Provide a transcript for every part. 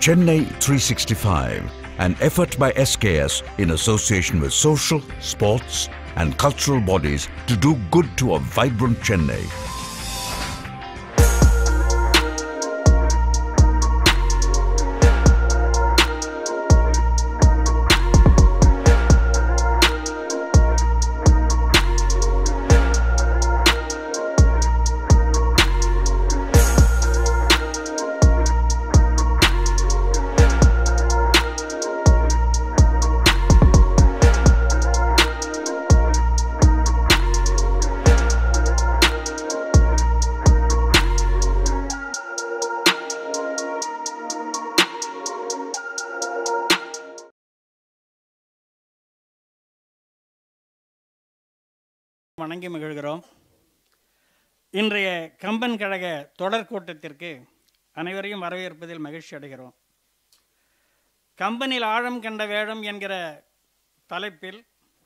Chennai 365, an effort by SKS in association with social, sports, and cultural bodies to do good to a vibrant Chennai. வணங்கி மகிழ்கிறோம் இன்றைய கம்பன் கழக தொடர் கூட்டத்திற்கு அனைவரையும் வரவேற்பதில் மகிழ்ச்சி அடைகிறோம் கம்பனில் ஆழம் கண்ட வேடம் என்கிற தலைப்பில்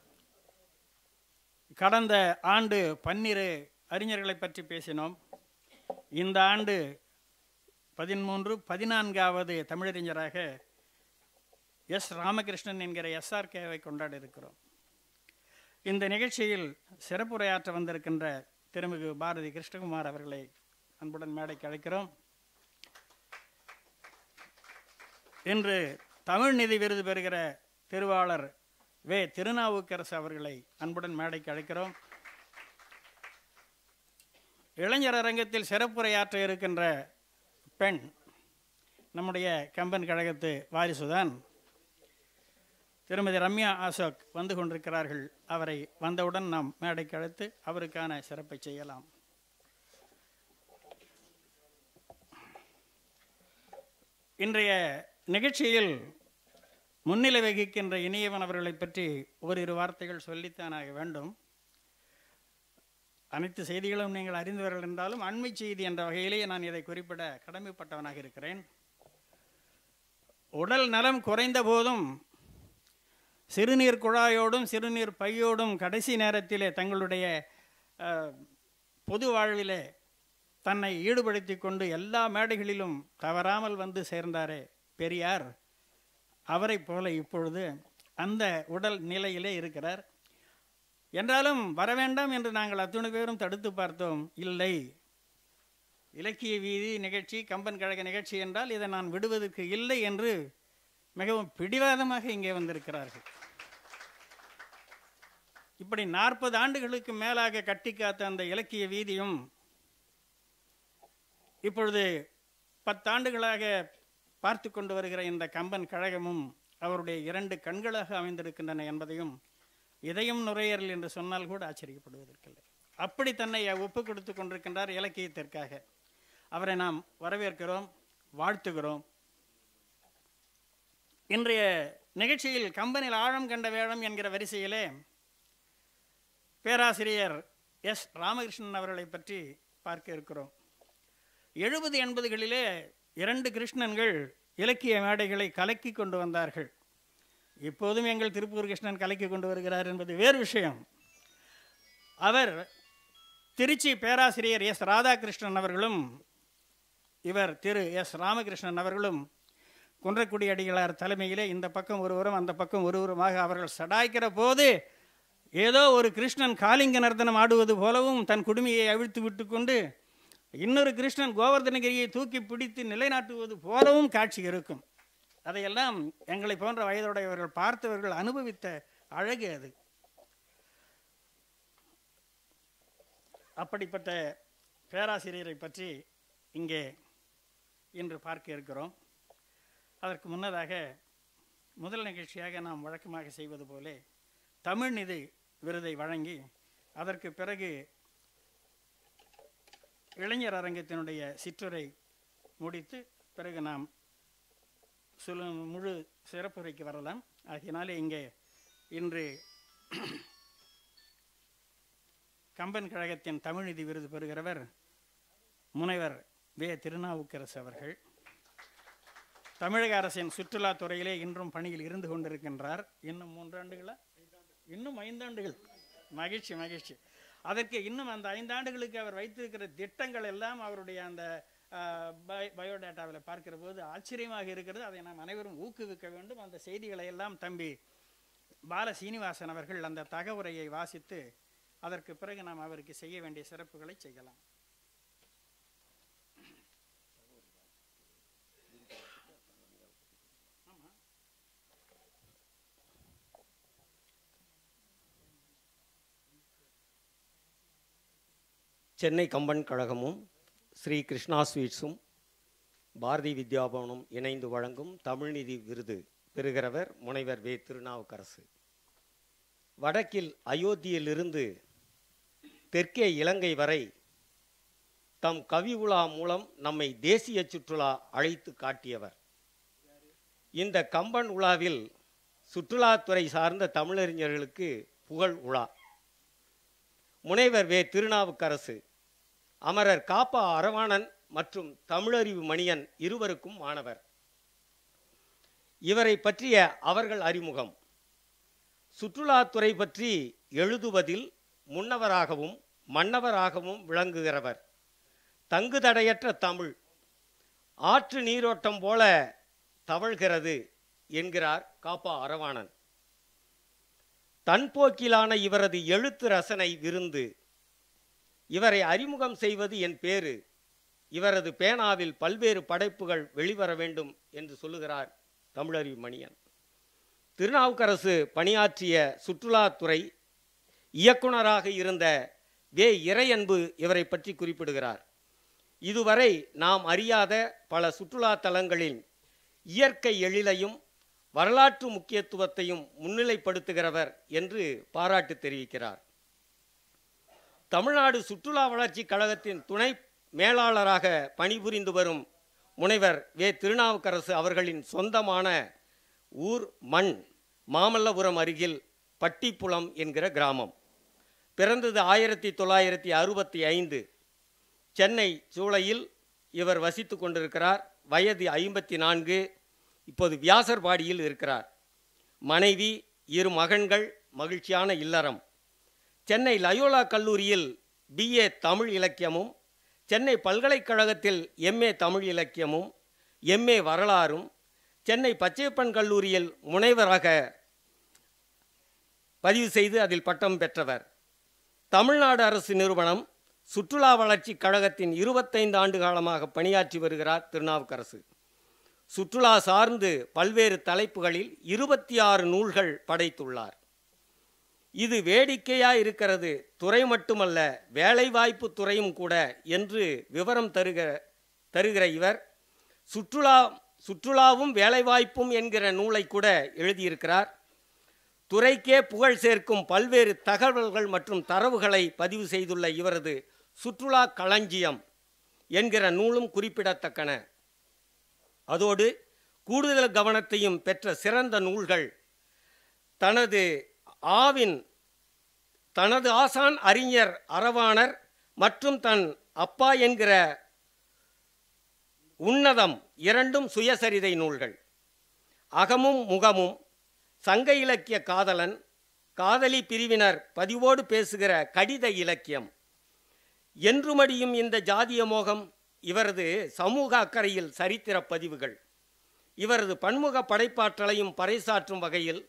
கடந்த ஆண்டு பன்னிரு அறிஞர்களை பற்றி பேசினோம் இந்த ஆண்டு பதிமூன்று பதினான்காவது தமிழறிஞராக எஸ் ராமகிருஷ்ணன் என்கிற எஸ்ஆர்கேவை கொண்டாட இருக்கிறோம் இந்த நிகழ்ச்சியில் சிறப்புரையாற்ற வந்திருக்கின்ற திருமிகு பாரதி கிருஷ்ணகுமார் அவர்களை அன்புடன் மேடைக்கு அழைக்கிறோம் இன்று தமிழ் நிதி விருது பெறுகிற திருவாளர் வே திருநாவுக்கரசு அவர்களை அன்புடன் மேடைக்கு அழைக்கிறோம் இளைஞர் அரங்கத்தில் சிறப்புரையாற்ற இருக்கின்ற பெண் நம்முடைய கம்பன் கழகத்து வாரிசுதான் திருமதி ரம்யா அசோக் வந்து கொண்டிருக்கிறார்கள் அவரை வந்தவுடன் நாம் மேடைக்கு அழைத்து அவருக்கான சிறப்பை செய்யலாம் இன்றைய நிகழ்ச்சியில் முன்னிலை வகிக்கின்ற இனியவன் அவர்களை பற்றி ஓரிரு வார்த்தைகள் சொல்லித்தானாக வேண்டும் அனைத்து செய்திகளும் நீங்கள் அறிந்தவர்கள் என்றாலும் அண்மை செய்தி என்ற வகையிலேயே நான் இதை குறிப்பிட கடமைப்பட்டவனாக இருக்கிறேன் உடல் நலம் குறைந்த போதும் சிறுநீர் குழாயோடும் சிறுநீர் பையோடும் கடைசி நேரத்திலே தங்களுடைய அஹ், பொது வாழ்விலே தன்னை ஈடுபடுத்தி கொண்டு எல்லா மேடைகளிலும் தவறாமல் வந்து சேர்ந்தாரே பெரியார் அவரைப் போல இப்பொழுது அந்த உடல் நிலையிலே இருக்கிறார் என்றாலும் வர வேண்டாம் என்று நாங்கள் அத்துணை பேரும் தடுத்து பார்த்தோம் இல்லை இலக்கிய வீதி நிகழ்ச்சி கம்பன் கழக நிகழ்ச்சி என்றால் இதை நான் விடுவதற்கு இல்லை என்று மிகவும் பிடிவாதமாக இங்கே வந்திருக்கிறார்கள் இப்படி நாற்பது ஆண்டுகளுக்கு மேலாக கட்டி காத்த அந்த இலக்கிய வீதியும் இப்பொழுது பத்தாண்டுகளாக பார்த்து கொண்டு வருகிற இந்த கம்பன் கழகமும் அவருடைய இரண்டு கண்களாக அமைந்திருக்கின்றன என்பதையும் இதயம் நுரையீரல் என்று சொன்னால் கூட ஆச்சரியப்படுவதற்கில்லை அப்படி தன்னை ஒப்பு கொடுத்து கொண்டிருக்கின்றார் இலக்கியத்திற்காக அவரை நாம் வரவேற்கிறோம் வாழ்த்துகிறோம் இன்றைய நிகழ்ச்சியில் கம்பனில் ஆழம் கண்ட வேடம் என்கிற வரிசையிலே பேராசிரியர் எஸ் ராமகிருஷ்ணன் அவர்களை பற்றி பார்க்க இருக்கிறோம் எழுபது எண்பதுகளிலே இரண்டு கிருஷ்ணன்கள் இலக்கிய மேடைகளை கலக்கி கொண்டு வந்தார்கள் இப்போதும் எங்கள் திருப்பூர் கிருஷ்ணன் கலக்கி கொண்டு வருகிறார் என்பது வேறு விஷயம் அவர் திருச்சி பேராசிரியர் எஸ் ராதாகிருஷ்ணன் அவர்களும் இவர் திரு எஸ் ராமகிருஷ்ணன் அவர்களும் குன்றக்குடி அடிகளார் தலைமையிலே இந்த பக்கம் ஒருவரும் அந்த பக்கம் ஒருவருமாக அவர்கள் சடாய்க்கிற போது ஏதோ ஒரு கிருஷ்ணன் காளிங்க நர்த்தனம் ஆடுவது போலவும் தன் குடுமையை அவிழ்த்து விட்டு கொண்டு இன்னொரு கிருஷ்ணன் கோவர்தனகிரியை தூக்கி பிடித்து நிலைநாட்டுவது போலவும் காட்சி இருக்கும் அதையெல்லாம் எங்களை போன்ற வயதுடையவர்கள் பார்த்தவர்கள் அனுபவித்த அழகு அது அப்படிப்பட்ட பேராசிரியரை பற்றி இங்கே இன்று பார்க்க இருக்கிறோம் அதற்கு முன்னதாக முதல் நிகழ்ச்சியாக நாம் வழக்கமாக செய்வது போலே தமிழ் நிதி விருதை வழங்கி அதற்கு பிறகு இளைஞர் அரங்கத்தினுடைய சிற்றுரை முடித்து பிறகு நாம் சுழு முழு சிறப்புரைக்கு வரலாம் ஆகையினாலே இங்கே இன்று கம்பன் கழகத்தின் தமிழ்நிதி விருது பெறுகிறவர் முனைவர் வே திருநாவுக்கரசு அவர்கள் தமிழக அரசின் சுற்றுலாத் துறையிலே இன்றும் பணியில் இருந்து கொண்டிருக்கின்றார் இன்னும் மூன்றாண்டுகளா இன்னும் ஐந்தாண்டுகள் மகிழ்ச்சி மகிழ்ச்சி அதற்கு இன்னும் அந்த ஐந்தாண்டுகளுக்கு அவர் வைத்திருக்கிற திட்டங்கள் எல்லாம் அவருடைய அந்த அஹ், பய பயோடேட்டாவில் பார்க்கிற போது ஆச்சரியமாக இருக்கிறது அதை நாம் அனைவரும் ஊக்குவிக்க வேண்டும் அந்த செய்திகளை எல்லாம் தம்பி பால சீனிவாசன் அவர்கள் அந்த தகவுரையை வாசித்து அதற்கு பிறகு நாம் அவருக்கு செய்ய வேண்டிய சிறப்புகளை செய்யலாம் சென்னை கம்பன் கழகமும் ஸ்ரீ கிருஷ்ணா ஸ்வீட்ஸும் பாரதி வித்யாபவனும் இணைந்து வழங்கும் தமிழ்நிதி விருது பெறுகிறவர் முனைவர் வே திருநாவுக்கரசு வடக்கில் அயோத்தியிலிருந்து தெற்கே இலங்கை வரை தம் கவி உலா மூலம் நம்மை தேசிய சுற்றுலா அழைத்து காட்டியவர் இந்த கம்பன் உலாவில் சுற்றுலாத்துறை சார்ந்த தமிழறிஞர்களுக்கு புகழ் உலா முனைவர் வே திருநாவுக்கரசு அமரர் காப்பா அரவாணன் மற்றும் தமிழறிவு மணியன் இருவருக்கும் மாணவர் இவரை பற்றிய அவர்கள் அறிமுகம் சுற்றுலாத்துறை பற்றி எழுதுவதில் முன்னவராகவும் மன்னவராகவும் விளங்குகிறவர் தங்குதடையற்ற தமிழ் ஆற்று நீரோட்டம் போல தவழ்கிறது என்கிறார் காப்பா அரவாணன் தன்போக்கிலான இவரது எழுத்து ரசனை விருந்து இவரை அறிமுகம் செய்வது என் பேறு இவரது பேனாவில் பல்வேறு படைப்புகள் வெளிவர வேண்டும் என்று சொல்லுகிறார் தமிழறிவு மணியன் திருநாவுக்கரசு பணியாற்றிய சுற்றுலாத்துறை இயக்குனராக இருந்த வே இறையன்பு இவரை பற்றி குறிப்பிடுகிறார் இதுவரை நாம் அறியாத பல சுற்றுலா தலங்களின் இயற்கை எழிலையும் வரலாற்று முக்கியத்துவத்தையும் முன்னிலைப்படுத்துகிறவர் என்று பாராட்டு தெரிவிக்கிறார் தமிழ்நாடு சுற்றுலா வளர்ச்சி கழகத்தின் துணை மேலாளராக பணிபுரிந்து வரும் முனைவர் வே திருநாவுக்கரசு அவர்களின் சொந்தமான ஊர் மண் மாமல்லபுரம் அருகில் பட்டிப்புலம் என்கிற கிராமம் பிறந்தது ஆயிரத்தி தொள்ளாயிரத்தி அறுபத்தி ஐந்து சென்னை சூளையில் இவர் வசித்து கொண்டிருக்கிறார் வயது ஐம்பத்தி நான்கு இப்போது வியாசர்பாடியில் இருக்கிறார் மனைவி இரு மகன்கள் மகிழ்ச்சியான இல்லறம் சென்னை லயோலா கல்லூரியில் பிஏ தமிழ் இலக்கியமும் சென்னை பல்கலைக்கழகத்தில் எம்ஏ தமிழ் இலக்கியமும் எம்ஏ வரலாறும் சென்னை பச்சையப்பன் கல்லூரியில் முனைவராக பதிவு செய்து அதில் பட்டம் பெற்றவர் தமிழ்நாடு அரசு நிறுவனம் சுற்றுலா வளர்ச்சி கழகத்தின் இருபத்தைந்து ஆண்டு காலமாக பணியாற்றி வருகிறார் திருநாவுக்கரசு சுற்றுலா சார்ந்து பல்வேறு தலைப்புகளில் இருபத்தி ஆறு நூல்கள் படைத்துள்ளார் இது வேடிக்கையா இருக்கிறது துறை மட்டுமல்ல வேலைவாய்ப்பு துறையும் கூட என்று விவரம் தருகிற தருகிற இவர் சுற்றுலா சுற்றுலாவும் வேலைவாய்ப்பும் என்கிற நூலை கூட எழுதியிருக்கிறார் துறைக்கே புகழ் சேர்க்கும் பல்வேறு தகவல்கள் மற்றும் தரவுகளை பதிவு செய்துள்ள இவரது சுற்றுலா களஞ்சியம் என்கிற நூலும் குறிப்பிடத்தக்கன அதோடு கூடுதல் கவனத்தையும் பெற்ற சிறந்த நூல்கள் தனது ஆவின் தனது ஆசான் அறிஞர் அரவாணர் மற்றும் தன் அப்பா என்கிற உன்னதம் இரண்டும் சுயசரிதை நூல்கள் அகமும் முகமும் சங்க இலக்கிய காதலன் காதலி பிரிவினர் பதிவோடு பேசுகிற கடித இலக்கியம் என்றுமடியும் இந்த ஜாதிய மோகம் இவரது சமூக அக்கறையில் சரித்திர பதிவுகள் இவரது பன்முக படைப்பாற்றலையும் பறைசாற்றும் வகையில்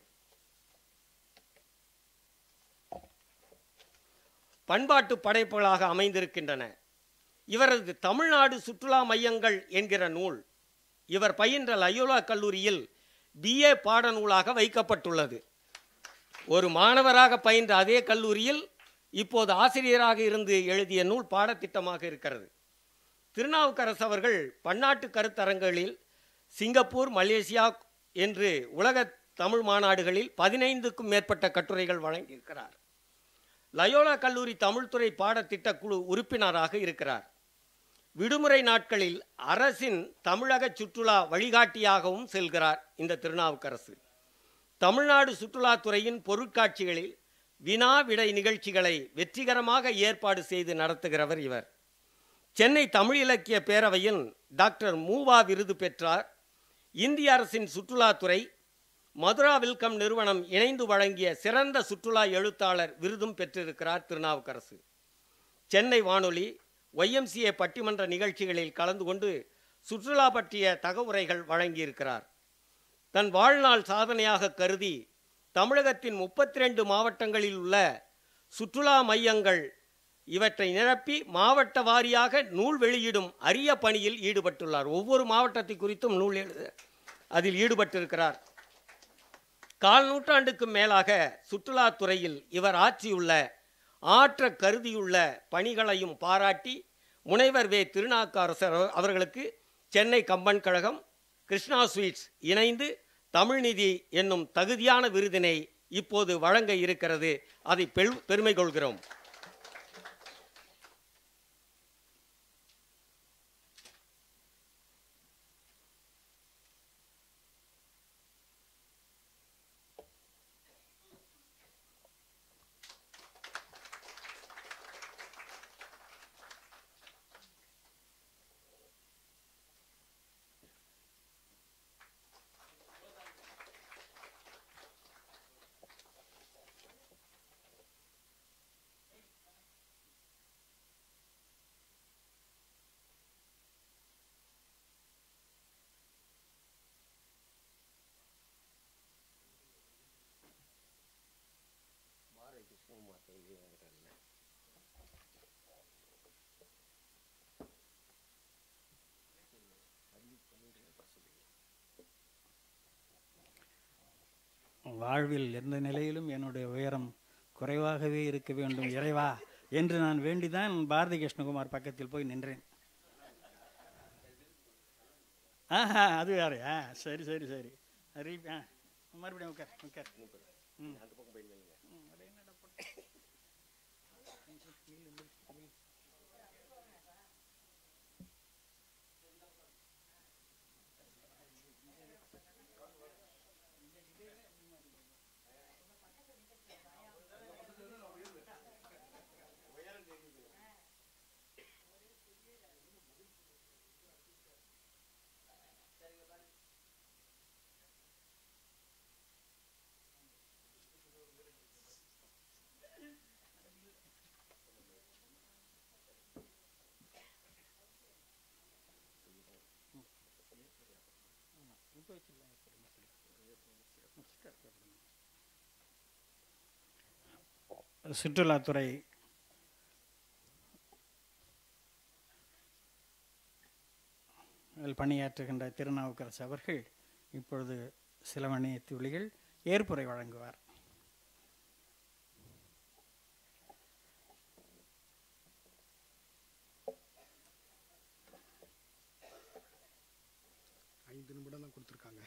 பண்பாட்டு படைப்புகளாக அமைந்திருக்கின்றன இவரது தமிழ்நாடு சுற்றுலா மையங்கள் என்கிற நூல் இவர் பயின்ற லயோலா கல்லூரியில் பிஏ பாடநூலாக வைக்கப்பட்டுள்ளது ஒரு மாணவராக பயின்ற அதே கல்லூரியில் இப்போது ஆசிரியராக இருந்து எழுதிய நூல் பாடத்திட்டமாக இருக்கிறது திருநாவுக்கரசு அவர்கள் பன்னாட்டு கருத்தரங்களில் சிங்கப்பூர் மலேசியா என்று உலக தமிழ் மாநாடுகளில் பதினைந்துக்கும் மேற்பட்ட கட்டுரைகள் வழங்கியிருக்கிறார் லயோலா கல்லூரி தமிழ்துறை பாடத்திட்ட குழு உறுப்பினராக இருக்கிறார் விடுமுறை நாட்களில் அரசின் தமிழக சுற்றுலா வழிகாட்டியாகவும் செல்கிறார் இந்த திருநாவுக்கரசு தமிழ்நாடு சுற்றுலாத்துறையின் பொருட்காட்சிகளில் வினா விடை நிகழ்ச்சிகளை வெற்றிகரமாக ஏற்பாடு செய்து நடத்துகிறவர் இவர் சென்னை தமிழ் இலக்கிய பேரவையில் டாக்டர் மூவா விருது பெற்றார் இந்திய அரசின் சுற்றுலாத்துறை மதுரா வில்கம் நிறுவனம் இணைந்து வழங்கிய சிறந்த சுற்றுலா எழுத்தாளர் விருதும் பெற்றிருக்கிறார் திருநாவுக்கரசு சென்னை வானொலி ஒய்எம்சிஏ பட்டிமன்ற நிகழ்ச்சிகளில் கலந்து கொண்டு சுற்றுலா பற்றிய தகவுரைகள் வழங்கியிருக்கிறார் தன் வாழ்நாள் சாதனையாக கருதி தமிழகத்தின் முப்பத்தி ரெண்டு மாவட்டங்களில் உள்ள சுற்றுலா மையங்கள் இவற்றை நிரப்பி மாவட்ட வாரியாக நூல் வெளியிடும் அரிய பணியில் ஈடுபட்டுள்ளார் ஒவ்வொரு மாவட்டத்தை குறித்தும் நூல் எழுத அதில் ஈடுபட்டிருக்கிறார் கால் நூற்றாண்டுக்கும் மேலாக சுற்றுலாத்துறையில் இவர் ஆற்றியுள்ள ஆற்ற கருதியுள்ள பணிகளையும் பாராட்டி முனைவர் வே திருநாக்கரசர் அவர்களுக்கு சென்னை கம்பன் கழகம் கிருஷ்ணா ஸ்வீட்ஸ் இணைந்து தமிழ்நிதி என்னும் தகுதியான விருதினை இப்போது வழங்க இருக்கிறது அதை பெரு பெருமை கொள்கிறோம் வாழ்வில் எந்த நிலையிலும் என்னுடைய உயரம் குறைவாகவே இருக்க வேண்டும் இறைவா என்று நான் வேண்டிதான் பாரதி கிருஷ்ணகுமார் பக்கத்தில் போய் நின்றேன் ஆஹா அது வேறையா சரி சரி சரி சரி ஆ மறுபடியும் உட்கார் உட்கார் ம். ம், அது என்னடா போட்டு- சுற்றுலாத்துறை அதில் பணியாற்றுகின்ற திருநாவுக்கரசு அவர்கள் இப்பொழுது சில மணி துளிகள் ஏற்புரை வழங்குவார் ஐந்து நிமிடம் தான் கொடுத்துருக்காங்க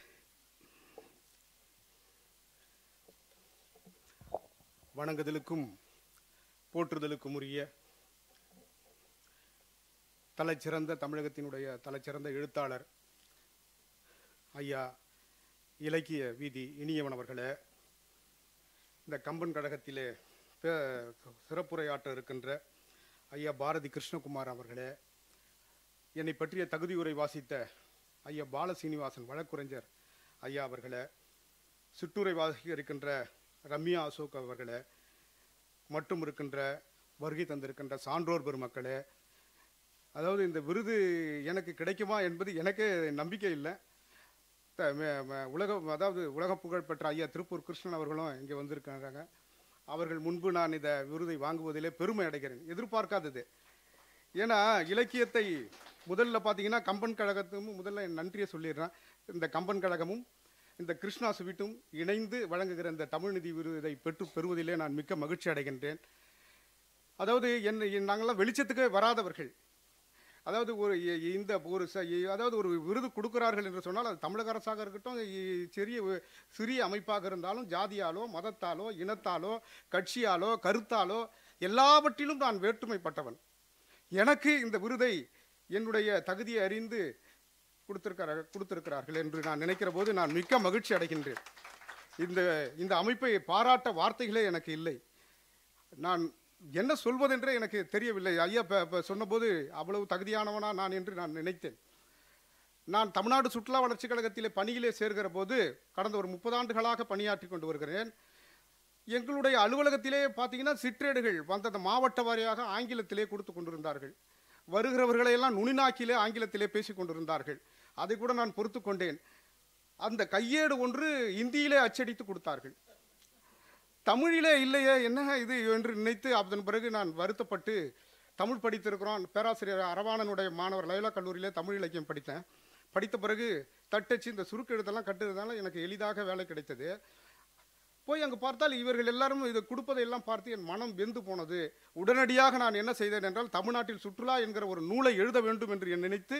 வணங்குதலுக்கும் போற்றுதலுக்கும் உரிய தலைச்சிறந்த தமிழகத்தினுடைய தலைச்சிறந்த எழுத்தாளர் ஐயா இலக்கிய வீதி இனியவன் அவர்களே இந்த கம்பன் கழகத்திலே பே- சிறப்புரையாற்ற இருக்கின்ற ஐயா பாரதி கிருஷ்ணகுமார் அவர்களே என்னை பற்றிய தகுதியுரை வாசித்த ஐயா பால சீனிவாசன் வழக்குரைஞர் ஐயா அவர்களே சுற்றுரை வாசிக்க இருக்கின்ற ரம்யா அசோக் அவர்களே மற்றும் இருக்கின்ற வருகை தந்திருக்கின்ற சான்றோர் பெருமக்களே அதாவது இந்த விருது எனக்கு கிடைக்குமா என்பது எனக்கே நம்பிக்கை இல்லை த- ம- ம- உலக அதாவது உலக புகழ் பெற்ற ஐயா திருப்பூர் கிருஷ்ணன் அவர்களும் இங்கே வந்திருக்காங்க அவர்கள் முன்பு நான் இந்த விருதை வாங்குவதிலே பெருமை அடைகிறேன் எதிர்பார்க்காதது ஏன்னா இலக்கியத்தை முதல்ல பார்த்தீங்கன்னா கம்பன் கழகத்தும் முதல்ல என் நன்றியை சொல்லிடுறேன் இந்த கம்பன் கழகமும் இந்த கிருஷ்ணா ஸ்வீட்டும் இணைந்து வழங்குகிற இந்த தமிழ்நிதி விருதை பெற்று பெறுவதிலே நான் மிக்க மகிழ்ச்சி அடைகின்றேன் அதாவது என்னை நாங்கள்லாம் வெளிச்சத்துக்கு வராதவர்கள் அதாவது ஒரு இ- இந்த ஒரு ச- இ- அதாவது ஒரு விருது கொடுக்கிறார்கள் என்று சொன்னால் அது தமிழக அரசாக இருக்கட்டும் இ- சிறிய ஒ- சிறிய அமைப்பாக இருந்தாலும் ஜாதியாலோ மதத்தாலோ இனத்தாலோ கட்சியாலோ கருத்தாலோ எல்லாவற்றிலும் நான் வேற்றுமைப்பட்டவன் எனக்கு இந்த விருதை என்னுடைய தகுதியை அறிந்து கொடுத்திருக்கிறார் கொடுத்திருக்கிறார்கள் என்று நான் நினைக்கிற போது நான் மிக்க மகிழ்ச்சி அடைகின்றேன் இந்த இந்த அமைப்பை பாராட்ட வார்த்தைகளே எனக்கு இல்லை நான் என்ன சொல்வதென்றே எனக்கு தெரியவில்லை ஐயா இப்போ இப்போ சொன்னபோது அவ்வளவு தகுதியானவனா நான் என்று நான் நினைத்தேன் நான் தமிழ்நாடு சுற்றுலா வளர்ச்சிக் கழகத்திலே பணியிலே சேர்கிற போது கடந்த ஒரு முப்பது ஆண்டுகளாக பணியாற்றி கொண்டு வருகிறேன் எங்களுடைய அலுவலகத்திலே பார்த்தீங்கன்னா சிற்றேடுகள் வந்தது மாவட்ட வாரியாக ஆங்கிலத்திலே கொடுத்து கொண்டிருந்தார்கள் வருகிறவர்களை எல்லாம் நுனிநாக்கிலே ஆங்கிலத்திலே பேசிக் கொண்டிருந்தார்கள் அதை கூட நான் பொறுத்து கொண்டேன் அந்த கையேடு ஒன்று இந்தியிலே அச்சடித்து கொடுத்தார்கள் தமிழிலே இல்லையே என்ன இது என்று நினைத்து அதன் பிறகு நான் வருத்தப்பட்டு தமிழ் படித்திருக்கிறோம் பேராசிரியர் அரவாணனுடைய மாணவர் லயோலா கல்லூரியிலே தமிழ் இலக்கியம் படித்தேன் படித்த பிறகு தட்டச்சு இந்த சுருக்கு எழுத்தெல்லாம் கட்டுறதுனால எனக்கு எளிதாக வேலை கிடைத்தது போய் அங்கு பார்த்தால் இவர்கள் எல்லாரும் இதை கொடுப்பதை எல்லாம் பார்த்து என் மனம் வெந்து போனது உடனடியாக நான் என்ன செய்தேன் என்றால் தமிழ்நாட்டில் சுற்றுலா என்கிற ஒரு நூலை எழுத வேண்டும் என்று என் நினைத்து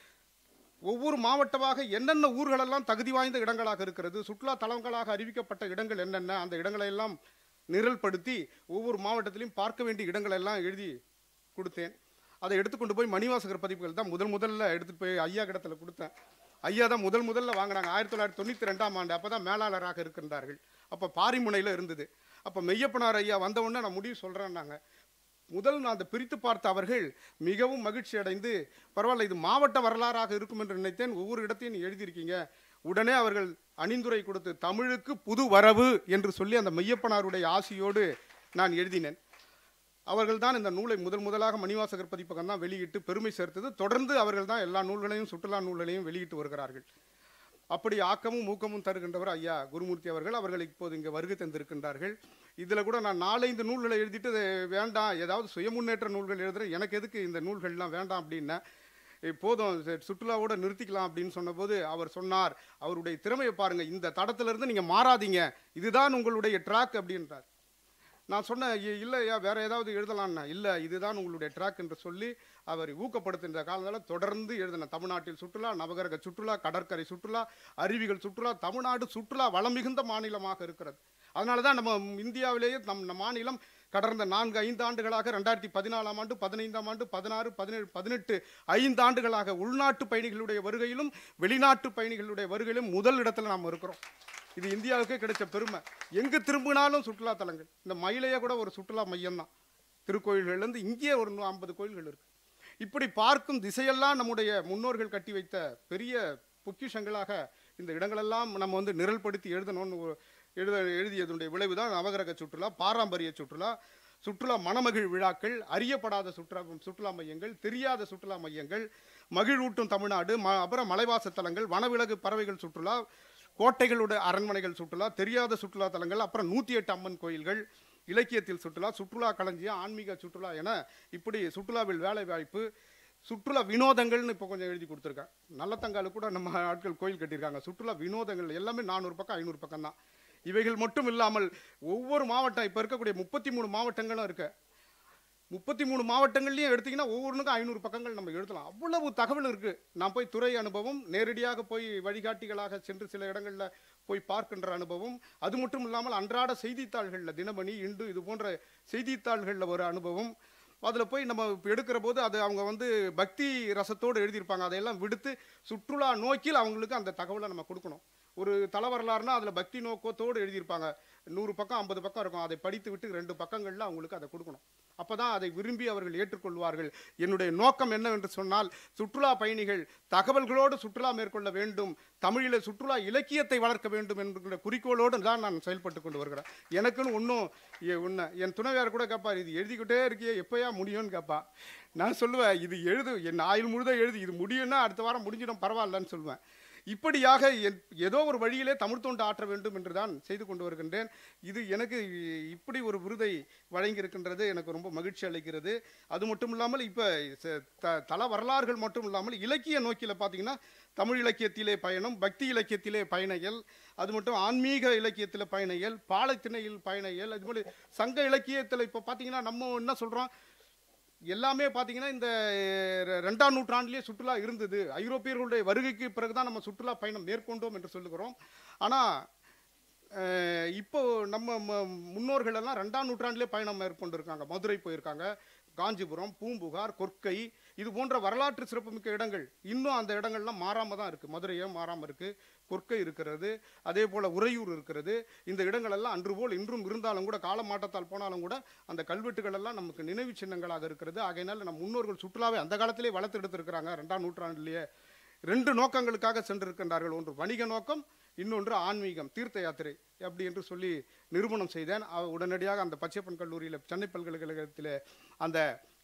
ஒவ்வொரு மாவட்டமாக என்னென்ன ஊர்களெல்லாம் தகுதி வாய்ந்த இடங்களாக இருக்கிறது சுற்றுலா தலங்களாக அறிவிக்கப்பட்ட இடங்கள் என்னென்ன அந்த இடங்களை எல்லாம் நிரல்படுத்தி ஒவ்வொரு மாவட்டத்திலையும் பார்க்க வேண்டிய இடங்களை எல்லாம் எழுதி கொடுத்தேன் அதை எடுத்துக்கொண்டு போய் மணிவாசகர் பதிப்புகள் தான் முதல் முதல்ல எடுத்துட்டு போய் ஐயா கிடத்துல கொடுத்தேன் ஐயா தான் முதல் முதல்ல வாங்கினாங்க ஆயிரத்தி தொள்ளாயிரத்தி தொண்ணூற்றி ரெண்டாம் ஆண்டு அப்போ தான் மேலாளராக இருக்கின்றார்கள் அப்போ பாரிமுனையில் இருந்தது அப்போ மெய்யப்பனார் ஐயா வந்த உடனே நான் முடிவு சொல்கிறேன்னாங்க முதல் நான் அதை பிரித்து பார்த்த அவர்கள் மிகவும் மகிழ்ச்சி அடைந்து பரவாயில்ல இது மாவட்ட வரலாறாக இருக்கும் என்று நினைத்தேன் ஒவ்வொரு இடத்தையும் நீ எழுதியிருக்கீங்க உடனே அவர்கள் அணிந்துரை கொடுத்து தமிழுக்கு புது வரவு என்று சொல்லி அந்த மெய்யப்பனாருடைய ஆசியோடு நான் எழுதினேன் அவர்கள் தான் இந்த நூலை முதல் முதலாக மணிவாசகர் பதிப்பகம் தான் வெளியிட்டு பெருமை சேர்த்தது தொடர்ந்து அவர்கள் தான் எல்லா நூல்களையும் சுற்றுலா நூல்களையும் வெளியிட்டு வருகிறார்கள் அப்படி ஆக்கமும் ஊக்கமும் தருகின்றவர் ஐயா குருமூர்த்தி அவர்கள் அவர்கள் இப்போது இங்கே வருகை தந்திருக்கின்றார்கள் இதில் கூட நான் நாலஞ்சு நூல்களை எழுதிட்டு "இது வேண்டாம் ஏதாவது சுயமுன்னேற்ற நூல்கள் எழுதுறேன் எனக்கு எதுக்கு இந்த நூல்கள்லாம் வேண்டாம் அப்படின்னேன் "ஏய், போதும் சரி, சுற்றுலாவோட நிறுத்திக்கலாம் அப்படின்னு சொன்னபோது அவர் சொன்னார் அவருடைய திறமையை பாருங்க இந்த தடத்திலிருந்து நீங்கள் மாறாதீங்க இதுதான் உங்களுடைய ட்ராக் அப்படின்றார் நான் சொன்னேன் "இ- இல்லையா வேற ஏதாவது எழுதலாம்னா இல்லை இதுதான் உங்களுடைய ட்ராக் என்று சொல்லி அவர் ஊக்கப்படுத்துகின்ற காலத்தில் தொடர்ந்து எழுதின தமிழ்நாட்டில் சுற்றுலா நவகிரக சுற்றுலா கடற்கரை சுற்றுலா அருவிகள் சுற்றுலா தமிழ்நாடு சுற்றுலா வளம் மிகுந்த மாநிலமாக இருக்கிறது அதனால தான் நம்ம இந்தியாவிலேயே நம் நம் மாநிலம் கடந்த நான்கு ஐந்து ஆண்டுகளாக ரெண்டாயிரத்தி பதினாலாம் ஆண்டு பதினைந்தாம் ஆண்டு பதினாறு பதினேழு பதினெட்டு ஐந்து ஆண்டுகளாக உள்நாட்டு பயணிகளுடைய வருகையிலும் வெளிநாட்டு பயணிகளுடைய வருகையிலும் முதல் இடத்துல நாம் இருக்கிறோம் இது இந்தியாவுக்கே கிடைச்ச பெருமை எங்கு திரும்பினாலும் சுற்றுலா தலங்கள் இந்த மயிலையே கூட ஒரு சுற்றுலா மையம் தான் திருக்கோயில்கள்லேருந்து இங்கேயே ஒரு ஐம்பது கோயில்கள் இருக்கு இப்படி பார்க்கும் திசையெல்லாம் நம்முடைய முன்னோர்கள் கட்டி வைத்த பெரிய பொக்கிஷங்களாக இந்த இடங்களெல்லாம் நம்ம வந்து நிரல்படுத்தி எழுதணும்னு ஒரு- எழுத எழுதியதனுடைய விளைவு தான் நவகிரக சுற்றுலா பாரம்பரிய சுற்றுலா சுற்றுலா மணமகிழ் விழாக்கள் அறியப்படாத சுற்றுலா சுற்றுலா மையங்கள் தெரியாத சுற்றுலா மையங்கள் மகிழ்வூட்டும் தமிழ்நாடு ம அப்புறம் மலைவாச தலங்கள் வனவிலங்கு பறவைகள் சுற்றுலா கோட்டைகளுடைய அரண்மனைகள் சுற்றுலா தெரியாத சுற்றுலா தலங்கள் அப்புறம் நூற்றி எட்டு அம்மன் கோயில்கள் இலக்கியத்தில் சுற்றுலா சுற்றுலா களஞ்சியம் ஆன்மீக சுற்றுலா என இப்படி சுற்றுலாவில் வேலை வாய்ப்பு சுற்றுலா வினோதங்கள்னு இப்போ கொஞ்சம் எழுதி கொடுத்துருக்கேன் நல்லத்தங்காலு கூட நம்ம ஆட்கள் கோயில் கட்டியிருக்காங்க சுற்றுலா வினோதங்கள் எல்லாமே நானூறு பக்கம் ஐநூறு பக்கம் தான் இவைகள் மட்டும் இல்லாமல் ஒவ்வொரு மாவட்டம் இப்போ இருக்கக்கூடிய முப்பத்தி மூணு மாவட்டங்களும் இருக்கு முப்பத்தி மூணு மாவட்டங்கள்லையும் எடுத்தீங்கன்னா ஒவ்வொன்றுக்கும் ஐநூறு பக்கங்கள் நம்ம எழுதலாம் அவ்வளவு தகவல் இருக்கு நான் போய் துறை அனுபவம் நேரடியாக போய் வழிகாட்டிகளாக சென்று சில இடங்களில் போய் பார்க்கின்ற அனுபவம் அது மட்டும் இல்லாமல் அன்றாட செய்தித்தாள்களில் தினமணி இண்டு இது போன்ற செய்தித்தாள்களில் ஒரு அனுபவம் அதில் போய் நம்ம இப்ப எடுக்கிற போது அது அவங்க வந்து பக்தி ரசத்தோடு எழுதியிருப்பாங்க அதையெல்லாம் விடுத்து சுற்றுலா நோக்கில் அவங்களுக்கு அந்த தகவலை நம்ம கொடுக்கணும் ஒரு தல வரலாறுனா அதில் பக்தி நோக்கத்தோடு எழுதியிருப்பாங்க நூறு பக்கம் ஐம்பது பக்கம் இருக்கும் அதை படித்து விட்டு ரெண்டு பக்கங்களில் அவங்களுக்கு அதை கொடுக்கணும் அப்போ தான் அதை விரும்பி அவர்கள் ஏற்றுக்கொள்வார்கள் என்னுடைய நோக்கம் என்னவென்று சொன்னால் சுற்றுலா பயணிகள் தகவல்களோடு சுற்றுலா மேற்கொள்ள வேண்டும் தமிழில் சுற்றுலா இலக்கியத்தை வளர்க்க வேண்டும் என்கிற குறிக்கோளோடு தான் நான் செயல்பட்டு கொண்டு வருகிறேன் எனக்குன்னு ஒன்றும் ஒன்று என் துணைவியார் கூட கேட்பார் இது எழுதிக்கிட்டே இருக்கியே எப்போயா முடியும்னு கேட்பா நான் சொல்லுவேன் இது எழுது என் ஆயுள் முழுத எழுது இது முடியும்னா அடுத்த வாரம் முடிஞ்சிடும் பரவாயில்லன்னு சொல்லுவேன் இப்படியாக என்- ஏதோ ஒரு வழியிலே தமிழ் தொண்டு ஆற்ற வேண்டும் என்று தான் செய்து கொண்டு வருகின்றேன் இது எனக்கு இப்படி ஒரு விருதை வழங்கியிருக்கின்றது எனக்கு ரொம்ப மகிழ்ச்சி அளிக்கிறது அது மட்டும் இல்லாமல் இப்போ தல வரலாறுகள் மட்டும் இல்லாமல் இலக்கிய நோக்கில் பார்த்தீங்கன்னா தமிழ் இலக்கியத்திலே பயணம் பக்தி இலக்கியத்திலே பயணிகள் அது மட்டும் ஆன்மீக இலக்கியத்தில் பயணிகள் பாலத்திணையில் பயணிகள் அது மாதிரி சங்க இலக்கியத்தில் இப்போ பார்த்தீங்கன்னா நம்ம என்ன சொல்கிறோம் எல்லாமே பார்த்தீங்கன்னா இந்த ரெ- ரெண்டாம் நூற்றாண்டிலேயே சுற்றுலா இருந்தது ஐரோப்பியர்களுடைய வருகைக்கு பிறகுதான் நம்ம சுற்றுலா பயணம் மேற்கொண்டோம் என்று சொல்லுகிறோம் ஆனால் இப்போ நம்ம ம- முன்னோர்கள் எல்லாம் ரெண்டாம் நூற்றாண்டிலே பயணம் மேற்கொண்டிருக்காங்க மதுரை போயிருக்காங்க காஞ்சிபுரம் பூம்புகார் கொற்கை இது போன்ற வரலாற்று சிறப்புமிக்க இடங்கள் இன்னும் அந்த இடங்கள்லாம் மாறாம தான் இருக்கு மதுரையே மாறாம இருக்கு கொற்கை இருக்கிறது அதே போல உறையூர் இருக்கிறது இந்த இடங்கள் எல்லாம் அன்று போல் இன்றும் இருந்தாலும் கூட கால மாற்றத்தால் போனாலும் கூட அந்த கல்வெட்டுகள் எல்லாம் நமக்கு நினைவு சின்னங்களாக இருக்கிறது ஆகையினால நம் முன்னோர்கள் சுற்றுலாவை அந்த காலத்திலே வளர்த்து எடுத்திருக்கிறாங்க ரெண்டாம் நூற்றாண்டிலேயே ரெண்டு நோக்கங்களுக்காக சென்றிருக்கின்றார்கள் ஒன்று வணிக நோக்கம் இன்னொன்று ஆன்மீகம் தீர்த்த யாத்திரை அப்படி என்று சொல்லி நிரூபணம் செய்தேன் அவ- உடனடியாக அந்த பச்சைப்பன் கல்லூரியில் சென்னை பல்கலைக்கழகத்தில் அந்த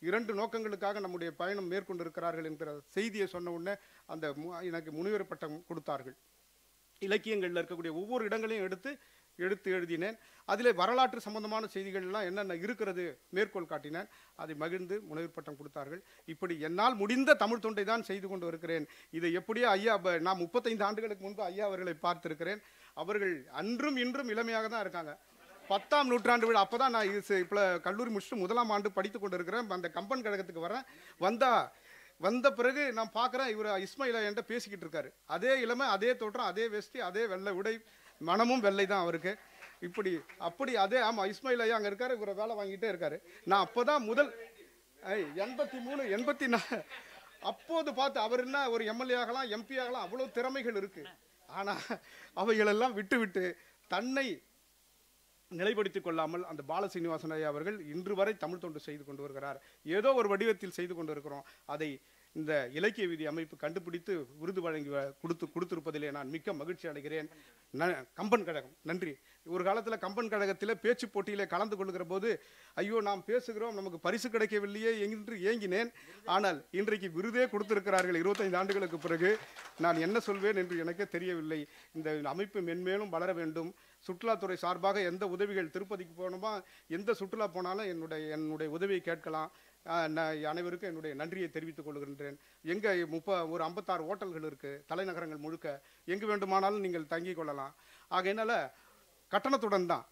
இரண்டு நோக்கங்களுக்காக நம்முடைய பயணம் மேற்கொண்டிருக்கிறார்கள் என்கிற செய்தியை சொன்ன உடனே அந்த மு- எனக்கு முனிவர் பட்டம் கொடுத்தார்கள் இலக்கியங்களில் இருக்கக்கூடிய ஒவ்வொரு இடங்களையும் எடுத்து எடுத்து எழுதினேன் அதில் வரலாற்று சம்பந்தமான செய்திகள்லாம் என்னென்ன இருக்கிறது மேற்கோள் காட்டினேன் அதை மகிழ்ந்து முனைவர் பட்டம் கொடுத்தார்கள் இப்படி என்னால் முடிந்த தமிழ் தொண்டை தான் செய்து கொண்டு இருக்கிறேன் இதை எப்படியோ ஐயா ப- நான் முப்பத்தைந்து ஆண்டுகளுக்கு முன்பு ஐயா அவர்களை பார்த்திருக்கிறேன் அவர்கள் அன்றும் இன்றும் இளமையாக தான் இருக்காங்க பத்தாம் நூற்றாண்டு விழா அப்போ தான் நான் இது செ- இப்ப கல்லூரி முடிச்சுட்டு முதலாம் ஆண்டு படித்து கொண்டு இருக்கிறேன் அந்த கம்பன் கழகத்துக்கு வரேன் வந்தா வந்த பிறகு நான் பார்க்குறேன் இவர் இஸ்மாயிலா என்கிட்ட பேசிக்கிட்டு இருக்காரு அதே இளமை அதே தோற்றம் அதே வெஸ்டி அதே வெள்ளை உடை மனமும் வெள்ளை தான் அவருக்கு இப்படி அப்படி அதே ஆமாம் இஸ்மாயில் ஐயா அங்கே இருக்காரு இவரை வேலை வாங்கிட்டே இருக்காரு நான் அப்போ தான் முதல் ஐய், எண்பத்தி மூணு எண்பத்தி நா அப்போது பார்த்து அவர் என்ன ஒரு எம்எல்ஏ ஆகலாம் எம்பி ஆகலாம் அவ்வளோ திறமைகள் இருக்கு ஆனால் அவைகளெல்லாம் விட்டு விட்டு தன்னை நிலைப்படுத்திக் கொள்ளாமல் அந்த பால சீனிவாசன் ஐயா அவர்கள் இன்று வரை தமிழ் தொண்டு செய்து கொண்டு வருகிறார் ஏதோ ஒரு வடிவத்தில் செய்து கொண்டு இருக்கிறோம் அதை இந்த இலக்கிய விதி அமைப்பு கண்டுபிடித்து விருது வழங்கி வ- கொடுத்து கொடுத்திருப்பதிலே நான் மிக்க மகிழ்ச்சி அடைகிறேன் ந- கம்பன் கழகம் நன்றி ஒரு காலத்தில் கம்பன் கழகத்தில் பேச்சு போட்டியிலே கலந்து கொள்கிற போது ஐயோ நாம் பேசுகிறோம் நமக்கு பரிசு கிடைக்கவில்லையே என்று ஏங்கினேன் ஆனால் இன்றைக்கு விருதே கொடுத்திருக்கிறார்கள் இருபத்தைந்து ஆண்டுகளுக்கு பிறகு நான் என்ன சொல்வேன் என்று எனக்கே தெரியவில்லை இந்த அமைப்பு மென்மேலும் வளர வேண்டும் சுற்றுலாத்துறை சார்பாக எந்த உதவிகள் திருப்பதிக்கு போகணுமா எந்த சுற்றுலா போனாலும் என்னுடைய என்னுடைய உதவியை கேட்கலாம் ஆஹ் நான் அனைவருக்கும் என்னுடைய நன்றியை தெரிவித்துக் கொள்கின்றேன் எங்கே முப்ப ஒரு ஐம்பத்தாறு ஹோட்டல்கள் இருக்குது தலைநகரங்கள் முழுக்க எங்கு வேண்டுமானாலும் நீங்கள் தங்கிக் கொள்ளலாம் ஆகையினால கட்டணத்துடன் தான்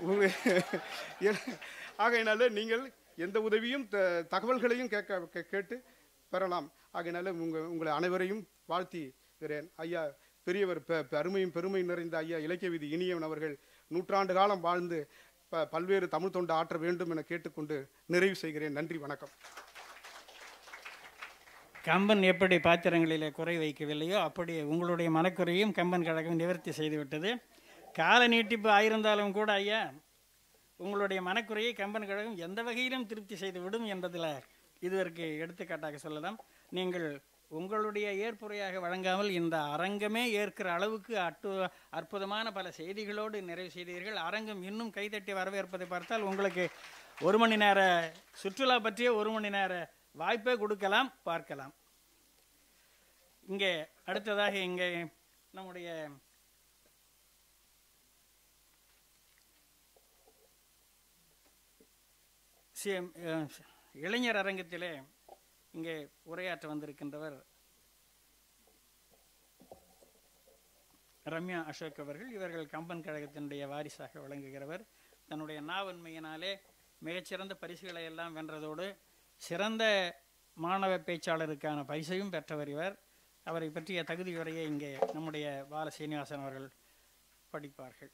ஆகையினால நீங்கள் எந்த உதவியும் த- தகவல்களையும் கேட்க கே- கேட்டு பெறலாம் ஆகையினால உங்கள் உங்களை அனைவரையும் வாழ்த்திக்கிறேன் ஐயா பெரியவர் பெ பெ- அருமையும் பெருமையும் நிறைந்த ஐயா இலக்கிய விதி இனியவன் அவர்கள் நூற்றாண்டு காலம் வாழ்ந்து ப பல்வேறு தமிழ் தொண்டு ஆற்ற வேண்டும் என கேட்டுக்கொண்டு நிறைவு செய்கிறேன் நன்றி வணக்கம் கம்பன் எப்படி பாத்திரங்களிலே குறை வைக்கவில்லையோ அப்படி உங்களுடைய மனக்குறையும் கம்பன் கழகம் நிவர்த்தி செய்துவிட்டது கால நீட்டிப்பு ஆயிருந்தாலும் கூட ஐயா உங்களுடைய மனக்குறையை கம்பன் கழகம் எந்த வகையிலும் திருப்தி செய்து விடும் என்பதில் இதுவரைக்கு எடுத்துக்காட்டாக சொல்லலாம் நீங்கள் உங்களுடைய ஏற்புரையாக வழங்காமல் இந்த அரங்கமே ஏற்கிற அளவுக்கு அட்டு அற்புதமான பல செய்திகளோடு நிறைவு செய்தீர்கள் அரங்கம் இன்னும் கைதட்டி வரவேற்பதை பார்த்தால் உங்களுக்கு ஒரு மணி நேர சுற்றுலா பற்றிய ஒரு மணி நேர வாய்ப்பே கொடுக்கலாம் பார்க்கலாம் இங்கே அடுத்ததாக இங்கே நம்முடைய சி- அஹ், இளைஞர் அரங்கத்திலே இங்கே உரையாற்ற வந்திருக்கின்றவர் ரம்யா அசோக் அவர்கள் இவர்கள் கம்பன் கழகத்தினுடைய வாரிசாக விளங்குகிறவர் தன்னுடைய நாவன்மையினாலே மிகச்சிறந்த பரிசுகளை எல்லாம் வென்றதோடு சிறந்த மாணவ பேச்சாளருக்கான பரிசையும் பெற்றவர் இவர் அவரை பற்றிய தகுதி உரையை இங்கே நம்முடைய பால சீனிவாசன் அவர்கள் படிப்பார்கள்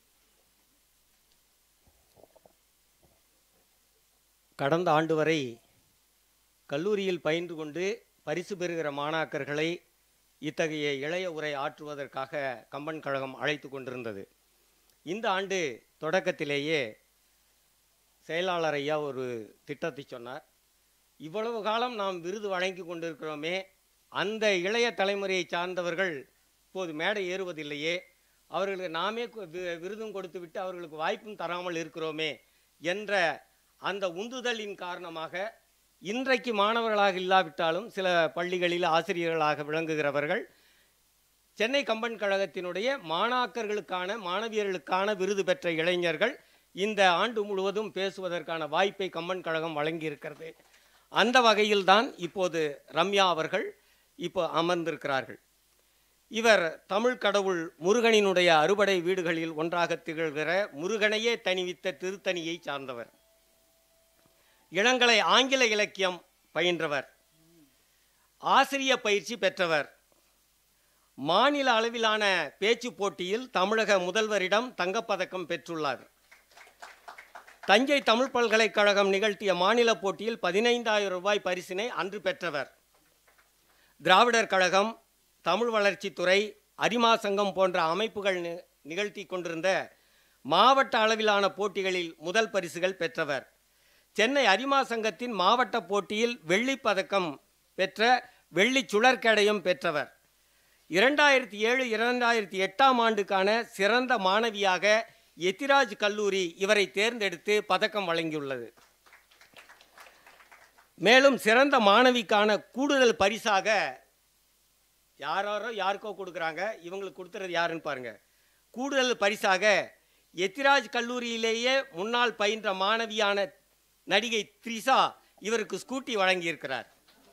கடந்த ஆண்டு வரை கல்லூரியில் பயின்று கொண்டு பரிசு பெறுகிற மாணாக்கர்களை இத்தகைய இளைய உரை ஆற்றுவதற்காக கம்பன் கழகம் அழைத்து கொண்டிருந்தது இந்த ஆண்டு தொடக்கத்திலேயே செயலாளர் ஐயா ஒரு திட்டத்தை சொன்னார் இவ்வளவு காலம் நாம் விருது வழங்கி கொண்டிருக்கிறோமே அந்த இளைய தலைமுறையை சார்ந்தவர்கள் இப்போது மேடை ஏறுவதில்லையே அவர்களுக்கு நாமே கு- வி- விருதும் கொடுத்து விட்டு அவர்களுக்கு வாய்ப்பும் தராமல் இருக்கிறோமே என்ற அந்த உந்துதலின் காரணமாக இன்றைக்கு மாணவர்களாக இல்லாவிட்டாலும் சில பள்ளிகளில் ஆசிரியர்களாக விளங்குகிறவர்கள் சென்னை கம்பன் கழகத்தினுடைய மாணாக்கர்களுக்கான மாணவியர்களுக்கான விருது பெற்ற இளைஞர்கள் இந்த ஆண்டு முழுவதும் பேசுவதற்கான வாய்ப்பை கம்பன் கழகம் வழங்கியிருக்கிறது அந்த வகையில்தான் இப்போது ரம்யா அவர்கள் இப்போ அமர்ந்திருக்கிறார்கள் இவர் தமிழ் கடவுள் முருகனினுடைய அறுபடை வீடுகளில் ஒன்றாக திகழ்கிற முருகனையே தணிவித்த திருத்தணியை சார்ந்தவர் இளங்கலை ஆங்கில இலக்கியம் பயின்றவர் ஆசிரிய பயிற்சி பெற்றவர் மாநில அளவிலான பேச்சு போட்டியில் தமிழக முதல்வரிடம் தங்கப்பதக்கம் பெற்றுள்ளார் தஞ்சை தமிழ் பல்கலைக்கழகம் நிகழ்த்திய மாநில போட்டியில் பதினைந்தாயிரம் ரூபாய் பரிசினை அன்று பெற்றவர் திராவிடர் கழகம் தமிழ் வளர்ச்சித்துறை அரிமா சங்கம் போன்ற அமைப்புகள் நி- நிகழ்த்தி கொண்டிருந்த மாவட்ட அளவிலான போட்டிகளில் முதல் பரிசுகள் பெற்றவர் சென்னை அரிமா சங்கத்தின் மாவட்ட போட்டியில் வெள்ளிப் பதக்கம் பெற்ற வெள்ளி சுழற்கடையும் பெற்றவர் இரண்டாயிரத்தி ஏழு இரண்டாயிரத்தி எட்டாம் ஆண்டுக்கான சிறந்த மாணவியாக எத்திராஜ் கல்லூரி இவரை தேர்ந்தெடுத்து பதக்கம் வழங்கியுள்ளது மேலும் சிறந்த மாணவிக்கான கூடுதல் பரிசாக யாராரோ யாருக்கோ கொடுக்குறாங்க இவங்களுக்கு கொடுத்துறது யாருன்னு பாருங்க கூடுதல் பரிசாக எத்திராஜ் கல்லூரியிலேயே முன்னாள் பயின்ற மாணவியான நடிகை த்ரிஷா இவருக்கு ஸ்கூட்டி வழங்கியிருக்கிறார்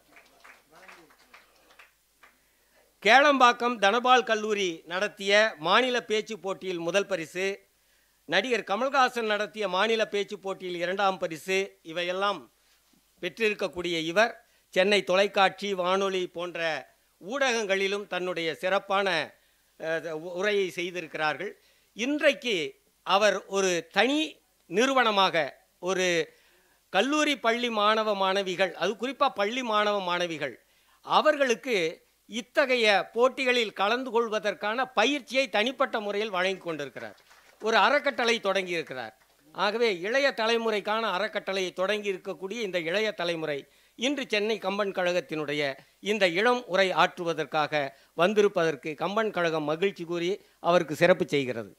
கேளம்பாக்கம் தனபால் கல்லூரி நடத்திய மாநில பேச்சு போட்டியில் முதல் பரிசு நடிகர் கமல்ஹாசன் நடத்திய மாநில பேச்சு போட்டியில் இரண்டாம் பரிசு இவையெல்லாம் பெற்றிருக்கக்கூடிய இவர் சென்னை தொலைக்காட்சி வானொலி போன்ற ஊடகங்களிலும் தன்னுடைய சிறப்பான அஹ், உ- உரையை செய்திருக்கிறார்கள் இன்றைக்கு அவர் ஒரு தனி நிறுவனமாக ஒரு கல்லூரி பள்ளி மாணவ மாணவிகள் அது குறிப்பாக பள்ளி மாணவ மாணவிகள் அவர்களுக்கு இத்தகைய போட்டிகளில் கலந்து கொள்வதற்கான பயிற்சியை தனிப்பட்ட முறையில் வழங்கி கொண்டிருக்கிறார் ஒரு அறக்கட்டளை தொடங்கி இருக்கிறார் ஆகவே இளைய தலைமுறைக்கான அறக்கட்டளையை தொடங்கி இருக்கக்கூடிய இந்த இளைய தலைமுறை இன்று சென்னை கம்பன் கழகத்தினுடைய இந்த இளம் உரை ஆற்றுவதற்காக வந்திருப்பதற்கு கம்பன் கழகம் மகிழ்ச்சி கூறி அவருக்கு சிறப்பு செய்கிறது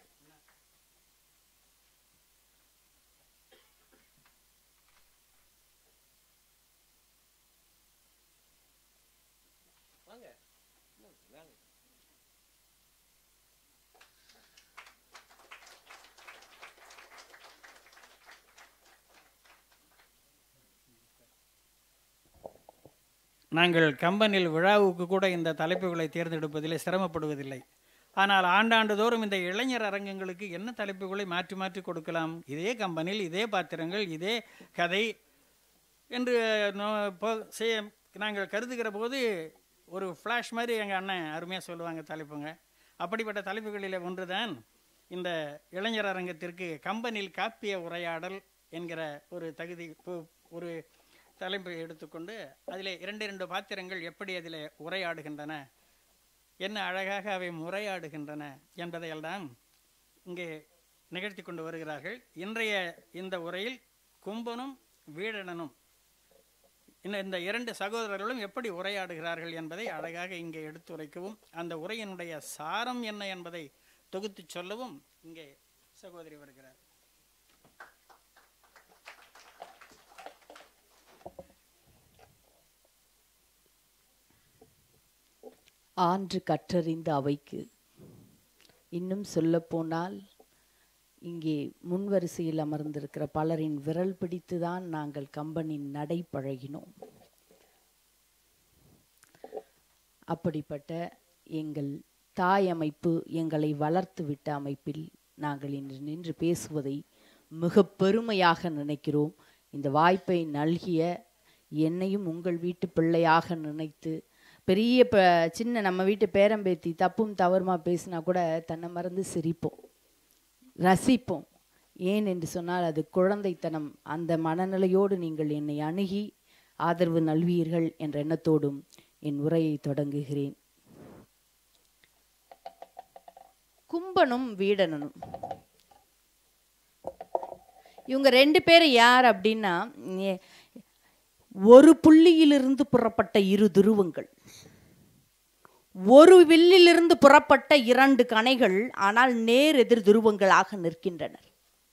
நாங்கள் கம்பனில் விழாவுக்கு கூட இந்த தலைப்புகளை தேர்ந்தெடுப்பதிலே சிரமப்படுவதில்லை ஆனால் ஆண்டாண்டு தோறும் இந்த இளைஞர் அரங்கங்களுக்கு என்ன தலைப்புகளை மாற்றி மாற்றி கொடுக்கலாம் இதே கம்பெனியில் இதே பாத்திரங்கள் இதே கதை என்று நோ- போ- செய்ய நாங்கள் கருதுகிற போது ஒரு ஃப்ளாஷ் மாதிரி எங்கள் அண்ணன் அருமையாக சொல்லுவாங்க தலைப்புங்க அப்படிப்பட்ட தலைப்புகளில் ஒன்றுதான் இந்த இளைஞர் அரங்கத்திற்கு கம்பனில் காப்பிய உரையாடல் என்கிற ஒரு தகுதி பு- ஒரு தலைப்பை எடுத்துக்கொண்டு அதில் இரண்டு இரண்டு பாத்திரங்கள் எப்படி அதில் உரையாடுகின்றன என்ன அழகாக அவை முறையாடுகின்றன என்பதையெல்லாம் இங்கே நிகழ்த்தி கொண்டு வருகிறார்கள் இன்றைய இந்த உரையில் கும்பனும் வீடணனும் இன்னும் இந்த இரண்டு சகோதரர்களும் எப்படி உரையாடுகிறார்கள் என்பதை அழகாக இங்கே எடுத்துரைக்கவும் அந்த உரையினுடைய சாரம் என்ன என்பதை தொகுத்துச் சொல்லவும் இங்கே சகோதரி வருகிறார் ஆன்று கற்றறிந்த அவைக்கு இன்னும் சொல்லப்போனால் இங்கே முன்வரிசையில் அமர்ந்திருக்கிற பலரின் விரல் பிடித்துதான் நாங்கள் கம்பனின் நடை பழகினோம் அப்படிப்பட்ட எங்கள் தாய் அமைப்பு எங்களை வளர்த்து விட்ட அமைப்பில் நாங்கள் இன்று நின்று பேசுவதை மிக பெருமையாக நினைக்கிறோம் இந்த வாய்ப்பை நல்கிய என்னையும் உங்கள் வீட்டு பிள்ளையாக நினைத்து பெரிய ப சின்ன நம்ம வீட்டு பேரம்பேத்தி தப்பும் தவறுமா பேசினா கூட தன்னை மறந்து சிரிப்போம் ரசிப்போம் ஏன் என்று சொன்னால் அது குழந்தைத்தனம் அந்த மனநிலையோடு நீங்கள் என்னை அணுகி ஆதரவு நல்வீர்கள் என்ற எண்ணத்தோடும் என் உரையை தொடங்குகிறேன் கும்பனும் வீடனனும் இவங்க ரெண்டு பேரும் யார் அப்படின்னா ஏ- ஒரு புள்ளியிலிருந்து புறப்பட்ட இரு துருவங்கள் ஒரு வில்லிலிருந்து புறப்பட்ட இரண்டு கணைகள் ஆனால் நேர் எதிர் துருவங்களாக நிற்கின்றனர்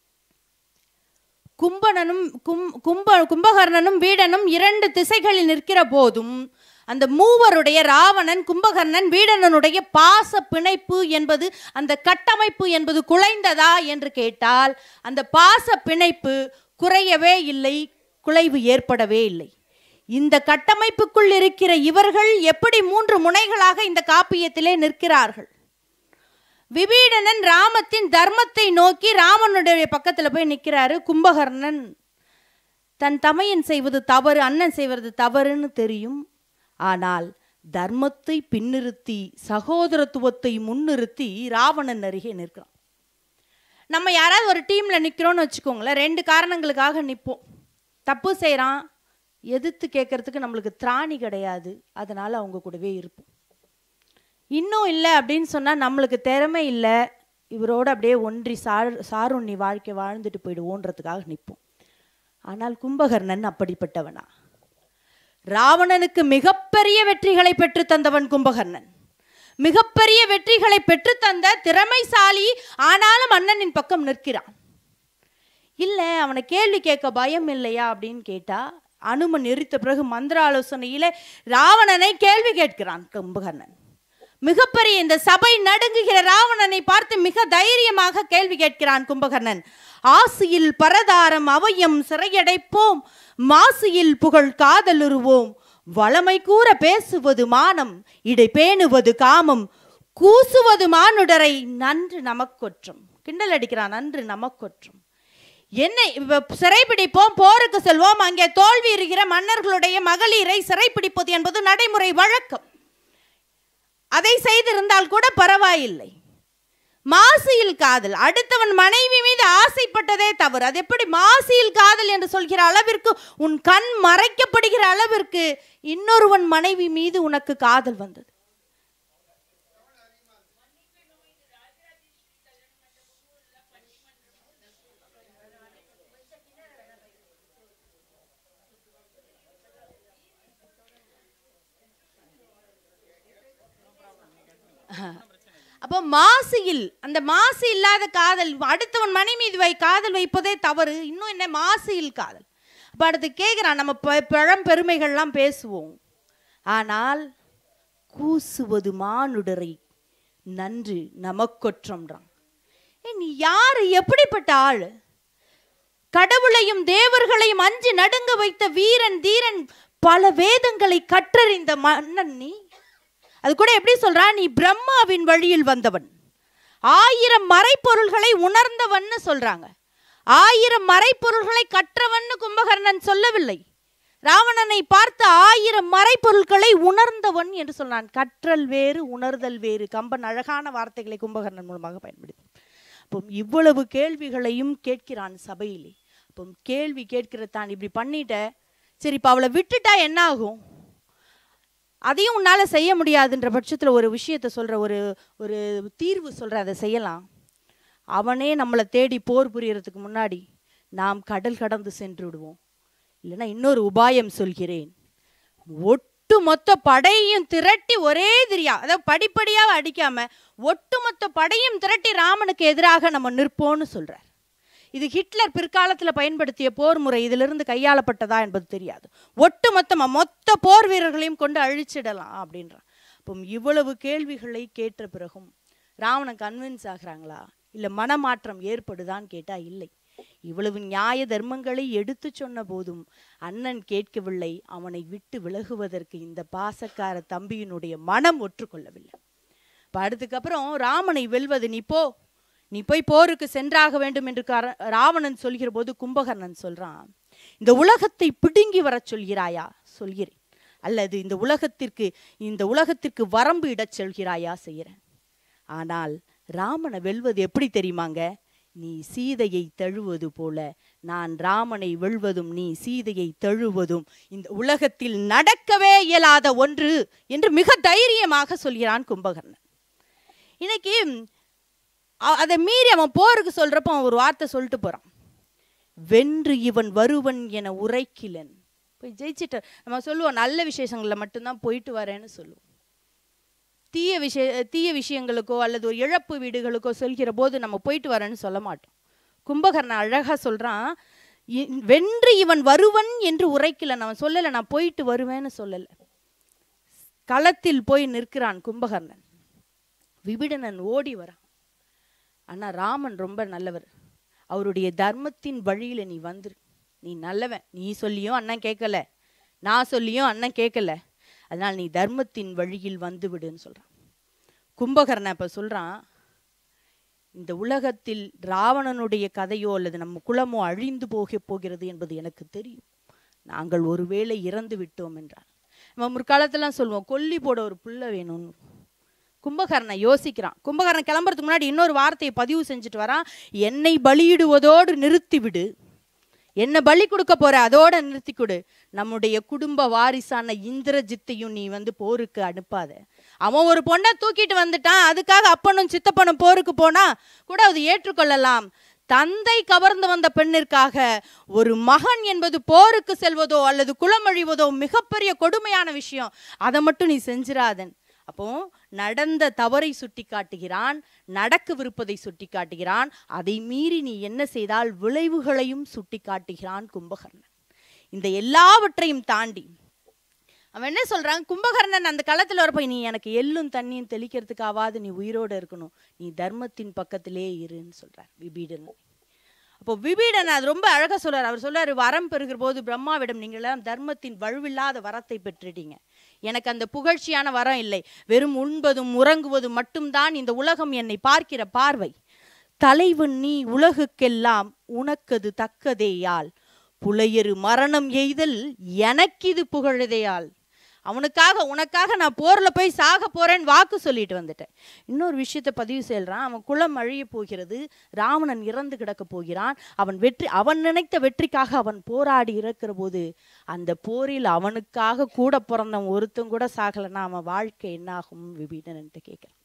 கும்பனனும் கும் கும்ப கும்பகர்ணனும் வீடனும் இரண்டு திசைகளில் நிற்கிற போதும் அந்த மூவருடைய ராவணன் கும்பகர்ணன் வீடனனுடைய பாச பிணைப்பு என்பது அந்த கட்டமைப்பு என்பது குலைந்ததா என்று கேட்டால் அந்த பாச பிணைப்பு குறையவே இல்லை குலைவு ஏற்படவே இல்லை இந்த கட்டமைப்புக்குள் இருக்கிற இவர்கள் எப்படி மூன்று முனைகளாக இந்த காப்பியத்திலே நிற்கிறார்கள் விபீடனன் ராமத்தின் தர்மத்தை நோக்கி ராமனுடைய பக்கத்துல போய் நிற்கிறாரு கும்பகர்ணன் தன் தமையன் செய்வது தவறு அண்ணன் செய்வது தவறுன்னு தெரியும் ஆனால் தர்மத்தை பின்னிறுத்தி சகோதரத்துவத்தை முன்னிறுத்தி ராவணன் அருகே நிற்கிறான் நம்ம யாராவது ஒரு டீம்ல நிக்கிறோம்னு வச்சுக்கோங்களேன் ரெண்டு காரணங்களுக்காக நிற்போம் தப்பு செய்றான் எதிர்த்து கேட்கறதுக்கு நம்மளுக்கு திராணி கிடையாது அதனால அவங்க கூடவே இருப்போம் இன்னும் இல்லை அப்படின்னு சொன்னால் நம்மளுக்கு திறமை இல்லை இவரோட அப்படியே ஒன்றி சார் சாருண்ணி வாழ்க்கை வாழ்ந்துட்டு போயிடுவோன்றதுக்காக நிற்போம் ஆனால் கும்பகர்ணன் அப்படிப்பட்டவனா ராவணனுக்கு மிகப்பெரிய வெற்றிகளை பெற்று தந்தவன் கும்பகர்ணன் மிகப்பெரிய வெற்றிகளை பெற்று தந்த திறமைசாலி ஆனாலும் அண்ணனின் பக்கம் நிற்கிறான் இல்லை அவனை கேள்வி கேட்க பயம் இல்லையா அப்படின்னு கேட்டா அனுமன் எரித்த பிறகு மந்திர ஆலோசனையிலே ராவணனை கேள்வி கேட்கிறான் கும்பகர்ணன் மிகப்பெரிய இந்த சபை நடுங்குகிற ராவணனை பார்த்து மிக தைரியமாக கேள்வி கேட்கிறான் கும்பகர்ணன் ஆசியில் பரதாரம் அவயம் சிறையடைப்போம் மாசியில் புகழ் காதலுருவோம் வளமை கூற பேசுவது மானம் இடை பேணுவது காமம் கூசுவது மானுடரை நன்று நமக்கொற்றும் கிண்டல் அடிக்கிறான் நன்று நமக்கொற்றும் என்ன இப்ப சிறைப்பிடிப்போம் போருக்கு செல்வோம் அங்கே தோல்வி இருக்கிற மன்னர்களுடைய மகளிரை சிறைப்பிடிப்பது என்பது நடைமுறை வழக்கம் அதை செய்திருந்தால் கூட பரவாயில்லை மாசியில் காதல் அடுத்தவன் மனைவி மீது ஆசைப்பட்டதே தவறு அது எப்படி மாசியில் காதல் என்று சொல்கிற அளவிற்கு உன் கண் மறைக்கப்படுகிற அளவிற்கு இன்னொருவன் மனைவி மீது உனக்கு காதல் வந்தது அப்போ மாசியில் அந்த மாசு இல்லாத காதல் அடுத்தவன் மனை மீது வை காதல் வைப்பதே தவறு இன்னும் என்ன மாசியில் காதல் அப்போ அடுத்து கேட்குறான் நம்ம ப- பழம் பெருமைகள்லாம் பேசுவோம் ஆனால் கூசுவது மானுடரை நன்று நமக்கொற்றம்ன்றான் ஏ நீ யாரு எப்படிப்பட்ட ஆளு கடவுளையும் தேவர்களையும் அஞ்சு நடுங்க வைத்த வீரன் தீரன் பல வேதங்களை கற்றறிந்த மன்னன் நீ அது கூட எப்படி சொல்றா நீ பிரம்மாவின் வழியில் வந்தவன் ஆயிரம் மறைப்பொருள்களை உணர்ந்தவன்னு சொல்றாங்க ஆயிரம் மறைப்பொருள்களை கற்றவன்னு கும்பகர்ணன் சொல்லவில்லை ராவணனை பார்த்து ஆயிரம் மறைப்பொருட்களை உணர்ந்தவன் என்று சொன்னான் கற்றல் வேறு உணர்தல் வேறு கம்பன் அழகான வார்த்தைகளை கும்பகர்ணன் மூலமாக பயன்படுத்தி அப்போ இவ்வளவு கேள்விகளையும் கேட்கிறான் சபையிலே அப்போ கேள்வி கேட்கிற தான் இப்படி பண்ணிட்ட சரி இப்போ அவளை விட்டுட்டா என்ன ஆகும் அதையும் உன்னால செய்ய முடியாதுன்ற பட்சத்தில் ஒரு விஷயத்தை சொல்ற ஒரு ஒரு தீர்வு சொல்ற அதை செய்யலாம் அவனே நம்மளை தேடி போர் புரியறதுக்கு முன்னாடி நாம் கடல் கடந்து சென்று விடுவோம் இல்லைன்னா இன்னொரு உபாயம் சொல்கிறேன் ஒட்டுமொத்த படையையும் திரட்டி ஒரே திரியா அதாவது படிப்படியாக அடிக்காம ஒட்டுமொத்த படையும் திரட்டி ராமனுக்கு எதிராக நம்ம நிற்போம்னு சொல்றார் இது ஹிட்லர் பிற்காலத்தில் பயன்படுத்திய போர் முறை இதிலிருந்து கையாளப்பட்டதா என்பது தெரியாது ஒட்டுமொத்தமா மொத்த போர் வீரர்களையும் கொண்டு அழிச்சிடலாம் அப்படின்றான் அப்போ இவ்வளவு கேள்விகளை கேட்ட பிறகும் ராவணன் கன்வின்ஸ் ஆகுறாங்களா இல்லை மனமாற்றம் ஏற்படுதான்னு கேட்டா இல்லை இவ்வளவு நியாய தர்மங்களை எடுத்து சொன்ன போதும் அண்ணன் கேட்கவில்லை அவனை விட்டு விலகுவதற்கு இந்த பாசக்கார தம்பியினுடைய மனம் ஒற்றுக்கொள்ளவில்லை இப்போ அடுத்துக்கப்புறம் ராமனை வெல்வது நீ போ நீ போய் போருக்கு சென்றாக வேண்டும் என்று கர- ராவணன் சொல்கிற போது கும்பகர்ணன் சொல்றான் இந்த உலகத்தை பிடுங்கி வரச் சொல்கிறாயா சொல்கிறேன் அல்லது இந்த உலகத்திற்கு இந்த உலகத்திற்கு வரம்பு இடச் சொல்கிறாயா செய்கிறேன் ஆனால் ராமனை வெல்வது எப்படி தெரியுமாங்க நீ சீதையை தழுவது போல நான் ராமனை வெல்வதும் நீ சீதையை தழுவதும் இந்த உலகத்தில் நடக்கவே இயலாத ஒன்று என்று மிக தைரியமாக சொல்கிறான் கும்பகர்ணன் இன்னைக்கு அ- அதை மீறி அவன் போருக்கு சொல்றப்போ அவன் ஒரு வார்த்தை சொல்லிட்டு போறான் வென்று இவன் வருவன் என உரைக்கிலன் போய் ஜெயிச்சிட்ட நம்ம சொல்லுவோம் நல்ல விசேஷங்களில் மட்டும்தான் போயிட்டு வரேன்னு சொல்லுவோம் தீய விஷய தீய விஷயங்களுக்கோ அல்லது ஒரு இழப்பு வீடுகளுக்கோ சொல்கிற போது நம்ம போயிட்டு வரேன்னு சொல்ல மாட்டோம் கும்பகர்ணன் அழகா சொல்றான் "இ- வென்று இவன் வருவன் என்று உரைக்கலன் அவன் சொல்லலை நான் போயிட்டு வருவேன்னு சொல்லலை களத்தில் போய் நிற்கிறான் கும்பகர்ணன் விபிடனன் ஓடி வரான் ஆனா ராமன் ரொம்ப நல்லவர் அவருடைய தர்மத்தின் வழியில நீ வந்துரு நீ நல்லவன் நீ சொல்லியும் அண்ணன் கேட்கல நான் சொல்லியும் அண்ணன் கேட்கல அதனால நீ தர்மத்தின் வழியில் வந்து விடுன்னு சொல்றான் கும்பகர்ணன் இப்ப சொல்றான் இந்த உலகத்தில் ராவணனுடைய கதையோ அல்லது நம்ம குலமோ அழிந்து போக போகிறது என்பது எனக்கு தெரியும் நாங்கள் ஒருவேளை இறந்து விட்டோம் என்றால் நம்ம முற்காலத்தெல்லாம் சொல்லுவோம் கொல்லி போட ஒரு புள்ள வேணும்னு கும்பகர்ணன் யோசிக்கிறான் கும்பகர்ணன் கிளம்புறதுக்கு முன்னாடி இன்னொரு வார்த்தையை பதிவு செஞ்சுட்டு வரான் என்னை பலியிடுவதோடு நிறுத்திவிடு என்ன பலி கொடுக்க போற அதோட நிறுத்தி கொடு நம்முடைய குடும்ப வாரிசான இந்திரஜித்தையும் நீ வந்து போருக்கு அனுப்பாத அவன் ஒரு பொண்ணை தூக்கிட்டு வந்துட்டான் அதுக்காக அப்பனும் சித்தப்பனும் போருக்கு போனா கூட அது ஏற்றுக்கொள்ளலாம் தந்தை கவர்ந்து வந்த பெண்ணிற்காக ஒரு மகன் என்பது போருக்கு செல்வதோ அல்லது குலமழிவதோ மிகப்பெரிய கொடுமையான விஷயம் அதை மட்டும் நீ செஞ்சிராதன் அப்போ நடந்த தவறை சுட்டி காட்டுகிறான் நடக்கவிருப்பதை சுட்டி காட்டுகிறான் அதை மீறி நீ என்ன செய்தால் விளைவுகளையும் சுட்டி காட்டுகிறான் கும்பகர்ணன் இந்த எல்லாவற்றையும் தாண்டி அவன் என்ன சொல்றான் கும்பகர்ணன் அந்த களத்துல வரப்ப நீ எனக்கு எள்ளும் தண்ணியும் தெளிக்கிறதுக்காவது நீ உயிரோட இருக்கணும் நீ தர்மத்தின் பக்கத்திலே இருன்னு சொல்றார் விபீடனன் அப்போ விபீடன் அது ரொம்ப அழகா சொல்றாரு அவர் சொல்றாரு வரம் பெறுகிற போது பிரம்மாவிடம் நீங்கள் எல்லாம் தர்மத்தின் வலுவில்லாத வரத்தை பெற்றுட்டீங்க எனக்கு அந்த புகழ்ச்சியான வரம் இல்லை வெறும் உண்பதும் உறங்குவதும் மட்டும்தான் இந்த உலகம் என்னை பார்க்கிற பார்வை தலைவன் நீ உலகுக்கெல்லாம் உனக்கது தக்கதேயால் புலையரு மரணம் எய்தல் எனக்கிது புகழுதேயால் அவனுக்காக உனக்காக நான் போர்ல போய் சாக போறேன்னு வாக்கு சொல்லிட்டு வந்துட்டேன் இன்னொரு விஷயத்தை பதிவு செய்யறான் அவன் குலம் அழிய போகிறது ராவணன் இறந்து கிடக்க போகிறான் அவன் வெற்றி அவன் நினைத்த வெற்றிக்காக அவன் போராடி இறக்கிற போது அந்த போரில் அவனுக்காக கூட பிறந்தவன் ஒருத்தன் கூட சாகலைன்னா அவன் வாழ்க்கை என்னாகும் விபீடன்ட்டு கேட்கிறான்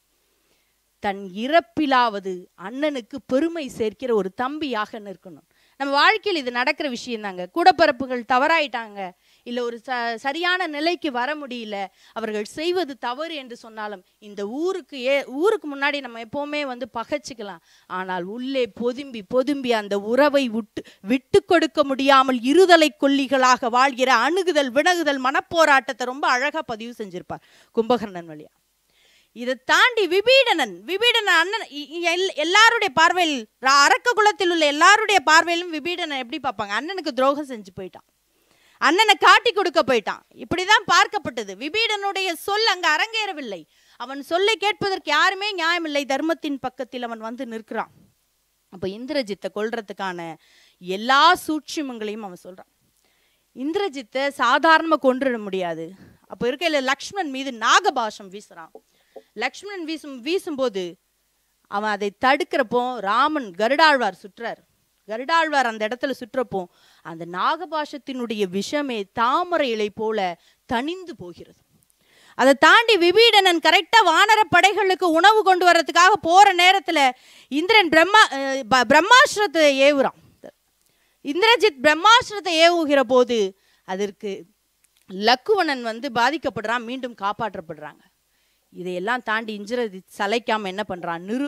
தன் இறப்பிலாவது அண்ணனுக்கு பெருமை சேர்க்கிற ஒரு தம்பியாக நிற்கணும் நம்ம வாழ்க்கையில் இது நடக்கிற விஷயம் தாங்க கூடப்பிறப்புகள் தவறாயிட்டாங்க இல்லை ஒரு ச சரியான நிலைக்கு வர முடியல அவர்கள் செய்வது தவறு என்று சொன்னாலும் இந்த ஊருக்கு ஏ ஊருக்கு முன்னாடி நம்ம எப்போவுமே வந்து பகைச்சிக்கலாம் ஆனால் உள்ளே பொதும்பி பொதும்பி அந்த உறவை விட்டு விட்டு கொடுக்க முடியாமல் இருதலை கொல்லிகளாக வாழ்கிற அணுகுதல் வினகுதல் மனப்போராட்டத்தை ரொம்ப அழகா பதிவு செஞ்சிருப்பார் கும்பகர்ணன் வழியா இதை தாண்டி விபீடனன் விபீடனன் அண்ணன் இ- இ- எல்- எல்லாருடைய பார்வையில் ரா- அரக்க குலத்தில் உள்ள எல்லாருடைய பார்வையிலும் விபீடனை எப்படி பார்ப்பாங்க அண்ணனுக்கு துரோகம் செஞ்சு போயிட்டான் அண்ணனை காட்டி கொடுக்க போயிட்டான் இப்படிதான் பார்க்கப்பட்டது விபீடனுடைய சொல் அங்க அரங்கேறவில்லை அவன் சொல்லை கேட்பதற்கு யாருமே நியாயமில்லை தர்மத்தின் பக்கத்தில் அவன் வந்து நிற்கிறான் அப்ப இந்திரஜித்தை கொல்றதுக்கான எல்லா சூட்சுமங்களையும் அவன் சொல்றான் இந்திரஜித்தை சாதாரணமா கொன்றுட முடியாது அப்போ இருக்கையில லக்ஷ்மணன் மீது நாகபாஷம் வீசுறான் லக்ஷ்மணன் வீசும் வீசும்போது அவன் அதை தடுக்கிறப்போ ராமன் கருடாழ்வார் சுற்றார் கருடாழ்வார் அந்த இடத்துல சுற்றப்போ அந்த நாகபாஷத்தினுடைய விஷமே தாமரை இலை போல தணிந்து போகிறது அதை தாண்டி விபீடனன் கரெக்டா வானர படைகளுக்கு உணவு கொண்டு வர்றதுக்காக போற நேரத்துல இந்திரன் பிரம்மா அஹ், ப- பிரம்மாஸ்திரத்தை ஏவுறான் இந்திரஜித் பிரம்மாஸ்திரத்தை ஏவுகிற போது அதற்கு லக்குவணன் வந்து பாதிக்கப்படுறான் மீண்டும் காப்பாற்றப்படுறாங்க இதையெல்லாம் தாண்டி இந்திரஜித் சளைக்காம என்ன பண்றான் நிரு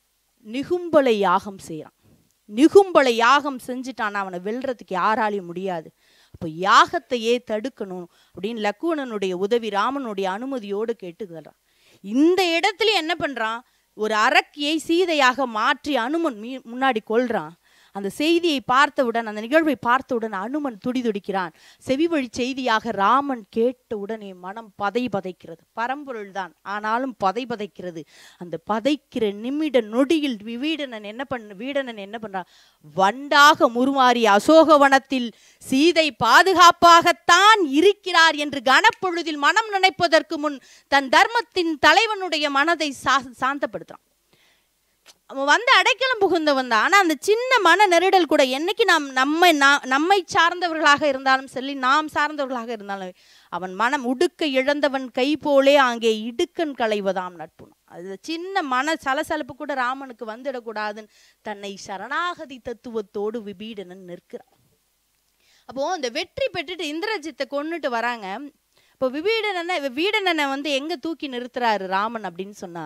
நிகும்பலை யாகம் செய்கிறான் நிகும்பலை யாகம் செஞ்சுட்டான் அவனை வெல்றதுக்கு யாராலையும் முடியாது அப்போ யாகத்தையே தடுக்கணும் அப்படின்னு லக்குவணனுடைய உதவி ராமனுடைய அனுமதியோடு கேட்டுக்கிறான் இந்த இடத்துல என்ன பண்றான் ஒரு அரக்கியை சீதையாக மாற்றி அனுமன் மீ முன்னாடி கொல்றான் அந்த செய்தியை பார்த்தவுடன் அந்த நிகழ்வை பார்த்தவுடன் அனுமன் துடிதுடிக்கிறான் செவிவழி செய்தியாக ராமன் கேட்ட உடனே மனம் பதை பதைக்கிறது பரம்பொருள் தான் ஆனாலும் பதை பதைக்கிறது அந்த பதைக்கிற நிமிட நொடியில் விவீடனன் என்ன பண்ண வீடனன் என்ன பண்றான் வண்டாக முருமாறிய அசோகவனத்தில் சீதை பாதுகாப்பாகத்தான் இருக்கிறார் என்று கனப்பொழுதில் மனம் நினைப்பதற்கு முன் தன் தர்மத்தின் தலைவனுடைய மனதை சா சாந்தப்படுத்துறான் அவன் வந்து அடைக்கலம் புகுந்தவன் தான் ஆனால் அந்த சின்ன மன நெருடல் கூட என்னைக்கு நாம் நம்மை நா- நம்மை சார்ந்தவர்களாக இருந்தாலும் சரி நாம் சார்ந்தவர்களாக இருந்தாலும் அவன் மனம் உடுக்க இழந்தவன் கை போலே அங்கே இடுக்கன் களைவதாம் நட்புணம் அது சின்ன மன சலசலப்பு கூட ராமனுக்கு வந்துடக்கூடாதுன்னு தன்னை சரணாகதி தத்துவத்தோடு விபீடனன் நிற்கிறான் அப்போ அந்த வெற்றி பெற்றுட்டு இந்திரஜித்தை கொன்னுட்டு வராங்க இப்போ விபீடனனை வீடனனை வந்து எங்க தூக்கி நிறுத்துறாரு ராமன் அப்படின்னு சொன்னா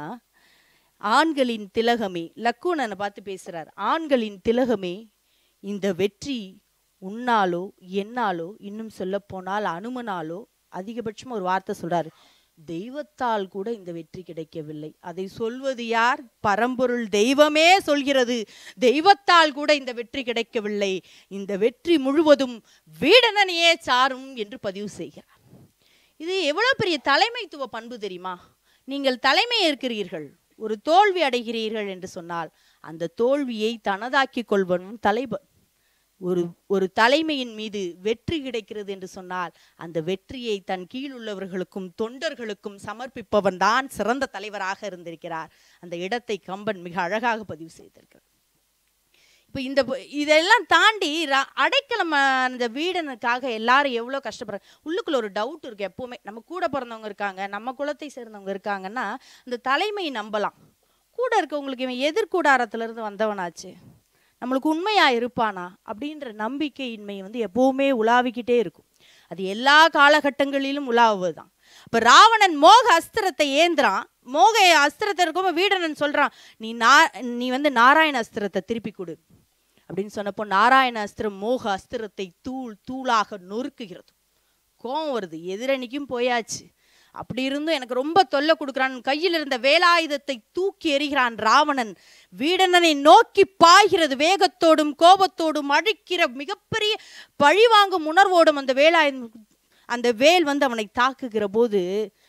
ஆண்களின் திலகமே லக்குவணனை பார்த்து பேசுறார் ஆண்களின் திலகமே இந்த வெற்றி உன்னாலோ என்னாலோ இன்னும் சொல்ல போனால் அனுமனாலோ அதிகபட்சம் ஒரு வார்த்தை சொல்றாரு தெய்வத்தால் கூட இந்த வெற்றி கிடைக்கவில்லை அதை சொல்வது யார் பரம்பொருள் தெய்வமே சொல்கிறது தெய்வத்தால் கூட இந்த வெற்றி கிடைக்கவில்லை இந்த வெற்றி முழுவதும் வீடனனையே சாரும் என்று பதிவு செய்கிறார் இது எவ்வளவு பெரிய தலைமைத்துவ பண்பு தெரியுமா நீங்கள் தலைமை ஏற்கிறீர்கள் ஒரு தோல்வி அடைகிறீர்கள் என்று சொன்னால் அந்த தோல்வியை தனதாக்கிக் கொள்வனும் தலைவன் ஒரு ஒரு தலைமையின் மீது வெற்றி கிடைக்கிறது என்று சொன்னால் அந்த வெற்றியை தன் கீழ் உள்ளவர்களுக்கும் தொண்டர்களுக்கும் சமர்ப்பிப்பவன் தான் சிறந்த தலைவராக இருந்திருக்கிறார் அந்த இடத்தை கம்பன் மிக அழகாக பதிவு செய்திருக்கிறார் இப்போ இந்த ப- இதெல்லாம் தாண்டி ர- அடைக்கலம் அஹ், அந்த வீடனுக்காக எல்லாரும் எவ்வளோ கஷ்டப்படுறாங்க உள்ளுக்குள்ள ஒரு டவுட் இருக்கு எப்பவுமே நம்ம கூட பிறந்தவங்க இருக்காங்க நம்ம குலத்தை சேர்ந்தவங்க இருக்காங்கன்னா அந்த தலைமையை நம்பலாம் கூட இருக்கவங்களுக்கு இவன் எதிர்கூடாரத்துல இருந்து வந்தவனாச்சு நம்மளுக்கு உண்மையா இருப்பானா அப்படின்ற நம்பிக்கையின்மை வந்து எப்பவுமே உலாவிக்கிட்டே இருக்கும் அது எல்லா காலகட்டங்களிலும் உலாவுவது தான் இப்போ ராவணன் மோக அஸ்திரத்தை ஏந்திரான் மோக அஸ்திரத்தை இருக்கும் வீடனன் சொல்றான் நீ நா நீ வந்து நாராயண அஸ்திரத்தை திருப்பி கொடு அப்படின்னு சொன்னப்போ நாராயண அஸ்திரம் மோக அஸ்திரத்தை தூள் தூளாக நொறுக்குகிறது கோவம் வருது எதிரணிக்கும் போயாச்சு அப்படி இருந்தும் எனக்கு ரொம்ப தொல்லை கொடுக்குறான் கையில் இருந்த வேலாயுதத்தை தூக்கி எறிகிறான் ராவணன் வீடனனை நோக்கி பாய்கிறது வேகத்தோடும் கோபத்தோடும் அழிக்கிற மிகப்பெரிய பழிவாங்கும் உணர்வோடும் அந்த வேலாயுதம் அந்த வேல் வந்து அவனை தாக்குகிற போது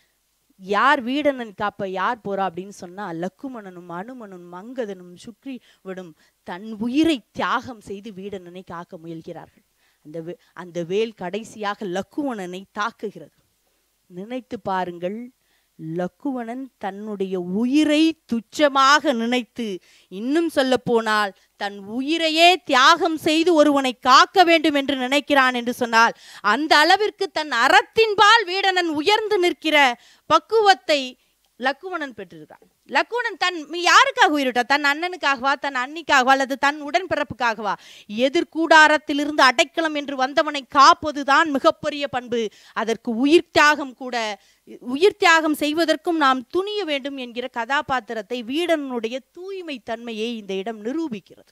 யார் வீடனன் காப்ப யார் போறா அப்படின்னு சொன்னா லக்குமணனும் அனுமனும் மங்கதனும் சுக்ரீவனும் தன் உயிரை தியாகம் செய்து வீடனனை காக்க முயல்கிறார்கள் அந்த வே- அந்த வேல் கடைசியாக லக்குவணனை தாக்குகிறது நினைத்து பாருங்கள் லக்குவணன் தன்னுடைய உயிரை துச்சமாக நினைத்து இன்னும் சொல்ல போனால் தன் உயிரையே தியாகம் செய்து ஒருவனை காக்க வேண்டும் என்று நினைக்கிறான் என்று சொன்னால் அந்த அளவிற்கு தன் அறத்தின்பால் வீடனன் உயர்ந்து நிற்கிற பக்குவத்தை லக்குவணன் பெற்றிருக்கான் லக்குவணன் தன் மி- யாருக்காக உயிரிட்டான் தன் அண்ணனுக்காகவா தன் அன்னிக்காகவா அல்லது தன் உடன்பிறப்புக்காகவா எதிர்கூடாரத்திலிருந்து அடைக்கலம் என்று வந்தவனை காப்பதுதான் மிகப்பெரிய பண்பு அதற்கு உயிர் தியாகம் கூட உயிர் தியாகம் செய்வதற்கும் நாம் துணிய வேண்டும் என்கிற கதாபாத்திரத்தை வீடனுடைய தூய்மை தன்மையை இந்த இடம் நிரூபிக்கிறது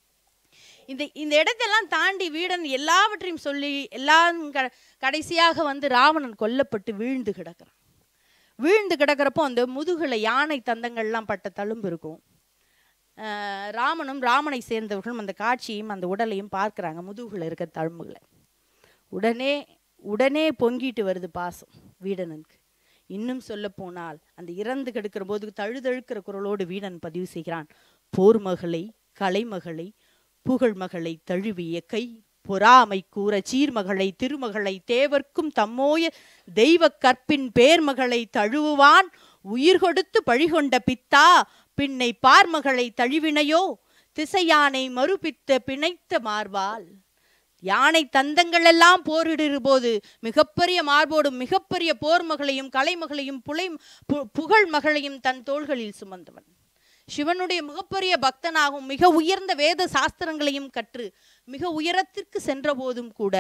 இந்த இந்த இடத்தெல்லாம் தாண்டி வீடன் எல்லாவற்றையும் சொல்லி எல்லாம் க- கடைசியாக வந்து ராவணன் கொல்லப்பட்டு வீழ்ந்து கிடக்கிறான் வீழ்ந்து கிடக்கிறப்போ அந்த முதுகுல யானை தந்தங்கள்லாம் பட்ட தழும்பு இருக்கும் ஆஹ் ராமனும் ராமனை சேர்ந்தவர்களும் அந்த காட்சியையும் அந்த உடலையும் பார்க்கறாங்க முதுகுல இருக்க தழும்புகளை உடனே உடனே பொங்கிட்டு வருது பாசம் வீடனனுக்கு இன்னும் சொல்ல போனால் அந்த இறந்து கிடக்கிற போது தழுதழுக்கிற குரலோடு வீணன் பதிவு செய்கிறான் போர் மகளை கலைமகளை புகழ் மகளை தழுவிய கை பொறாமை கூற சீர்மகளை திருமகளை தேவர்க்கும் தம்மோய தெய்வ கற்பின் பேர்மகளை தழுவுவான் உயிர் கொடுத்து பழிகொண்ட பித்தா பின்னை பார்மகளை தழுவினையோ திசையானை மறுபித்த பிணைத்த மார்பால் யானை தந்தங்கள் எல்லாம் போரிடுகிற போது மிகப்பெரிய மார்போடும் மிகப்பெரிய போர் மகளையும் கலைமகளையும் புலை பு- புகழ் மகளையும் தன் தோள்களில் சுமந்தவன் சிவனுடைய மிகப்பெரிய பக்தனாகவும் மிக உயர்ந்த வேத சாஸ்திரங்களையும் கற்று மிக உயரத்திற்கு சென்ற போதும் கூட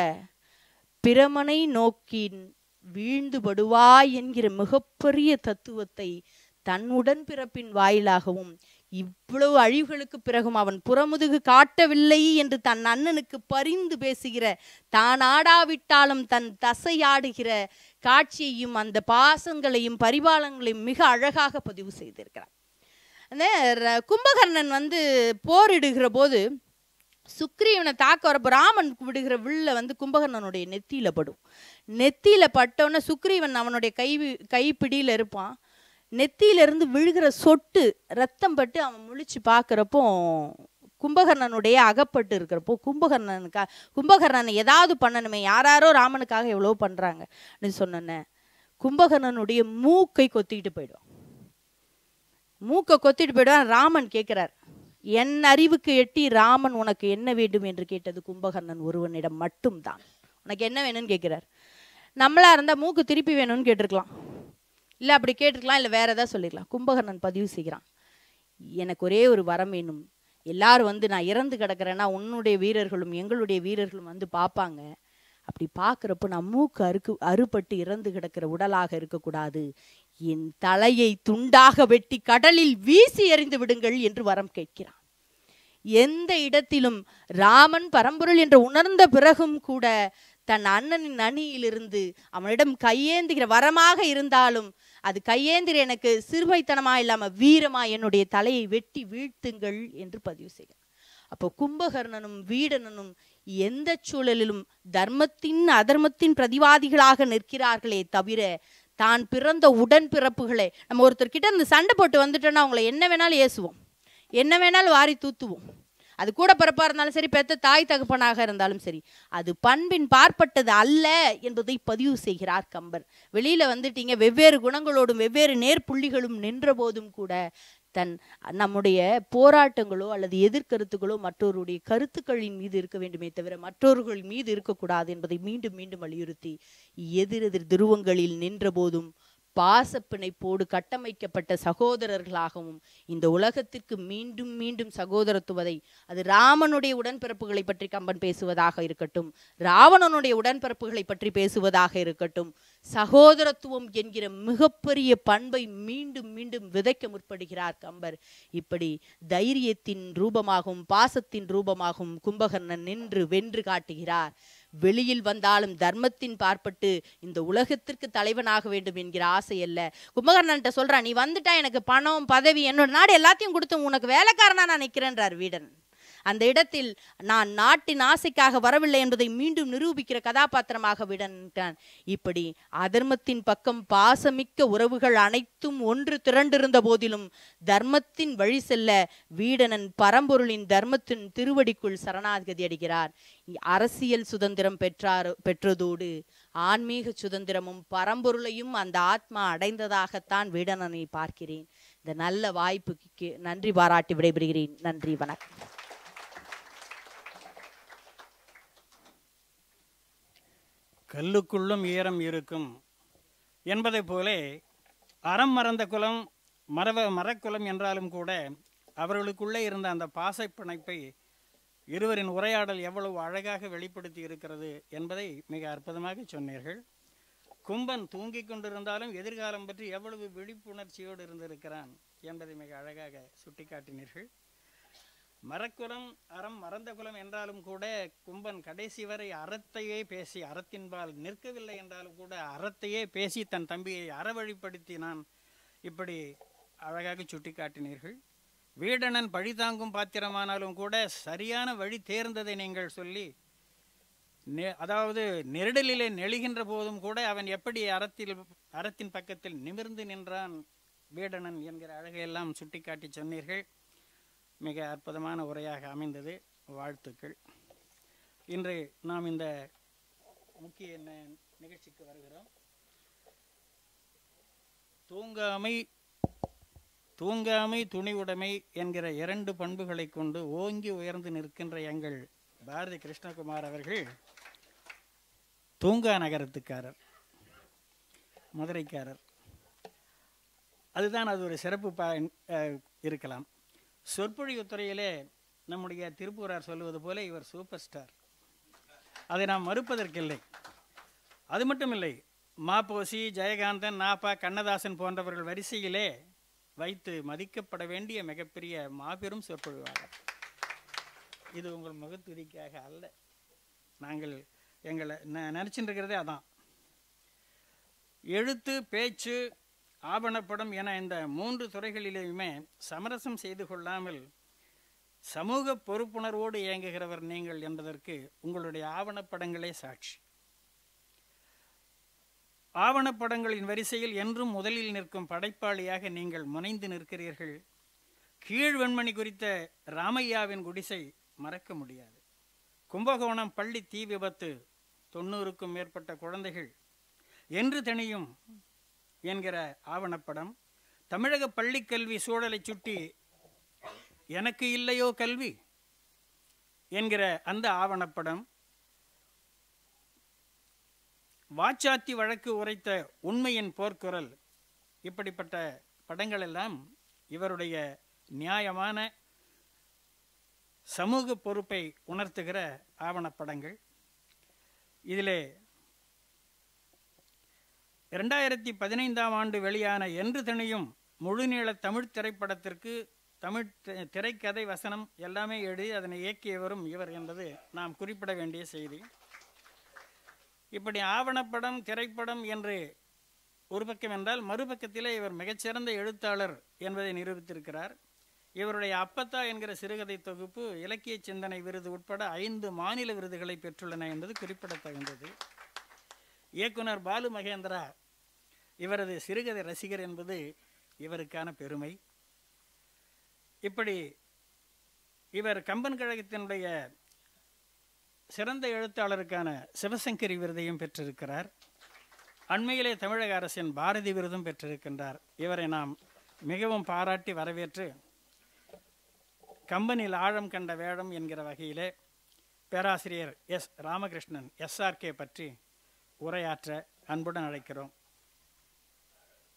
பிரமனை நோக்கி வீழ்ந்து படுவாய் என்கிற மிகப்பெரிய தத்துவத்தை தன் உடன்பிறப்பின் வாயிலாகவும் இவ்வளவு அழிவுகளுக்கு பிறகும் அவன் புறமுதுகு காட்டவில்லை என்று தன் அண்ணனுக்கு பரிந்து பேசுகிற தான் ஆடாவிட்டாலும் தன் தசையாடுகிற காட்சியையும் அந்த பாசங்களையும் பரிபாலங்களையும் மிக அழகாக பதிவு செய்திருக்கிறார் அந்த ர- கும்பகர்ணன் வந்து போரிடுகிற போது சுக்ரீவனை தாக்க வரப்போ ராமன் விடுகிற வில்ல வந்து கும்பகர்ணனுடைய நெத்தியில படும் நெத்தியில பட்டோன்னே சுக்ரீவன் அவனுடைய கை கைப்பிடியில இருப்பான் நெத்தியில இருந்து விழுகிற சொட்டு ரத்தம் பட்டு அவன் முழிச்சு பார்க்கறப்போ கும்பகர்ணனுடைய அகப்பட்டு இருக்கிறப்போ கும்பகர்ணனுக்கா கும்பகர்ணனை ஏதாவது பண்ணணுமே யாராரோ ராமனுக்காக எவ்வளோ பண்றாங்க அப்படின்னு சொன்னோன்னே கும்பகர்ணனுடைய மூக்கை கொத்திக்கிட்டு போயிடும் மூக்கை கொத்திட்டு போயிடுவான் ராமன் கேட்கிறார் என் அறிவுக்கு எட்டி ராமன் உனக்கு என்ன வேண்டும் என்று கேட்டது கும்பகர்ணன் ஒருவனிடம் மட்டும்தான் உனக்கு என்ன வேணும்னு கேட்கிறார் நம்மளா இருந்தா மூக்கு திருப்பி வேணும்னு கேட்டிருக்கலாம் இல்ல அப்படி கேட்டிருக்கலாம் இல்ல வேற ஏதாவது சொல்லிருக்கலாம் கும்பகர்ணன் பதிவு செய்கிறான் எனக்கு ஒரே ஒரு வரம் வேணும் எல்லாரும் வந்து நான் இறந்து கிடக்கிறேன்னா உன்னுடைய வீரர்களும் எங்களுடைய வீரர்களும் வந்து பார்ப்பாங்க அப்படி பார்க்குறப்போ நான் மூக்கு அறுக்கு அறுபட்டு இறந்து கிடக்கிற உடலாக இருக்கக்கூடாது என் தலையை துண்டாக வெட்டி கடலில் வீசி எறிந்து விடுங்கள் என்று வரம் கேட்கிறான் எந்த இடத்திலும் ராமன் பரம்பொருள் என்று உணர்ந்த பிறகும் கூட தன் அண்ணனின் அணியிலிருந்து அவனிடம் கையேந்துகிற வரமாக இருந்தாலும் அது கையேந்திர எனக்கு சிறுமைத்தனமா இல்லாம வீரமா என்னுடைய தலையை வெட்டி வீழ்த்துங்கள் என்று பதிவு செய்கிறார் அப்போ கும்பகர்ணனும் வீடனனும் எந்த சூழலிலும் தர்மத்தின் அதர்மத்தின் பிரதிவாதிகளாக நிற்கிறார்களே தவிர தான் பிறந்த உடன்பிறப்புகளை நம்ம ஒருத்தர்கிட்ட இந்த சண்டை போட்டு வந்துட்டோன்னா அவங்கள என்ன வேணாலும் ஏசுவோம் என்ன வேணாலும் வாரி தூத்துவோம் அது கூட பிறப்பா இருந்தாலும் சரி பெத்த தாய் தகப்பனாக இருந்தாலும் சரி அது பண்பின் பார்ப்பட்டது அல்ல என்பதை பதிவு செய்கிறார் கம்பர் வெளியில வந்துட்டீங்க வெவ்வேறு குணங்களோடும் வெவ்வேறு நேர்புள்ளிகளும் நின்ற போதும் கூட தன் நம்முடைய போராட்டங்களோ அல்லது எதிர்கருத்துக்களோ மற்றவருடைய கருத்துக்களின் மீது இருக்க வேண்டுமே தவிர மற்றவர்கள் மீது இருக்கக்கூடாது என்பதை மீண்டும் மீண்டும் வலியுறுத்தி எதிரெதிர் துருவங்களில் நின்ற போதும் பாசப்பிணைப்போடு கட்டமைக்கப்பட்ட சகோதரர்களாகவும் இந்த உலகத்திற்கு மீண்டும் மீண்டும் சகோதரத்துவதை அது ராமனுடைய உடன்பிறப்புகளை பற்றி கம்பன் பேசுவதாக இருக்கட்டும் ராவணனுடைய உடன்பிறப்புகளை பற்றி பேசுவதாக இருக்கட்டும் சகோதரத்துவம் என்கிற மிகப்பெரிய பண்பை மீண்டும் மீண்டும் விதைக்க முற்படுகிறார் கம்பர் இப்படி தைரியத்தின் ரூபமாகவும் பாசத்தின் ரூபமாகவும் கும்பகர்ணன் நின்று வென்று காட்டுகிறார் வெளியில் வந்தாலும் தர்மத்தின் பார்ப்பட்டு இந்த உலகத்திற்கு தலைவனாக வேண்டும் என்கிற ஆசை அல்ல கும்பகர்ணன்ட்ட சொல்றான் நீ வந்துட்டா எனக்கு பணம் பதவி என்னோட நாடு எல்லாத்தையும் கொடுத்து உனக்கு வேலைக்காரனா நான் நிக்கிறேன்றார் வீடன் அந்த இடத்தில் நான் நாட்டின் ஆசைக்காக வரவில்லை என்பதை மீண்டும் நிரூபிக்கிற கதாபாத்திரமாக விடன்றான் இப்படி அதர்மத்தின் பக்கம் பாசமிக்க உறவுகள் அனைத்தும் ஒன்று திரண்டிருந்த போதிலும் தர்மத்தின் வழி செல்ல வீடனன் பரம்பொருளின் தர்மத்தின் திருவடிக்குள் சரணாகதி அடைகிறார் அரசியல் சுதந்திரம் பெற்றார் பெற்றதோடு ஆன்மீக சுதந்திரமும் பரம்பொருளையும் அந்த ஆத்மா அடைந்ததாகத்தான் வீடனனை பார்க்கிறேன் இந்த நல்ல வாய்ப்புக்கு நன்றி பாராட்டி விடைபெறுகிறேன் நன்றி வணக்கம் கல்லுக்குள்ளும் ஈரம் இருக்கும் என்பதைப் போலே அறம் மறந்த குலம் மரவ மரக்குலம் என்றாலும் கூட அவர்களுக்குள்ளே இருந்த அந்த பாசப் பிணைப்பை இருவரின் உரையாடல் எவ்வளவு அழகாக வெளிப்படுத்தி இருக்கிறது என்பதை மிக அற்புதமாக சொன்னீர்கள் கும்பன் தூங்கிக் கொண்டிருந்தாலும் எதிர்காலம் பற்றி எவ்வளவு விழிப்புணர்ச்சியோடு இருந்திருக்கிறான் என்பதை மிக அழகாக சுட்டிக்காட்டினீர்கள் மரக்குலம் அறம் மறந்த குலம் என்றாலும் கூட கும்பன் கடைசி வரை அறத்தையே பேசி அறத்தின்பால் நிற்கவில்லை என்றாலும் கூட அறத்தையே பேசி தன் தம்பியை அறவழிப்படுத்தினான் இப்படி அழகாக சுட்டிக்காட்டினீர்கள் வீடணன் பழிதாங்கும் பாத்திரமானாலும் கூட சரியான வழி தேர்ந்ததை நீங்கள் சொல்லி நெ- அதாவது நெருடலிலே நெழுகின்ற போதும் கூட அவன் எப்படி அறத்தில் அறத்தின் பக்கத்தில் நிமிர்ந்து நின்றான் வீடணன் என்கிற அழகையெல்லாம் சுட்டிக்காட்டி சொன்னீர்கள் மிக அற்புதமான உரையாக அமைந்தது வாழ்த்துக்கள் இன்று நாம் இந்த முக்கிய ந- நிகழ்ச்சிக்கு வருகிறோம் தூங்காமை தூங்காமை துணிவுடைமை என்கிற இரண்டு பண்புகளை கொண்டு ஓங்கி உயர்ந்து நிற்கின்ற எங்கள் பாரதி கிருஷ்ணகுமார் அவர்கள் தூங்கா நகரத்துக்காரர் மதுரைக்காரர் அதுதான் அது ஒரு சிறப்பு பா அஹ், இருக்கலாம் சொற்பொழிவு துறையிலே நம்முடைய திருப்பூரார் சொல்லுவது போல இவர் சூப்பர் ஸ்டார் அதை நாம் மறுப்பதற்கில்லை அது மட்டுமில்லை மாப்போசி ஜெயகாந்தன் நாப்பா கண்ணதாசன் போன்றவர்கள் வரிசையிலே வைத்து மதிக்கப்பட வேண்டிய மிகப்பெரிய மாபெரும் சொற்பொழிவாளர் இது உங்கள் முகத்துதிக்காக அல்ல நாங்கள் எங்களை ந- நினைச்சிட்டு இருக்கிறதே அதான் எழுத்து பேச்சு ஆவணப்படம் என இந்த மூன்று துறைகளிலேயுமே சமரசம் செய்து கொள்ளாமல் சமூக பொறுப்புணர்வோடு இயங்குகிறவர் நீங்கள் என்பதற்கு உங்களுடைய ஆவணப்படங்களே சாட்சி ஆவணப்படங்களின் வரிசையில் என்றும் முதலில் நிற்கும் படைப்பாளியாக நீங்கள் முனைந்து நிற்கிறீர்கள் கீழ் வெண்மணி குறித்த ராமையாவின் குடிசை மறக்க முடியாது கும்பகோணம் பள்ளி தீ விபத்து தொண்ணூறுக்கும் மேற்பட்ட குழந்தைகள் என்று தணியும் என்கிற ஆவணப்படம் தமிழக பள்ளிக் கல்வி சூழலை சுட்டி எனக்கு இல்லையோ கல்வி என்கிற அந்த ஆவணப்படம் வாச்சாத்தி வழக்கு உரைத்த உண்மையின் போர்க்குரல் இப்படிப்பட்ட படங்கள் எல்லாம் இவருடைய நியாயமான சமூக பொறுப்பை உணர்த்துகிற ஆவணப்படங்கள் இதிலே இரண்டாயிரத்தி பதினைந்தாம் ஆண்டு வெளியான என்று தணியும் முழுநீள தமிழ் திரைப்படத்திற்கு தமிழ் தி- திரைக்கதை வசனம் எல்லாமே எழுதி அதனை இயக்கியவரும் இவர் என்பது நாம் குறிப்பிட வேண்டிய செய்தி இப்படி ஆவணப்படம் திரைப்படம் என்று ஒரு பக்கம் என்றால் மறுபக்கத்திலே இவர் மிகச்சிறந்த எழுத்தாளர் என்பதை நிரூபித்திருக்கிறார் இவருடைய அப்பத்தா என்கிற சிறுகதை தொகுப்பு இலக்கிய சிந்தனை விருது உட்பட ஐந்து மாநில விருதுகளை பெற்றுள்ளன என்பது குறிப்பிடத்தகுந்தது இயக்குனர் பாலு மகேந்திரா இவரது சிறுகதை ரசிகர் என்பது இவருக்கான பெருமை இப்படி இவர் கம்பன் கழகத்தினுடைய சிறந்த எழுத்தாளருக்கான சிவசங்கரி விருதையும் பெற்றிருக்கிறார் அண்மையிலே தமிழக அரசின் பாரதி விருதும் பெற்றிருக்கின்றார் இவரை நாம் மிகவும் பாராட்டி வரவேற்று கம்பனில் ஆழம் கண்ட வேடம் என்கிற வகையிலே பேராசிரியர் எஸ் ராமகிருஷ்ணன் எஸ்ஆர்கே பற்றி உரையாற்ற அன்புடன் அழைக்கிறோம்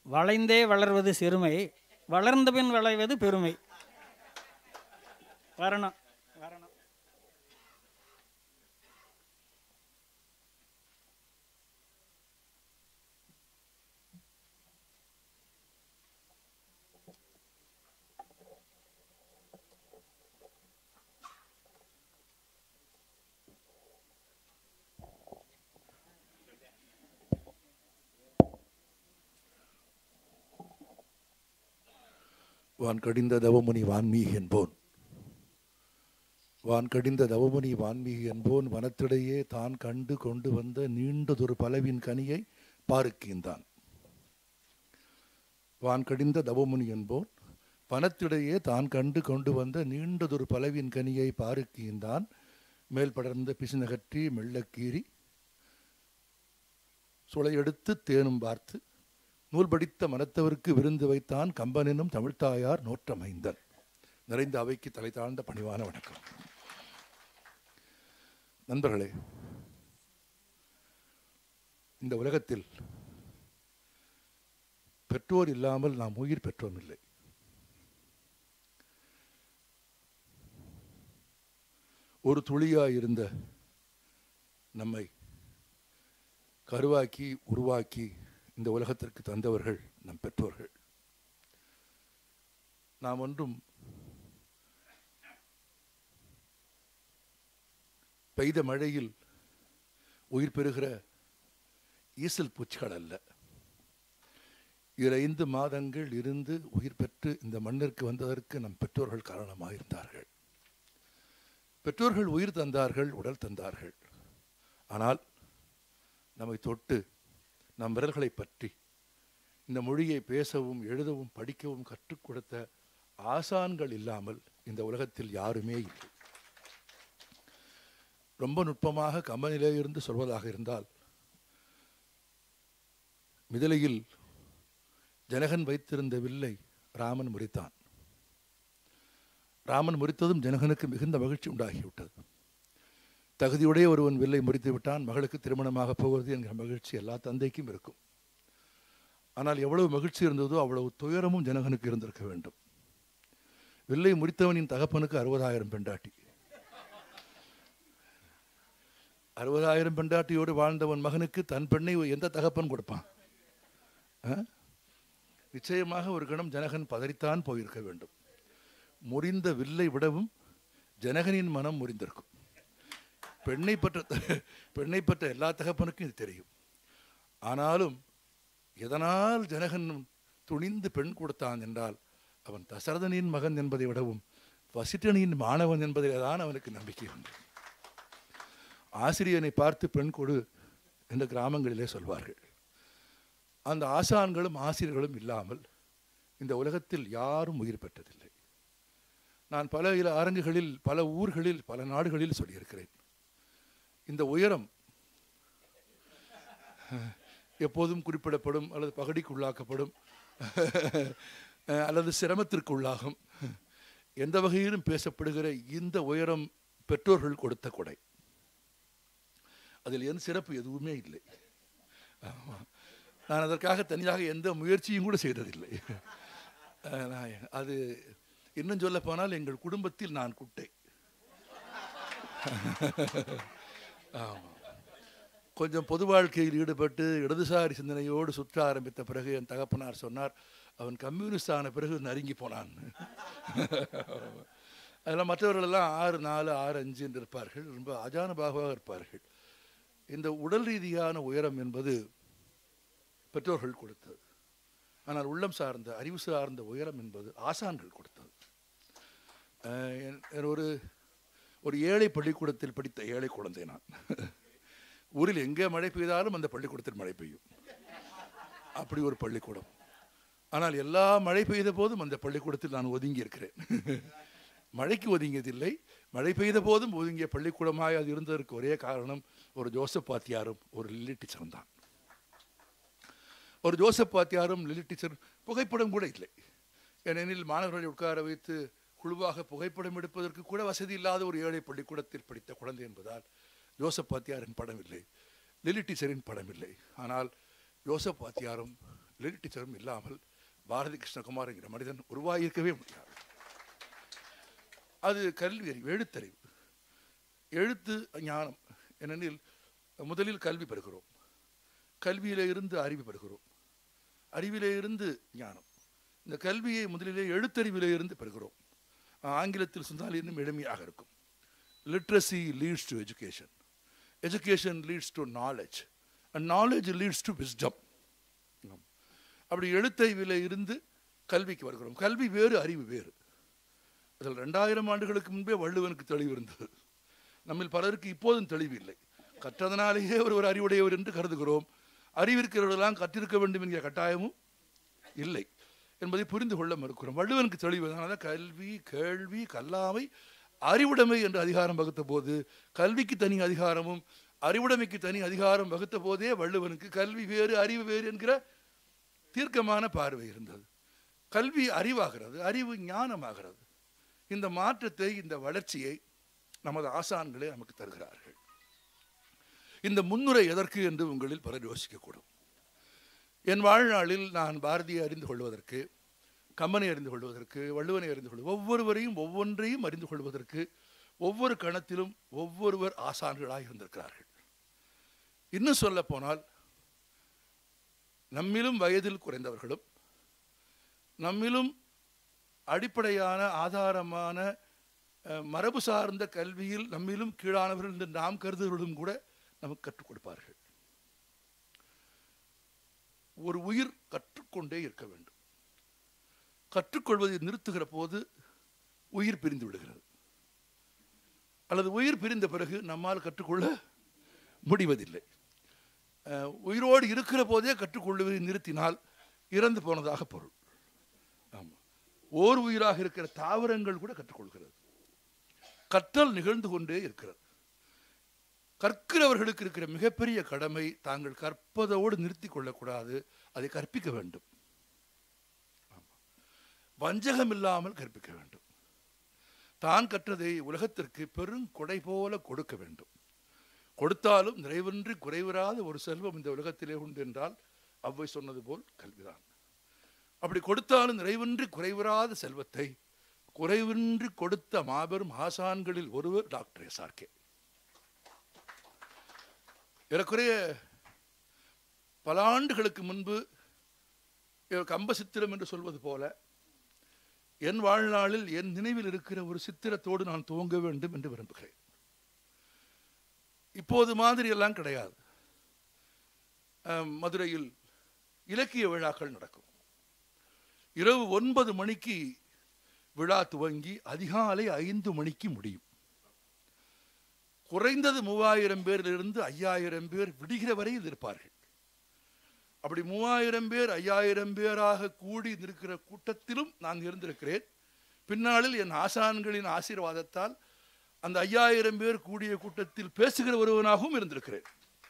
வளைந்தே வளர்வது சிறுமை வளர்ந்த பின் வளைவது பெருமை வரணும் வரணும் வான் கடிந்த தவமுனி வான்மீகி என்போன் வான் கடிந்த தவமுனி வான்மீகி என்போன் வனத்திடையே தான் கண்டு கொண்டு வந்த நீண்டதொரு பலவின் கனியை பாருக்கின்றான் வான் கடிந்த தவமுனி என்போன் வனத்திடையே தான் கண்டு கொண்டு வந்த நீண்டதொரு பலவின் கனியை பாருக்கின்றான் மேல் படர்ந்த பிசுநகற்றி மெல்லக்கீறி சுளையெடுத்து தேனும் பார்த்து நூல் படித்த மனத்தவருக்கு விருந்து வைத்தான் கம்பனினும் தமிழ்த்தாயார் நோற்றமைந்தன் நிறைந்த அவைக்கு தலை தாழ்ந்த பணிவான வணக்கம் நண்பர்களே இந்த உலகத்தில் பெற்றோர் இல்லாமல் நாம் உயிர் பெற்றோம் இல்லை ஒரு துளியாய் இருந்த நம்மை கருவாக்கி உருவாக்கி இந்த உலகத்திற்கு தந்தவர்கள் நம் பெற்றோர்கள் நாம் ஒன்றும் பெய்த மழையில் உயிர் பெறுகிற ஈசல் பூச்சிகள் அல்ல இரைந்து மாதங்கள் இருந்து உயிர் பெற்று இந்த மண்ணிற்கு வந்ததற்கு நம் பெற்றோர்கள் காரணமாக இருந்தார்கள் பெற்றோர்கள் உயிர் தந்தார்கள் உடல் தந்தார்கள் ஆனால் நம்மை தொட்டு நம் விரல்களை பற்றி இந்த மொழியை பேசவும் எழுதவும் படிக்கவும் கற்றுக் கொடுத்த ஆசான்கள் இல்லாமல் இந்த உலகத்தில் யாருமே இல்லை ரொம்ப நுட்பமாக கம்பனிலே இருந்து சொல்வதாக இருந்தால் மிதிலையில் ஜனகன் வைத்திருந்த வில்லை ராமன் முறித்தான் ராமன் முறித்ததும் ஜனகனுக்கு மிகுந்த மகிழ்ச்சி உண்டாகிவிட்டது தகுதியுடைய ஒருவன் வில்லை முறித்து விட்டான் மகளுக்கு திருமணமாக போகிறது என்கிற மகிழ்ச்சி எல்லா தந்தைக்கும் இருக்கும் ஆனால் எவ்வளவு மகிழ்ச்சி இருந்ததோ அவ்வளவு துயரமும் ஜனகனுக்கு இருந்திருக்க வேண்டும் வில்லை முறித்தவனின் தகப்பனுக்கு அறுபதாயிரம் பெண்டாட்டி அறுபதாயிரம் பெண்டாட்டியோடு வாழ்ந்தவன் மகனுக்கு தன் பெண்ணை எந்த தகப்பன் கொடுப்பான் ஆ? நிச்சயமாக ஒரு கணம் ஜனகன் பதறித்தான் போயிருக்க வேண்டும் முறிந்த வில்லை விடவும் ஜனகனின் மனம் முறிந்திருக்கும் பெண்ணை பற்ற பெண்ணை பற்ற எல்லா தகப்பனுக்கும் இது தெரியும் ஆனாலும் எதனால் ஜனகன் துணிந்து பெண் கொடுத்தான் என்றால் அவன் தசரதனின் மகன் என்பதை விடவும் வசிட்டனின் மாணவன் என்பதிலே தான் அவனுக்கு நம்பிக்கை உண்டு ஆசிரியனை பார்த்து பெண் கொடு என்று கிராமங்களிலே சொல்வார்கள் அந்த ஆசான்களும் ஆசிரியர்களும் இல்லாமல் இந்த உலகத்தில் யாரும் உயிர் பெற்றதில்லை நான் பல இல அரங்குகளில் பல ஊர்களில் பல நாடுகளில் சொல்லியிருக்கிறேன் இந்த உயரம் எப்போதும் குறிப்பிடப்படும் அல்லது பகடிக்குள்ளாக்கப்படும் அல்லது சிரமத்திற்குள்ளாகும் எந்த வகையிலும் பேசப்படுகிற இந்த உயரம் பெற்றோர்கள் கொடுத்த கொடை அதில் எந்த சிறப்பு எதுவுமே இல்லை ஆமா. நான் அதற்காக தனியாக எந்த முயற்சியும் கூட செய்ததில்லை அஹ், நான் அது இன்னும் சொல்ல போனால் எங்கள் குடும்பத்தில் நான் குட்டை ஆமாம் கொஞ்சம் பொது வாழ்க்கையில் ஈடுபட்டு இடதுசாரி சிந்தனையோடு சுற்ற ஆரம்பித்த பிறகு என் தகப்பனார் சொன்னார் அவன் கம்யூனிஸ்ட் ஆன பிறகு நறுங்கி போனான் அதெல்லாம் மற்றவர்களெல்லாம் ஆறு நாலு ஆறு அஞ்சு என்று இருப்பார்கள் ரொம்ப அஜானுபாகவாக இருப்பார்கள் இந்த உடல் ரீதியான உயரம் என்பது பெற்றோர்கள் கொடுத்தது ஆனால் உள்ளம் சார்ந்த அறிவு சார்ந்த உயரம் என்பது ஆசான்கள் கொடுத்தது அஹ் என்- என் ஒரு ஒரு ஏழை பள்ளிக்கூடத்தில் படித்த ஏழை குழந்தை நான் ஊரில் எங்கே மழை பெய்தாலும் அந்த பள்ளிக்கூடத்தில் மழை பெய்யும் அப்படி ஒரு பள்ளிக்கூடம் ஆனால் எல்லா மழை பெய்த போதும் அந்த பள்ளிக்கூடத்தில் நான் ஒதுங்கி இருக்கிறேன் மழைக்கு ஒதுங்கியதில்லை மழை பெய்த போதும் ஒதுங்கிய பள்ளிக்கூடமாய் அது இருந்ததற்கு ஒரே காரணம் ஒரு ஜோசப் பாத்தியாரும் ஒரு லில்லி டீச்சரும் தான் ஒரு ஜோசப் பாத்தியாரும் லில்லி டீச்சர் புகைப்படம் கூட இல்லை ஏனெனில் மாணவர்களை உட்கார வைத்து குழுவாக புகைப்படம் எடுப்பதற்கு கூட வசதி இல்லாத ஒரு ஏழை பள்ளிக்கூடத்தில் படித்த குழந்தை என்பதால் ஜோசப் பாத்தியாரின் படம் இல்லை லில்லி டீச்சரின் படம் இல்லை ஆனால் ஜோசப் பாத்தியாரும் லிட்டரேச்சரும் இல்லாமல் பாரதி கிருஷ்ணகுமார் என்கிற மனிதன் உருவாகியிருக்கவே முடியாது அது கல்வி அறிவு எழுத்தறிவு எழுத்து ஞானம் ஏனெனில் முதலில் கல்வி பெறுகிறோம் கல்வியிலே இருந்து அறிவு பெறுகிறோம் அறிவிலே இருந்து ஞானம் இந்த கல்வியை முதலிலே எழுத்தறிவிலே இருந்து பெறுகிறோம் ஆங்கிலத்தில் சொன்னால் இன்னும் எளிமையாக இருக்கும் literacy leads to education education leads to knowledge and knowledge leads to wisdom அப்படி எழுத்தறிவிலே இருந்து கல்விக்கு வருகிறோம் கல்வி வேறு அறிவு வேறு அதில் ரெண்டாயிரம் ஆண்டுகளுக்கு முன்பே வள்ளுவனுக்கு தெளிவு இருந்தது நம்மில் பலருக்கு இப்போதும் தெளிவு இல்லை கற்றதனாலேயே ஒரு ஒரு அறிவுடையவர் என்று கருதுகிறோம் அறிவிருக்கிறவர்களெல்லாம் கற்றிருக்க வேண்டும் என்கிற கட்டாயமும் இல்லை என்பதை புரிந்து கொள்ள மறுக்கிறோம் வள்ளுவனுக்கு தெளிவு அதனால கல்வி கேள்வி கல்லாமை அறிவுடைமை என்ற அதிகாரம் வகுத்த போது கல்விக்கு தனி அதிகாரமும் அறிவுடைமைக்கு தனி அதிகாரம் வகுத்த போதே வள்ளுவனுக்கு கல்வி வேறு அறிவு வேறு என்கிற தீர்க்கமான பார்வை இருந்தது கல்வி அறிவாகிறது அறிவு ஞானமாகிறது இந்த மாற்றத்தை இந்த வளர்ச்சியை நமது ஆசான்களே நமக்கு தருகிறார்கள் இந்த முன்னுரை எதற்கு என்று உங்களில் பலர் யோசிக்கக்கூடும் என் வாழ்நாளில் நான் பாரதியை அறிந்து கொள்வதற்கு கம்மனை அறிந்து கொள்வதற்கு வள்ளுவனை அறிந்து கொள்வது ஒவ்வொருவரையும் ஒவ்வொன்றையும் அறிந்து கொள்வதற்கு ஒவ்வொரு கணத்திலும் ஒவ்வொருவர் ஆசான்களாக இருந்திருக்கிறார்கள் இன்னும் சொல்ல போனால் நம்மிலும் வயதில் குறைந்தவர்களும் நம்மிலும் அடிப்படையான ஆதாரமான அஹ், மரபு சார்ந்த கல்வியில் நம்மிலும் கீழானவர்கள் என்று நாம் கருதுவர்களும் கூட நமக்கு கற்றுக் கொடுப்பார்கள் ஒரு உயிர் கற்றுக்கொண்டே இருக்க வேண்டும் கற்றுக்கொள்வதை நிறுத்துகிற போது உயிர் பிரிந்து விடுகிறது அல்லது உயிர் பிரிந்த பிறகு நம்மால் கற்றுக்கொள்ள முடிவதில்லை அஹ், உயிரோடு இருக்கிற போதே கற்றுக்கொள்வதை நிறுத்தினால் இறந்து போனதாக பொருள் ஆமாம் ஓர் உயிராக இருக்கிற தாவரங்கள் கூட கற்றுக்கொள்கிறது கற்றல் நிகழ்ந்து கொண்டே இருக்கிறது கற்கிறவர்களுக்கு இருக்கிற மிகப்பெரிய கடமை தாங்கள் கற்பதோடு நிறுத்தி கொள்ளக்கூடாது அதை கற்பிக்க வேண்டும் ஆமா. வஞ்சகம் இல்லாமல் கற்பிக்க வேண்டும் தான் கற்றதை உலகத்திற்கு பெரும் கொடை போல கொடுக்க வேண்டும் கொடுத்தாலும் நிறைவின்றி குறைவராத ஒரு செல்வம் இந்த உலகத்திலே உண்டு என்றால் அவ்வை சொன்னது போல் கல்விதான் அப்படி கொடுத்தாலும் நிறைவின்றி குறைவராத செல்வத்தை குறைவின்றி கொடுத்த மாபெரும் ஆசான்களில் ஒருவர் டாக்டர் எஸ்ஆர்கே ஏறக்குறைய பல ஆண்டுகளுக்கு முன்பு இவர் கம்பசித்திரம் என்று சொல்வது போல என் வாழ்நாளில் என் நினைவில் இருக்கிற ஒரு சித்திரத்தோடு நான் துவங்க வேண்டும் என்று விரும்புகிறேன் இப்போது மாதிரி எல்லாம் கிடையாது அஹ், மதுரையில் இலக்கிய விழாக்கள் நடக்கும் இரவு ஒன்பது மணிக்கு விழா துவங்கி அதிகாலை ஐந்து மணிக்கு முடியும் குறைந்தது மூவாயிரம் பேரிலிருந்து ஐயாயிரம் பேர் விடுகிற வரையில் இருப்பார்கள் அப்படி மூவாயிரம் பேர் ஐயாயிரம் பேராக கூடி நிற்கிற கூட்டத்திலும் நான் இருந்திருக்கிறேன் பின்னாளில் என் ஆசான்களின் ஆசீர்வாதத்தால் அந்த ஐயாயிரம் பேர் கூடிய கூட்டத்தில் பேசுகிற ஒருவனாகவும் இருந்திருக்கிறேன்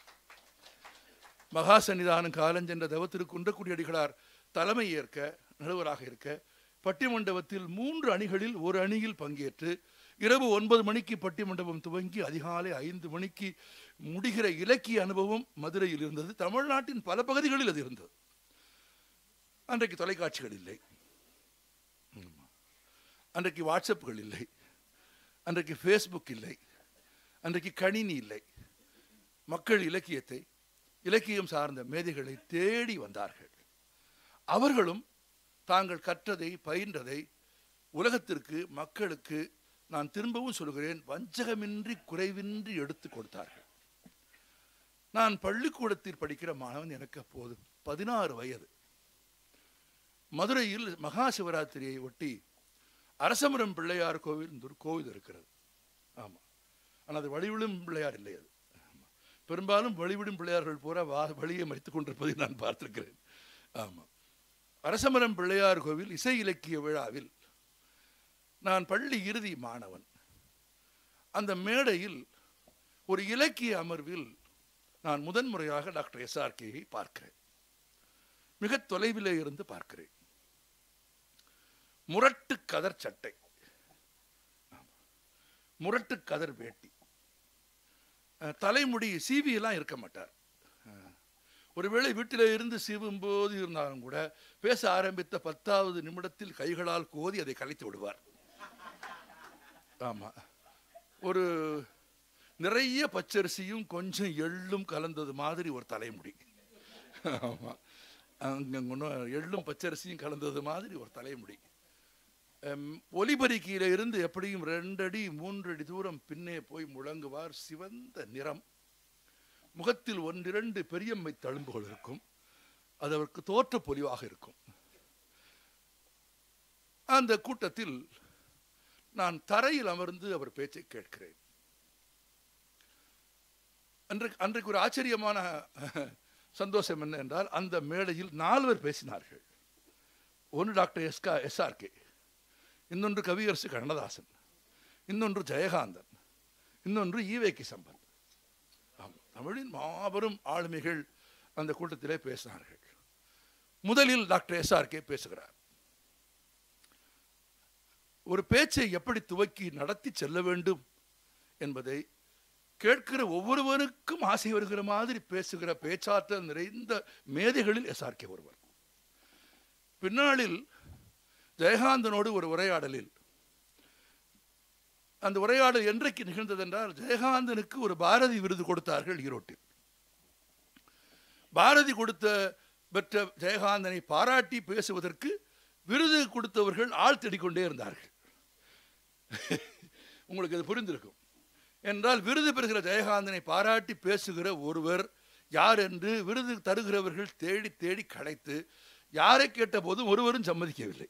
மகா சன்னிதானம் காலஞ்சென்ற தவத்திற்கு குடியடிகளார் தலைமை ஏற்க நடுவராக இருக்க பட்டிமண்டபத்தில் மூன்று அணிகளில் ஒரு அணியில் பங்கேற்று இரவு ஒன்பது மணிக்கு பட்டிமண்டபம் துவங்கி அதிகாலை ஐந்து மணிக்கு முடிகிற இலக்கிய அனுபவம் மதுரையில் இருந்தது தமிழ்நாட்டின் பல பகுதிகளில் அது இருந்தது அன்றைக்கு தொலைக்காட்சிகள் இல்லை ஆமா. அன்றைக்கு வாட்ஸ்அப்புகள் இல்லை அன்றைக்கு ஃபேஸ்புக் இல்லை அன்றைக்கு கணினி இல்லை மக்கள் இலக்கியத்தை இலக்கியம் சார்ந்த மேதைகளை தேடி வந்தார்கள் அவர்களும் தாங்கள் கற்றதை பயின்றதை உலகத்திற்கு மக்களுக்கு நான் திரும்பவும் சொல்கிறேன் வஞ்சகமின்றி குறைவின்றி எடுத்து கொடுத்தார்கள் நான் பள்ளிக்கூடத்தில் படிக்கிற மாணவன் எனக்கு அப்போது பதினாறு வயது மதுரையில் மகா சிவராத்திரியை ஒட்டி அரசமரம் பிள்ளையார் கோவில் என்று ஒரு கோவில் இருக்கிறது ஆமாம் ஆனால் அது வழிவிடும் பிள்ளையார் இல்லை அது ஆமா. பெரும்பாலும் வழிவிடும் பிள்ளையார்கள் பூரா வா வழியை மறித்துக் கொண்டிருப்பதை நான் பார்த்திருக்கிறேன் ஆமாம் அரசமரம் பிள்ளையார் கோவில் இசை இலக்கிய விழாவில் நான் பள்ளி இறுதி மாணவன் அந்த மேடையில் ஒரு இலக்கிய அமர்வில் நான் முதன்முறையாக டாக்டர் எஸ்ஆர்கேயை பார்க்கிறேன் மிக தொலைவிலே இருந்து பார்க்கிறேன் முரட்டு கதர் சட்டை ஆமா. முரட்டு கதர் வேட்டி அஹ், தலைமுடி சீவி எல்லாம் இருக்க மாட்டார் அஹ், ஒருவேளை வீட்டிலே இருந்து சீவும் போது இருந்தாலும் கூட பேச ஆரம்பித்த பத்தாவது நிமிடத்தில் கைகளால் கோதி அதை கலைத்து விடுவார் ஆமா ஒரு நிறைய பச்சரிசியும் கொஞ்சம் எள்ளும் கலந்தது மாதிரி ஒரு தலைமுடி ஆமா அங்க ஒன்றும் எள்ளும் பச்சரிசியும் கலந்தது மாதிரி ஒரு தலைமுடி எம், ஒலிபெருக்கியில இருந்து எப்படியும் ரெண்டடி மூன்றடி தூரம் பின்னே போய் முழங்குவார் சிவந்த நிறம் முகத்தில் ஒன்றிரண்டு பெரியம்மை தழும்புகள் இருக்கும் அது அவருக்கு தோற்ற பொலிவாக இருக்கும் அந்த கூட்டத்தில் நான் தரையில் அமர்ந்து அவர் பேச்சை கேட்கிறேன் அன்றைக்கு அன்றைக்கு ஒரு ஆச்சரியமான சந்தோஷம் என்ன என்றால் அந்த மேடையில் நால்வர் பேசினார்கள் ஒன்று டாக்டர் எஸ்கா எஸ்ஆர்கே இன்னொன்று கவியரசு கண்ணதாசன் இன்னொன்று ஜெயகாந்தன் இன்னொன்று ஈவேக்கி சம்பத் ஆம், தமிழின் மாபெரும் ஆளுமைகள் அந்த கூட்டத்திலே பேசினார்கள் முதலில் டாக்டர் எஸ்ஆர்கே பேசுகிறார் ஒரு பேச்சை எப்படி துவக்கி நடத்தி செல்ல வேண்டும் என்பதை கேட்கிற ஒவ்வொருவருக்கும் ஆசை வருகிற மாதிரி பேசுகிற பேச்சாற்றல் நிறைந்த மேதைகளில் எஸ்ஆர்கே ஒருவர் பின்னாளில் ஜெயகாந்தனோடு ஒரு உரையாடலில் அந்த உரையாடல் என்றைக்கு நிகழ்ந்ததென்றால் ஜெயகாந்தனுக்கு ஒரு பாரதி விருது கொடுத்தார்கள் ஈரோட்டில் பாரதி கொடுத்த பெற்ற ஜெயகாந்தனை பாராட்டி பேசுவதற்கு விருது கொடுத்தவர்கள் ஆள் தேடிக்கொண்டே இருந்தார்கள் உங்களுக்கு இது புரிந்திருக்கும் என்றால் விருது பெறுகிற ஜெயகாந்தனை பாராட்டி பேசுகிற ஒருவர் யார் என்று விருது தருகிறவர்கள் தேடி தேடி கடைத்து யாரை கேட்ட போதும் ஒருவரும் சம்மதிக்கவில்லை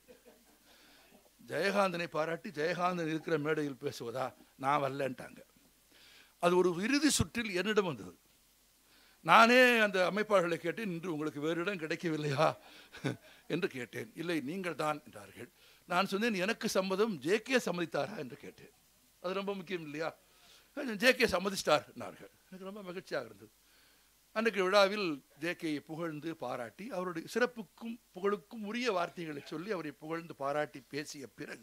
ஜெயகாந்தனை பாராட்டி ஜெயகாந்தன் இருக்கிற மேடையில் பேசுவதா நான் வரலன்ட்டாங்க அது ஒரு இறுதி சுற்றில் என்னிடம் வந்தது நானே அந்த அமைப்பாளர்களை கேட்டேன் இன்று உங்களுக்கு வேறு இடம் கிடைக்கவில்லையா என்று கேட்டேன் இல்லை நீங்கள் தான் என்றார்கள் நான் சொன்னேன் எனக்கு சம்மதம் ஜேகே சம்மதித்தாரா என்று கேட்டேன் அது ரொம்ப முக்கியம் இல்லையா ஜேகே சம்மதிச்சிட்டார் என்றார்கள் எனக்கு ரொம்ப மகிழ்ச்சியாக இருந்தது அன்றைக்கு விழாவில் ஜேகேயை புகழ்ந்து பாராட்டி அவருடைய சிறப்புக்கும் புகழுக்கும் உரிய வார்த்தைகளை சொல்லி அவரை புகழ்ந்து பாராட்டி பேசிய பிறகு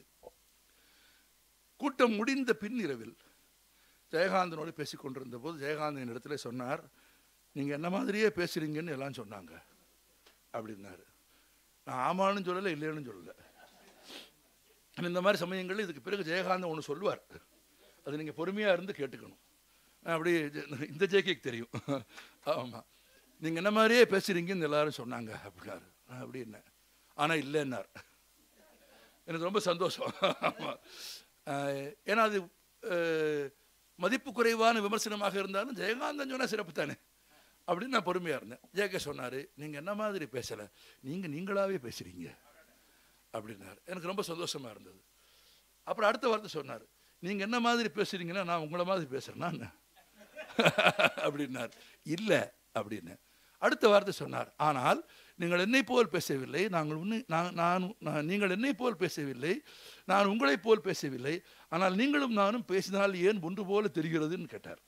கூட்டம் முடிந்த பின்னிரவில் ஜெயகாந்தனோடு பேசிக் கொண்டிருந்த போது ஜெயகாந்தன் இடத்துல சொன்னார் நீங்க என்ன மாதிரியே பேசுறீங்கன்னு எல்லாம் சொன்னாங்க அப்படின்னாரு நான் ஆமான்னு சொல்லலை இல்லைன்னு சொல்லலை ஆனா, இந்த மாதிரி சமயங்களில் இதுக்கு பிறகு ஜெயகாந்தன் ஒன்று சொல்லுவார் அது நீங்கள் பொறுமையாக இருந்து கேட்டுக்கணும் நான் அப்படி ஜெ- இந்த ஜேகேக்கு தெரியும் ஆமாம் நீங்கள் என்ன மாதிரியே பேசுறீங்கன்னு எல்லாரும் சொன்னாங்க அப்படின்னாரு நான் அப்படி என்ன ஆனால் இல்லைன்னார் எனக்கு ரொம்ப சந்தோஷம் ஆமா. அஹ், ஏன்னா அது அஹ், மதிப்பு குறைவான விமர்சனமாக இருந்தாலும் ஜெயகாந்தன் சொன்னால் சிறப்பு தானே அப்படின்னு நான் பொறுமையாக இருந்தேன் ஜேகே சொன்னார் நீங்கள் என்ன மாதிரி பேசலை நீங்கள் நீங்களாவே பேசுகிறீங்க அப்படின்னாரு எனக்கு ரொம்ப சந்தோஷமா இருந்தது அப்புறம் அடுத்த வார்த்தை சொன்னார் நீங்க என்ன மாதிரி பேசுறீங்கன்னா நான் உங்களை மாதிரி பேசுறேன்னா என்ன? அப்படின்னார் இல்லை அப்படின்னு அடுத்த வார்த்தை சொன்னார் ஆனால் நீங்கள் என்னை போல் பேசவில்லை நாங்கள் உன்னை நான் நான் நான் நீங்கள் என்னை போல் பேசவில்லை நான் உங்களைப் போல் பேசவில்லை ஆனால் நீங்களும் நானும் பேசினால் ஏன் ஒன்று போல தெரிகிறதுன்னு கேட்டார்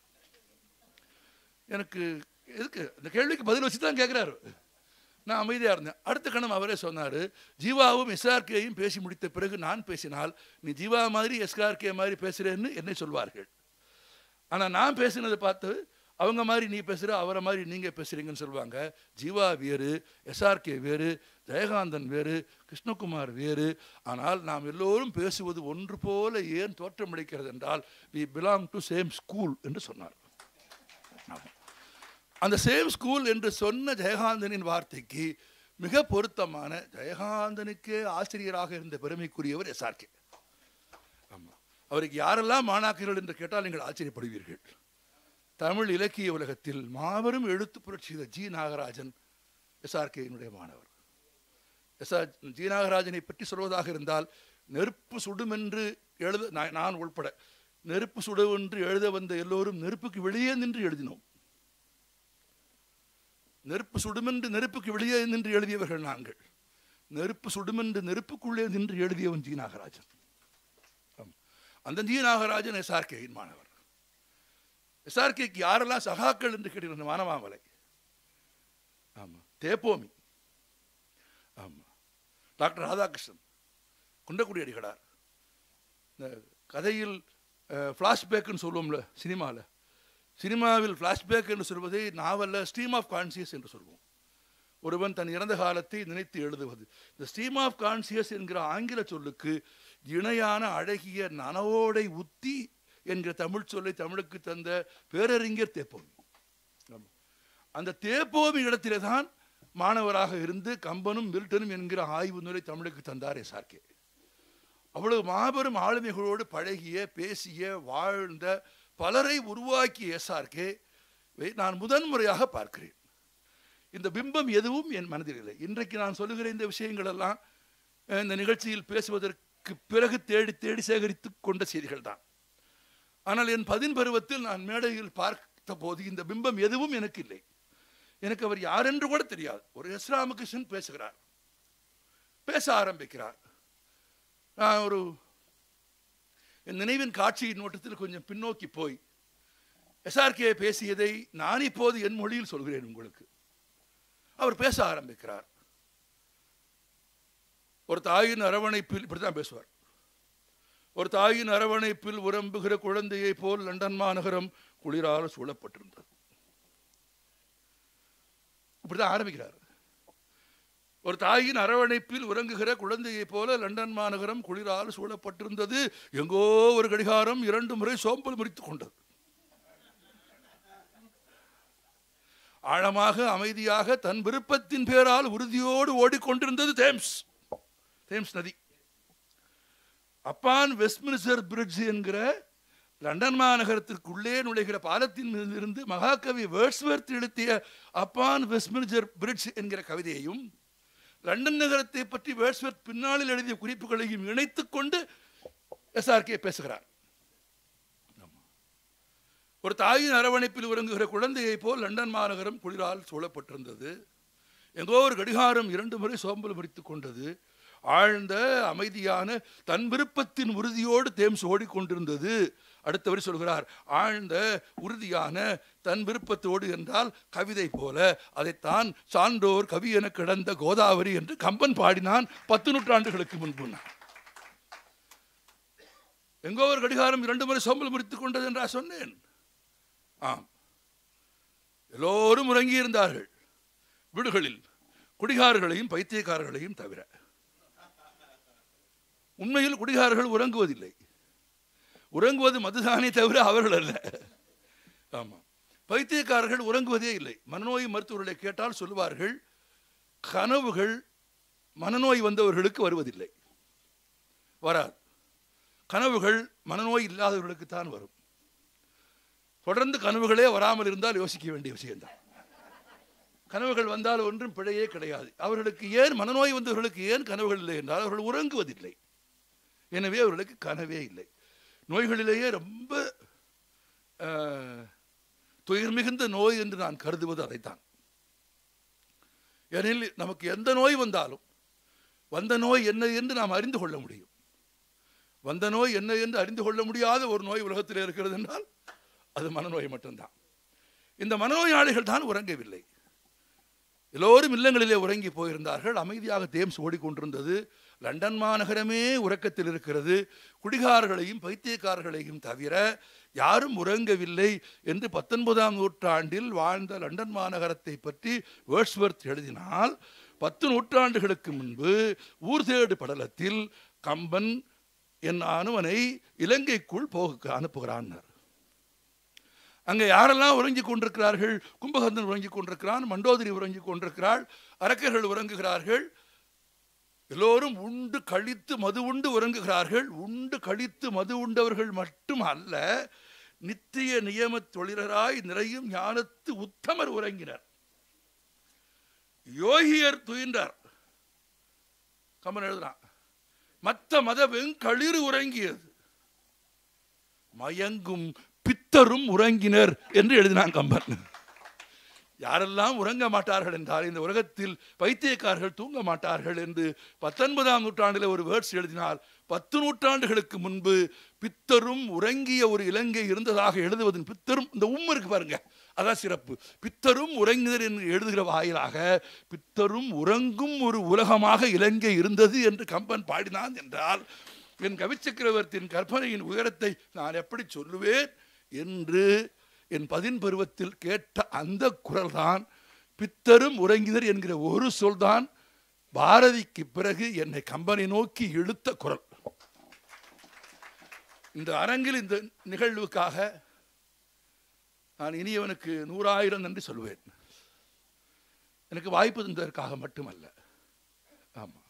எனக்கு எதுக்கு இந்த கேள்விக்கு பதில் வச்சு தான் கேட்குறாரு நான் அமைதியாக இருந்தேன் அடுத்த கணம் அவரே சொன்னார் ஜீவாவும் எஸ்ஆர்கேயும் பேசி முடித்த பிறகு நான் பேசினால் நீ ஜீவா மாதிரி எஸ்ஆர்கே மாதிரி பேசுகிறேன்னு என்னை சொல்வார்கள் ஆனால் நான் பேசினதை பார்த்து அவங்க மாதிரி நீ பேசுகிற அவரை மாதிரி நீங்கள் பேசுகிறீங்கன்னு சொல்லுவாங்க ஜீவா வேறு எஸ்ஆர்கே வேறு ஜெயகாந்தன் வேறு கிருஷ்ணகுமார் வேறு ஆனால் நாம் எல்லோரும் பேசுவது ஒன்று போல ஏன் தோற்றமளிக்கிறது என்றால் we belong to same school என்று சொன்னார் ஆமாம். அந்த சேம் ஸ்கூல் என்று சொன்ன ஜெயகாந்தனின் வார்த்தைக்கு மிக பொருத்தமான ஜெயகாந்தனுக்கே ஆசிரியராக இருந்த பெருமைக்குரியவர் எஸ்ஆர்கே ஆமாம் அவருக்கு யாரெல்லாம் மாணாக்கர்கள் என்று கேட்டால் நீங்கள் ஆச்சரியப்படுவீர்கள் தமிழ் இலக்கிய உலகத்தில் மாபெரும் எழுத்து புரட்சி செய்த ஜி நாகராஜன் எஸ்ஆர்கேயினுடைய மாணவர் எஸ்ஆர் ஜி நாகராஜனை பற்றி சொல்வதாக இருந்தால் நெருப்பு சுடுமென்று எழுத நான் நான் உள்பட நெருப்பு சுடுவென்று எழுத வந்த எல்லோரும் நெருப்புக்கு வெளியே நின்று எழுதினோம் நெருப்பு சுடுமென்று நெருப்புக்கு வெளியே நின்று எழுதியவர்கள் நாங்கள் நெருப்பு சுடுமென்று நெருப்புக்குள்ளே நின்று எழுதியவன் ஜி நாகராஜன் ஆம். அந்த ஜி நாகராஜன் எஸ்ஆர்கேயின் மாணவர் எஸ்ஆர்கேக்கு யாரெல்லாம் சகாக்கள் என்று கேட்டீர்கள் மானமாமலை ஆமா தேப்போமி ஆமா டாக்டர் ராதாகிருஷ்ணன் குண்டக்குடி அடிகளார் இந்த கதையில் ஃப்ளாஷ்பேக்குன்னு சொல்லுவோம்ல சினிமாவில் சினிமாவில் ஃப்ளாஷ்பேக் என்று சொல்வதை நாவலில் ஸ்ட்ரீம் ஆஃப் கான்சியஸ் என்று சொல்வோம் ஒருவன் தன் இறந்த காலத்தை நினைத்து எழுதுவது இந்த ஸ்ட்ரீம் ஆஃப் கான்சியஸ் என்கிற ஆங்கில சொல்லுக்கு இணையான அழகிய நனவோடை உத்தி என்கிற தமிழ் சொல்லை தமிழுக்கு தந்த பேரறிஞர் தேப்போமி ஆமா. அந்த தேப்போமி இடத்திலே தான் மாணவராக இருந்து கம்பனும் மில்டனும் என்கிற ஆய்வு நூலை தமிழுக்கு தந்தார் எஸ்ஆர்கே அவ்வளவு மாபெரும் ஆளுமைகளோடு பழகிய பேசிய வாழ்ந்த பலரை உருவாக்கிய எஸ்ஆர்கே நான் முதன்முறையாக பார்க்கிறேன் இந்த பிம்பம் எதுவும் என் மனதில் இல்லை இன்றைக்கு நான் சொல்லுகிற இந்த விஷயங்கள் எல்லாம் அஹ், இந்த நிகழ்ச்சியில் பேசுவதற்கு பிறகு தேடி தேடி சேகரித்து கொண்ட செய்திகள் தான் ஆனால் என் பதின் பருவத்தில் நான் மேடையில் பார்த்த போது இந்த பிம்பம் எதுவும் எனக்கு இல்லை எனக்கு அவர் யார் என்று கூட தெரியாது ஒரு எஸ் ராமகிருஷ்ணன் பேசுகிறார் பேச ஆரம்பிக்கிறார் நான் ஒரு என் நினைவின் காட்சியின் ஓட்டத்தில் கொஞ்சம் பின்னோக்கி போய் எஸ்ஆர்கே பேசியதை நான் இப்போது என் மொழியில் சொல்கிறேன் உங்களுக்கு அவர் பேச ஆரம்பிக்கிறார் ஒரு தாயின் அரவணைப்பில் இப்படித்தான் பேசுவார் ஒரு தாயின் அரவணைப்பில் உரம்புகிற குழந்தையைப் போல் லண்டன் மாநகரம் குளிரால் சூழப்பட்டிருந்தது இப்படிதான் ஆரம்பிக்கிறார் ஒரு தாயின் அரவணைப்பில் உறங்குகிற குழந்தையைப் போல லண்டன் மாநகரம் குளிரால் சூழப்பட்டிருந்தது எங்கோ ஒரு கடிகாரம் இரண்டு முறை சோம்பல் முறித்துக் கொண்டது ஆழமாக அமைதியாக தன் விருப்பத்தின் பேரால் உறுதியோடு ஓடிக்கொண்டிருந்தது தேம்ஸ் தேம்ஸ் நதி அப்பான் வெஸ்ட்மினிஸ்டர் பிரிட்ஜ் என்கிற லண்டன் மாநகரத்திற்குள்ளே நுழைகிற பாலத்தின் மீது இருந்து மகாகவி வேர்ட்ஸ்வர்த் எழுத்திய அப்பான் வெஸ்ட்மினிஸ்டர் பிரிட்ஜ் என்கிற கவிதையையும் லண்டன் நகரத்தை பற்றி வேர்ட்ஸ்வர்த் பின்னாளில் எழுதிய குறிப்புகளையும் இணைத்துக் கொண்டு எஸ்ஆர்கே பேசுகிறார் ஒரு தாயின் அரவணைப்பில் உறங்குகிற குழந்தையைப் போல் லண்டன் மாநகரம் குளிரால் சூழப்பட்டிருந்தது எங்கோ ஒரு கடிகாரம் இரண்டு முறை சோம்பல் முறித்துக் கொண்டது ஆழ்ந்த அமைதியான தன் விருப்பத்தின் உறுதியோடு தேம்ஸ் ஓடிக்கொண்டிருந்தது அடுத்தவர் சொல்கிறார் ஆழ்ந்த உறுதியான தன் விருப்பத்தோடு என்றால் கவிதை போல அதைத்தான் சான்றோர் கவி என கிடந்த கோதாவரி என்று கம்பன் பாடினான் பத்து நூற்றாண்டுகளுக்கு முன்பு எங்கோ ஒரு கடிகாரம் இரண்டு முறை சோம்பல் முறித்துக் கொண்டது என்றா சொன்னேன் ஆம் எல்லோரும் உறங்கி இருந்தார்கள் வீடுகளில் குடிகாரர்களையும் பைத்தியக்காரர்களையும் தவிர உண்மையில் குடிகாரர்கள் உறங்குவதில்லை உறங்குவது மதுதானே தவிர அவர்கள் அல்ல ஆமாம் பைத்தியக்காரர்கள் உறங்குவதே இல்லை மனநோய் மருத்துவர்களை கேட்டால் சொல்லுவார்கள் கனவுகள் மனநோய் வந்தவர்களுக்கு வருவதில்லை வராது கனவுகள் மனநோய் இல்லாதவர்களுக்கு தான் வரும் தொடர்ந்து கனவுகளே வராமல் இருந்தால் யோசிக்க வேண்டிய விஷயம்தான் கனவுகள் வந்தால் ஒன்றும் பிழையே கிடையாது அவர்களுக்கு ஏன் மனநோய் வந்தவர்களுக்கு ஏன் கனவுகள் இல்லை என்றால் அவர்கள் உறங்குவதில்லை எனவே அவர்களுக்கு கனவே இல்லை நோய்களிலேயே ரொம்ப அஹ், துயர் மிகுந்த நோய் என்று நான் கருதுவது அதைத்தான் ஏனெனில் நமக்கு எந்த நோய் வந்தாலும் வந்த நோய் என்ன என்று நாம் அறிந்து கொள்ள முடியும் வந்த நோய் என்ன என்று அறிந்து கொள்ள முடியாத ஒரு நோய் உலகத்தில் இருக்கிறது என்றால் அது மனநோய் மட்டும்தான் இந்த மனநோயாளிகள் தான் உறங்கவில்லை எல்லோரும் இல்லங்களிலே உறங்கி போயிருந்தார்கள் அமைதியாக தேம்ஸ் ஓடிக்கொண்டிருந்தது லண்டன் மாநகரமே உறக்கத்தில் இருக்கிறது குடிகாரர்களையும் பைத்தியக்காரர்களையும் தவிர யாரும் உறங்கவில்லை என்று பத்தொன்பதாம் நூற்றாண்டில் வாழ்ந்த லண்டன் மாநகரத்தை பற்றி வேர்ட்ஸ்வர்த் எழுதினால் பத்து நூற்றாண்டுகளுக்கு முன்பு ஊர் தேடு படலத்தில் கம்பன் என் அனுமனை இலங்கைக்குள் போக அனுப்புகிறான்னார் அங்கே யாரெல்லாம் உறங்கிக் கொண்டிருக்கிறார்கள் கும்பகர்ணன் உறங்கிக் கொண்டிருக்கிறான் மண்டோதரி உறங்கிக் கொண்டிருக்கிறாள் அரக்கர்கள் உறங்குகிறார்கள் எல்லோரும் உண்டு கழித்து மது உண்டு உறங்குகிறார்கள் உண்டு கழித்து மது உண்டவர்கள் மட்டும் அல்ல நித்திய நியம தொழிலராய் நிறையும் ஞானத்து உத்தமர் உறங்கினர் யோகியர் துயின்றார் கம்மன் எழுதுறான் மற்ற மத வெங்களிறு உறங்கியது மயங்கும் பித்தரும் உறங்கினர் என்று எழுதினான் கம்பன் யாரெல்லாம் உறங்க மாட்டார்கள் என்றால் இந்த உலகத்தில் பைத்தியக்காரர்கள் தூங்க மாட்டார்கள் என்று பத்தொன்பதாம் நூற்றாண்டில் ஒரு வேர்ட்ஸ் எழுதினால் பத்து நூற்றாண்டுகளுக்கு முன்பு பித்தரும் உறங்கிய ஒரு இலங்கை இருந்ததாக எழுதுவதன் பித்தரும் இந்த உம் இருக்கு பாருங்க அதான் சிறப்பு பித்தரும் உறங்குதர் என்று எழுதுகிற வாயிலாக பித்தரும் உறங்கும் ஒரு உலகமாக இலங்கை இருந்தது என்று கம்பன் பாடினான் என்றால் என் கவிச்சக்கரவர்த்தியின் கற்பனையின் உயரத்தை நான் எப்படி சொல்லுவேன் என்று என் பதின் பருவத்தில் கேட்ட அந்த குரல்தான் பித்தரும் உறங்கினர் என்கிற ஒரு சொல்தான் பாரதிக்கு பிறகு என்னை கம்பனை நோக்கி இழுத்த குரல் இந்த அரங்கில் இந்த நிகழ்வுக்காக நான் இனியவனுக்கு நூறாயிரம் நன்றி சொல்வேன் எனக்கு வாய்ப்பு தந்ததற்காக மட்டுமல்ல ஆமா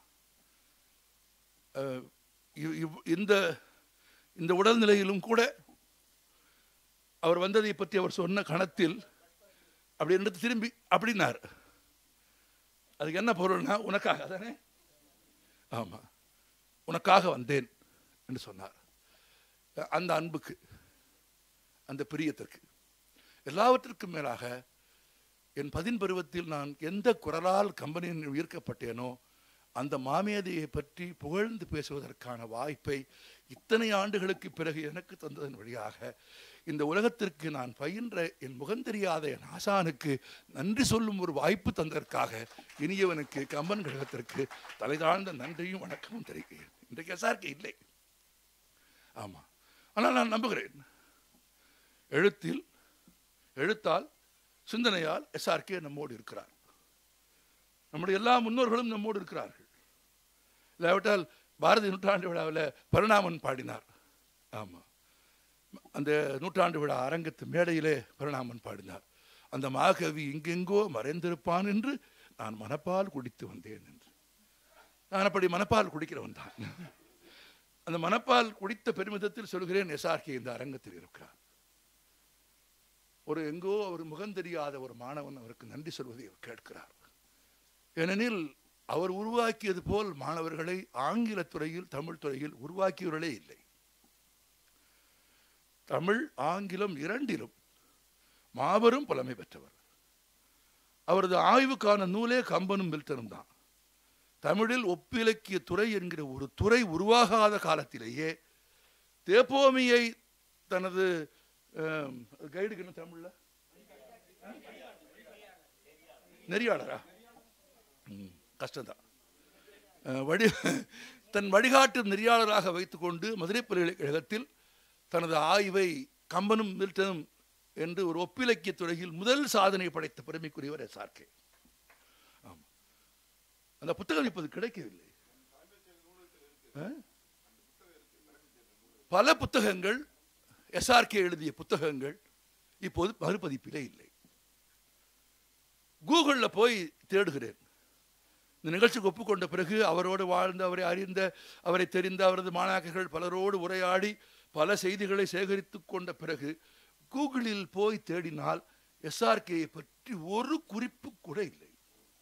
அஹ், இவ்- இவ்- இந்த இந்த உடல்நிலையிலும் கூட அவர் வந்ததை பற்றி அவர் சொன்ன கணத்தில் அப்படி என்று திரும்பி அப்படின்னார் அதுக்கு என்ன பொருள்னா உனக்காக தானே ஆமா உனக்காக வந்தேன் என்று சொன்னார் அந்த அன்புக்கு அந்த பிரியத்திற்கு எல்லாவற்றிற்கும் மேலாக என் பதின் பருவத்தில் நான் எந்த குரலால் கம்பெனியில் ஈர்க்கப்பட்டேனோ அந்த மாமேதையை பற்றி புகழ்ந்து பேசுவதற்கான வாய்ப்பை இத்தனை ஆண்டுகளுக்கு பிறகு எனக்கு தந்ததன் வழியாக இந்த உலகத்திற்கு நான் பயின்ற என் முகந்தெரியாத என் ஆசானுக்கு நன்றி சொல்லும் ஒரு வாய்ப்பு தந்ததற்காக இனியவனுக்கு கம்பன் கழகத்திற்கு தலைதாழ்ந்த நன்றியும் வணக்கமும் தெரிவிக்கிறேன் இன்றைக்கு எஸ்ஆர்கே இல்லை ஆமா ஆனால் நான் நம்புகிறேன் எழுத்தில் எழுத்தால் சிந்தனையால் எஸ்ஆர்கே நம்மோடு இருக்கிறார் நம்முடைய எல்லா முன்னோர்களும் நம்மோடு இருக்கிறார்கள் இல்லாவிட்டால் பாரதி நூற்றாண்டு விழாவில் பரிணாமன் பாடினார் ஆமாம் அந்த நூற்றாண்டு விழா அரங்கத்து மேடையிலே பரிணாமன் பாடினார் அந்த மாகவி எங்கெங்கோ மறைந்திருப்பான் என்று நான் மனப்பால் குடித்து வந்தேன் என்று நான் அப்படி மனப்பால் குடிக்கிறவன் தான் அந்த மனப்பால் குடித்த பெருமிதத்தில் சொல்கிறேன் எஸ்ஆர்கே இந்த அரங்கத்தில் இருக்கிறார் ஒரு எங்கோ அவர் முகம் தெரியாத ஒரு மாணவன் அவருக்கு நன்றி சொல்வதை அவர் கேட்கிறார் ஏனெனில் அவர் உருவாக்கியது போல் மாணவர்களை ஆங்கில துறையில் தமிழ் துறையில் உருவாக்கியவர்களே இல்லை தமிழ் ஆங்கிலம் இரண்டிலும் மாபெரும் புலமை பெற்றவர் அவரது ஆய்வுக்கான நூலே கம்பனும் மில்டனும் தான் தமிழில் ஒப்பிலக்கிய துறை என்கிற ஒரு துறை உருவாகாத காலத்திலேயே தேப்போமியை தனது கைடுக்கு என்ன தமிழ்ல நெறியாளரா ம், கஷ்டம்தான் அஹ், வழி தன் வழிகாட்டு நெறியாளராக வைத்துக்கொண்டு மதுரை பல்கலைக்கழகத்தில் தனது ஆய்வை கம்பனும் மில்டனும் என்று ஒரு ஒப்பிலக்கிய துறையில் முதல் சாதனை படைத்த பெருமைக்குரியவர் எஸ்ஆர்கே ஆமாம் அந்த புத்தகம் இப்போது கிடைக்கவில்லை அஹ்? பல புத்தகங்கள் எஸ்ஆர்கே எழுதிய புத்தகங்கள் இப்போது மறுபதிப்பிலே இல்லை கூகுளில் போய் தேடுகிறேன் இந்த நிகழ்ச்சிக்கு ஒப்புக்கொண்ட பிறகு அவரோடு வாழ்ந்து அவரை அறிந்த அவரை தெரிந்த அவரது மாணாக்கர்கள் பலரோடு உரையாடி பல செய்திகளை சேகரித்து கொண்ட பிறகு கூகுளில் போய் தேடினால் எஸ்ஆர்கேயை பற்றி ஒரு குறிப்பு கூட இல்லை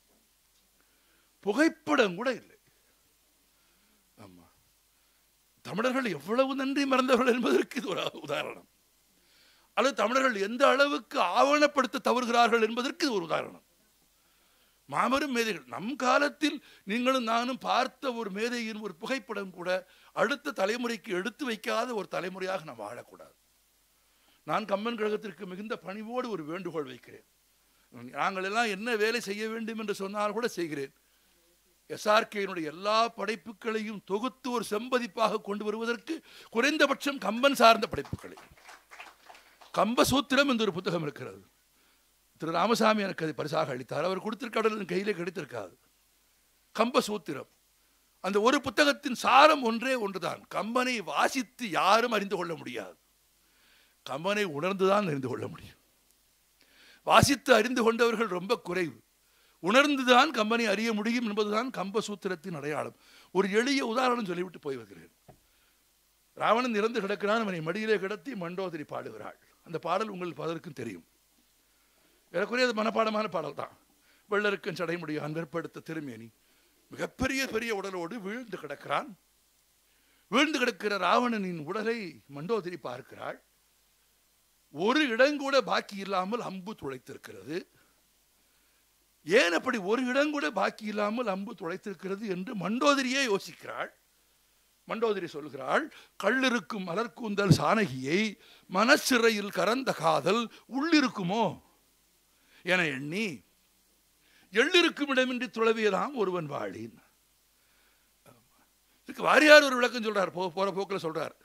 புகைப்படம் கூட இல்லை ஆமா தமிழர்கள் எவ்வளவு நன்றி மறந்தவர்கள் என்பதற்கு இது ஒரு உதாரணம் அல்லது தமிழர்கள் எந்த அளவுக்கு ஆவணப்படுத்த தவறுகிறார்கள் என்பதற்கு இது ஒரு உதாரணம் மாபெரும் மேதைகள் நம் காலத்தில் நீங்களும் நானும் பார்த்த ஒரு மேதையின் ஒரு புகைப்படம் கூட அடுத்த தலைமுறைக்கு எடுத்து வைக்காத ஒரு தலைமுறையாக நாம் வாழக்கூடாது நான் கம்பன் கழகத்திற்கு மிகுந்த பணிவோடு ஒரு வேண்டுகோள் வைக்கிறேன் நாங்கள் எல்லாம் என்ன வேலை செய்ய வேண்டும் என்று சொன்னால் கூட செய்கிறேன் எஸ்ஆர்கேயினுடைய எல்லா படைப்புகளையும் தொகுத்து ஒரு செம்பதிப்பாக கொண்டு வருவதற்கு குறைந்தபட்சம் கம்பன் சார்ந்த படைப்புகளை கம்பசூத்திரம் என்ற ஒரு புத்தகம் இருக்கிறது திரு ராமசாமி எனக்கு அதை பரிசாக அளித்தார் அவர் கொடுத்திருக்காடல் என் கையிலே கிடைத்திருக்காது கம்பசூத்திரம் அந்த ஒரு புத்தகத்தின் சாரம் ஒன்றே ஒன்றுதான் கம்பனை வாசித்து யாரும் அறிந்து கொள்ள முடியாது கம்பனை உணர்ந்துதான் அறிந்து கொள்ள முடியும் வாசித்து அறிந்து கொண்டவர்கள் ரொம்ப குறைவு உணர்ந்துதான் கம்பனை அறிய முடியும் என்பதுதான் கம்பசூத்திரத்தின் அடையாளம் ஒரு எளிய உதாரணம் சொல்லிவிட்டு போய் வருகிறேன் ராவணன் இறந்து கிடக்கிறான் அவனை மடியிலே கிடத்தி மண்டோதரி பாடுகிறாள் அந்த பாடல் உங்கள் பலருக்கும் தெரியும் ஏறக்குறைய அது மனப்பாடமான பாடல் தான் வெள்ளருக்கும் சடைமுடியான் வெற்படுத்த திருமேனி மிகப்பெரிய பெரிய உடலோடு வீழ்ந்து கிடக்கிறான் வீழ்ந்து கிடக்கிற ராவணனின் உடலை மண்டோதரி பார்க்கிறாள் ஒரு இடங்கூட பாக்கி இல்லாமல் அம்பு துளைத்திருக்கிறது ஏன் அப்படி ஒரு இடங்கூட பாக்கி இல்லாமல் அம்பு துளைத்திருக்கிறது என்று மண்டோதரியே யோசிக்கிறாள் மண்டோதரி சொல்கிறாள் கள்ளிருக்கும் மலர்க்கூந்தல் சானகியை மனச்சிறையில் கறந்த காதல் உள்ளிருக்குமோ என எண்ணி எள்ளிருக்கும் இடமின்றி துளவியதாம் ஒருவன் வாழின் இதுக்கு வாரியார் ஒரு விளக்கம் சொல்றார் போ போற போக்கில் சொல்றார்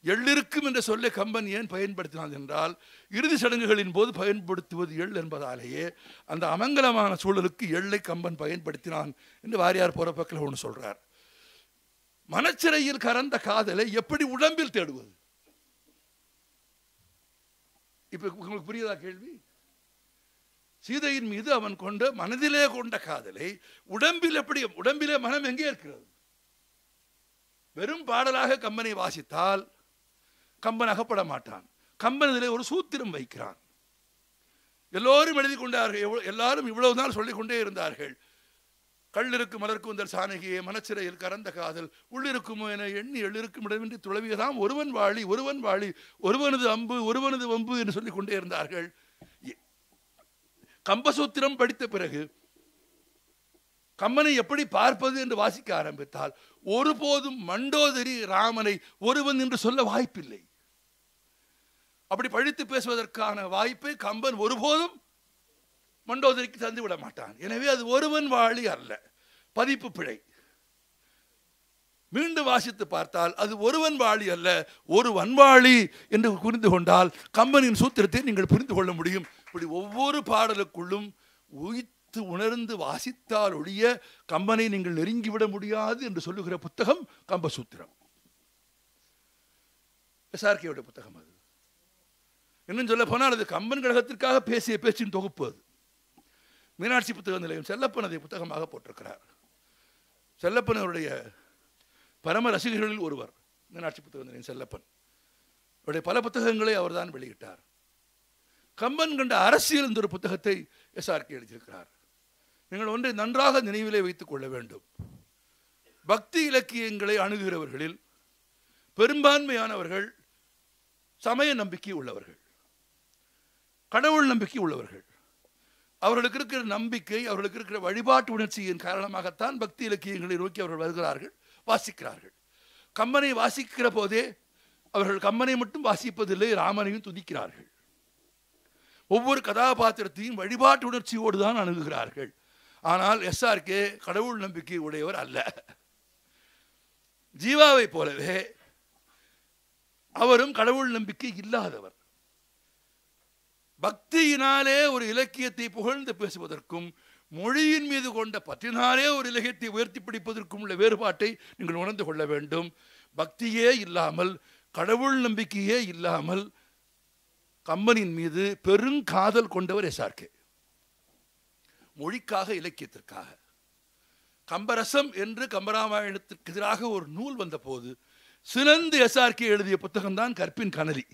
எள்ளிருக்கும் என்ற சொல்லை கம்பன் ஏன் பயன்படுத்தினான் என்றால் இறுதி சடங்குகளின் போது பயன்படுத்துவது எள் என்பதாலேயே அந்த அமங்கலமான சூழலுக்கு எள்ளை கம்பன் பயன்படுத்தினான் என்று வாரியார் போறப்பக்கில் ஒன்று சொல்றார் மனச்சிறையில் கறந்த காதலை எப்படி உடம்பில் தேடுவது இப்ப உங்களுக்கு புரியுதா கேள்வி சீதையின் மீது அவன் கொண்ட மனதிலே கொண்ட காதலை உடம்பில் எப்படி உடம்பிலே மனம் எங்கே இருக்கிறது வெறும் பாடலாக கம்பனை வாசித்தால் கம்பன் அகப்பட மாட்டான் கம்பன் இதிலே ஒரு சூத்திரம் வைக்கிறான் எல்லோரும் எழுதி கொண்டார்கள் எவ்வளவு- எல்லாரும் இவ்வளவு நாள் சொல்லிக் கொண்டே இருந்தார்கள் கள்ளிருக்கு மலர்க்குந்தல் சானகியே மனச்சிறையில் கறந்த காதல் உள்ளிருக்குமோ என எண்ணி எள்ளிருக்கும் இடமின்றி துளவியதாம் ஒருவன் வாழி ஒருவன் வாழி ஒருவனது அம்பு ஒருவனது வம்பு என்று சொல்லிக் கொண்டே இருந்தார்கள் எ- கம்பசூத்திரம் படித்த பிறகு கம்மனை எப்படி பார்ப்பது என்று வாசிக்க ஆரம்பித்தால் ஒருபோதும் மண்டோதரி ராமனை ஒருவன் என்று சொல்ல வாய்ப்பில்லை அப்படி பழித்து பேசுவதற்கான வாய்ப்பை கம்பன் ஒருபோதும் மண்டோதரிக்கு தந்து விட மாட்டான் எனவே அது ஒருவன் வாழி அல்ல பதிப்பு பிழை மீண்டும் வாசித்து பார்த்தால் அது ஒருவன் வாழி அல்ல ஒரு வன்வாளி என்று புரிந்து கொண்டால் கம்பனின் சூத்திரத்தை நீங்கள் புரிந்து கொள்ள முடியும் இப்படி ஒவ்வொரு பாடலுக்குள்ளும் உயித்து உணர்ந்து வாசித்தால் ஒழிய கம்பனை நீங்கள் நெருங்கிவிட முடியாது என்று சொல்லுகிற புத்தகம் கம்பசூத்திரம் எஸ்ஆர்கேயோட புத்தகம் அது இன்னும் சொல்ல போனால் அது கம்பன் கழகத்திற்காக பேசிய பேச்சின் தொகுப்பு அது மீனாட்சி புத்தக நிலையம் செல்லப்பன் அதை புத்தகமாக போட்டிருக்கிறார் செல்லப்பன் அவருடைய பரம ரசிகர்களில் ஒருவர் மீனாட்சி புத்தக நிலையம் செல்லப்பன் அவருடைய பல புத்தகங்களை அவர்தான் வெளியிட்டார் கம்பன் கண்ட அரசியல் என்ற ஒரு புத்தகத்தை எஸ்ஆர்கே எழுதியிருக்கிறார் நீங்கள் ஒன்றை நன்றாக நினைவிலே வைத்துக் கொள்ள வேண்டும் பக்தி இலக்கியங்களை அணுகுகிறவர்களில் பெரும்பான்மையானவர்கள் சமய நம்பிக்கை உள்ளவர்கள் கடவுள் நம்பிக்கை உள்ளவர்கள் அவர்களுக்கு இருக்கிற நம்பிக்கை அவர்களுக்கு இருக்கிற வழிபாட்டு உணர்ச்சியின் காரணமாகத்தான் பக்தி இலக்கியங்களை நோக்கி அவர்கள் வருகிறார்கள் வாசிக்கிறார்கள் கம்பனை வாசிக்கிற போதே அவர்கள் கம்பனை மட்டும் வாசிப்பதில்லை ராமனையும் துதிக்கிறார்கள் ஒவ்வொரு கதாபாத்திரத்தையும் வழிபாட்டு உணர்ச்சியோடு தான் அணுகுகிறார்கள் ஆனால் எஸ்ஆர்கே கடவுள் நம்பிக்கை உடையவர் அல்ல ஜீவாவை போலவே அவரும் கடவுள் நம்பிக்கை இல்லாதவர் பக்தியினாலே ஒரு இலக்கியத்தை புகழ்ந்து பேசுவதற்கும் மொழியின் மீது கொண்ட பற்றினாலே ஒரு இலக்கியத்தை உயர்த்தி பிடிப்பதற்கும் உள்ள வேறுபாட்டை நீங்கள் உணர்ந்து கொள்ள வேண்டும் பக்தியே இல்லாமல் கடவுள் நம்பிக்கையே இல்லாமல் கம்பனின் மீது பெருங்காதல் கொண்டவர் எஸ்ஆர்கே மொழிக்காக இலக்கியத்திற்காக கம்பரசம் என்று கம்பராமாயணத்திற்கு எதிராக ஒரு நூல் வந்தபோது சிறந்து எஸ்ஆர்கே எழுதிய புத்தகம்தான் கற்பின் கனலி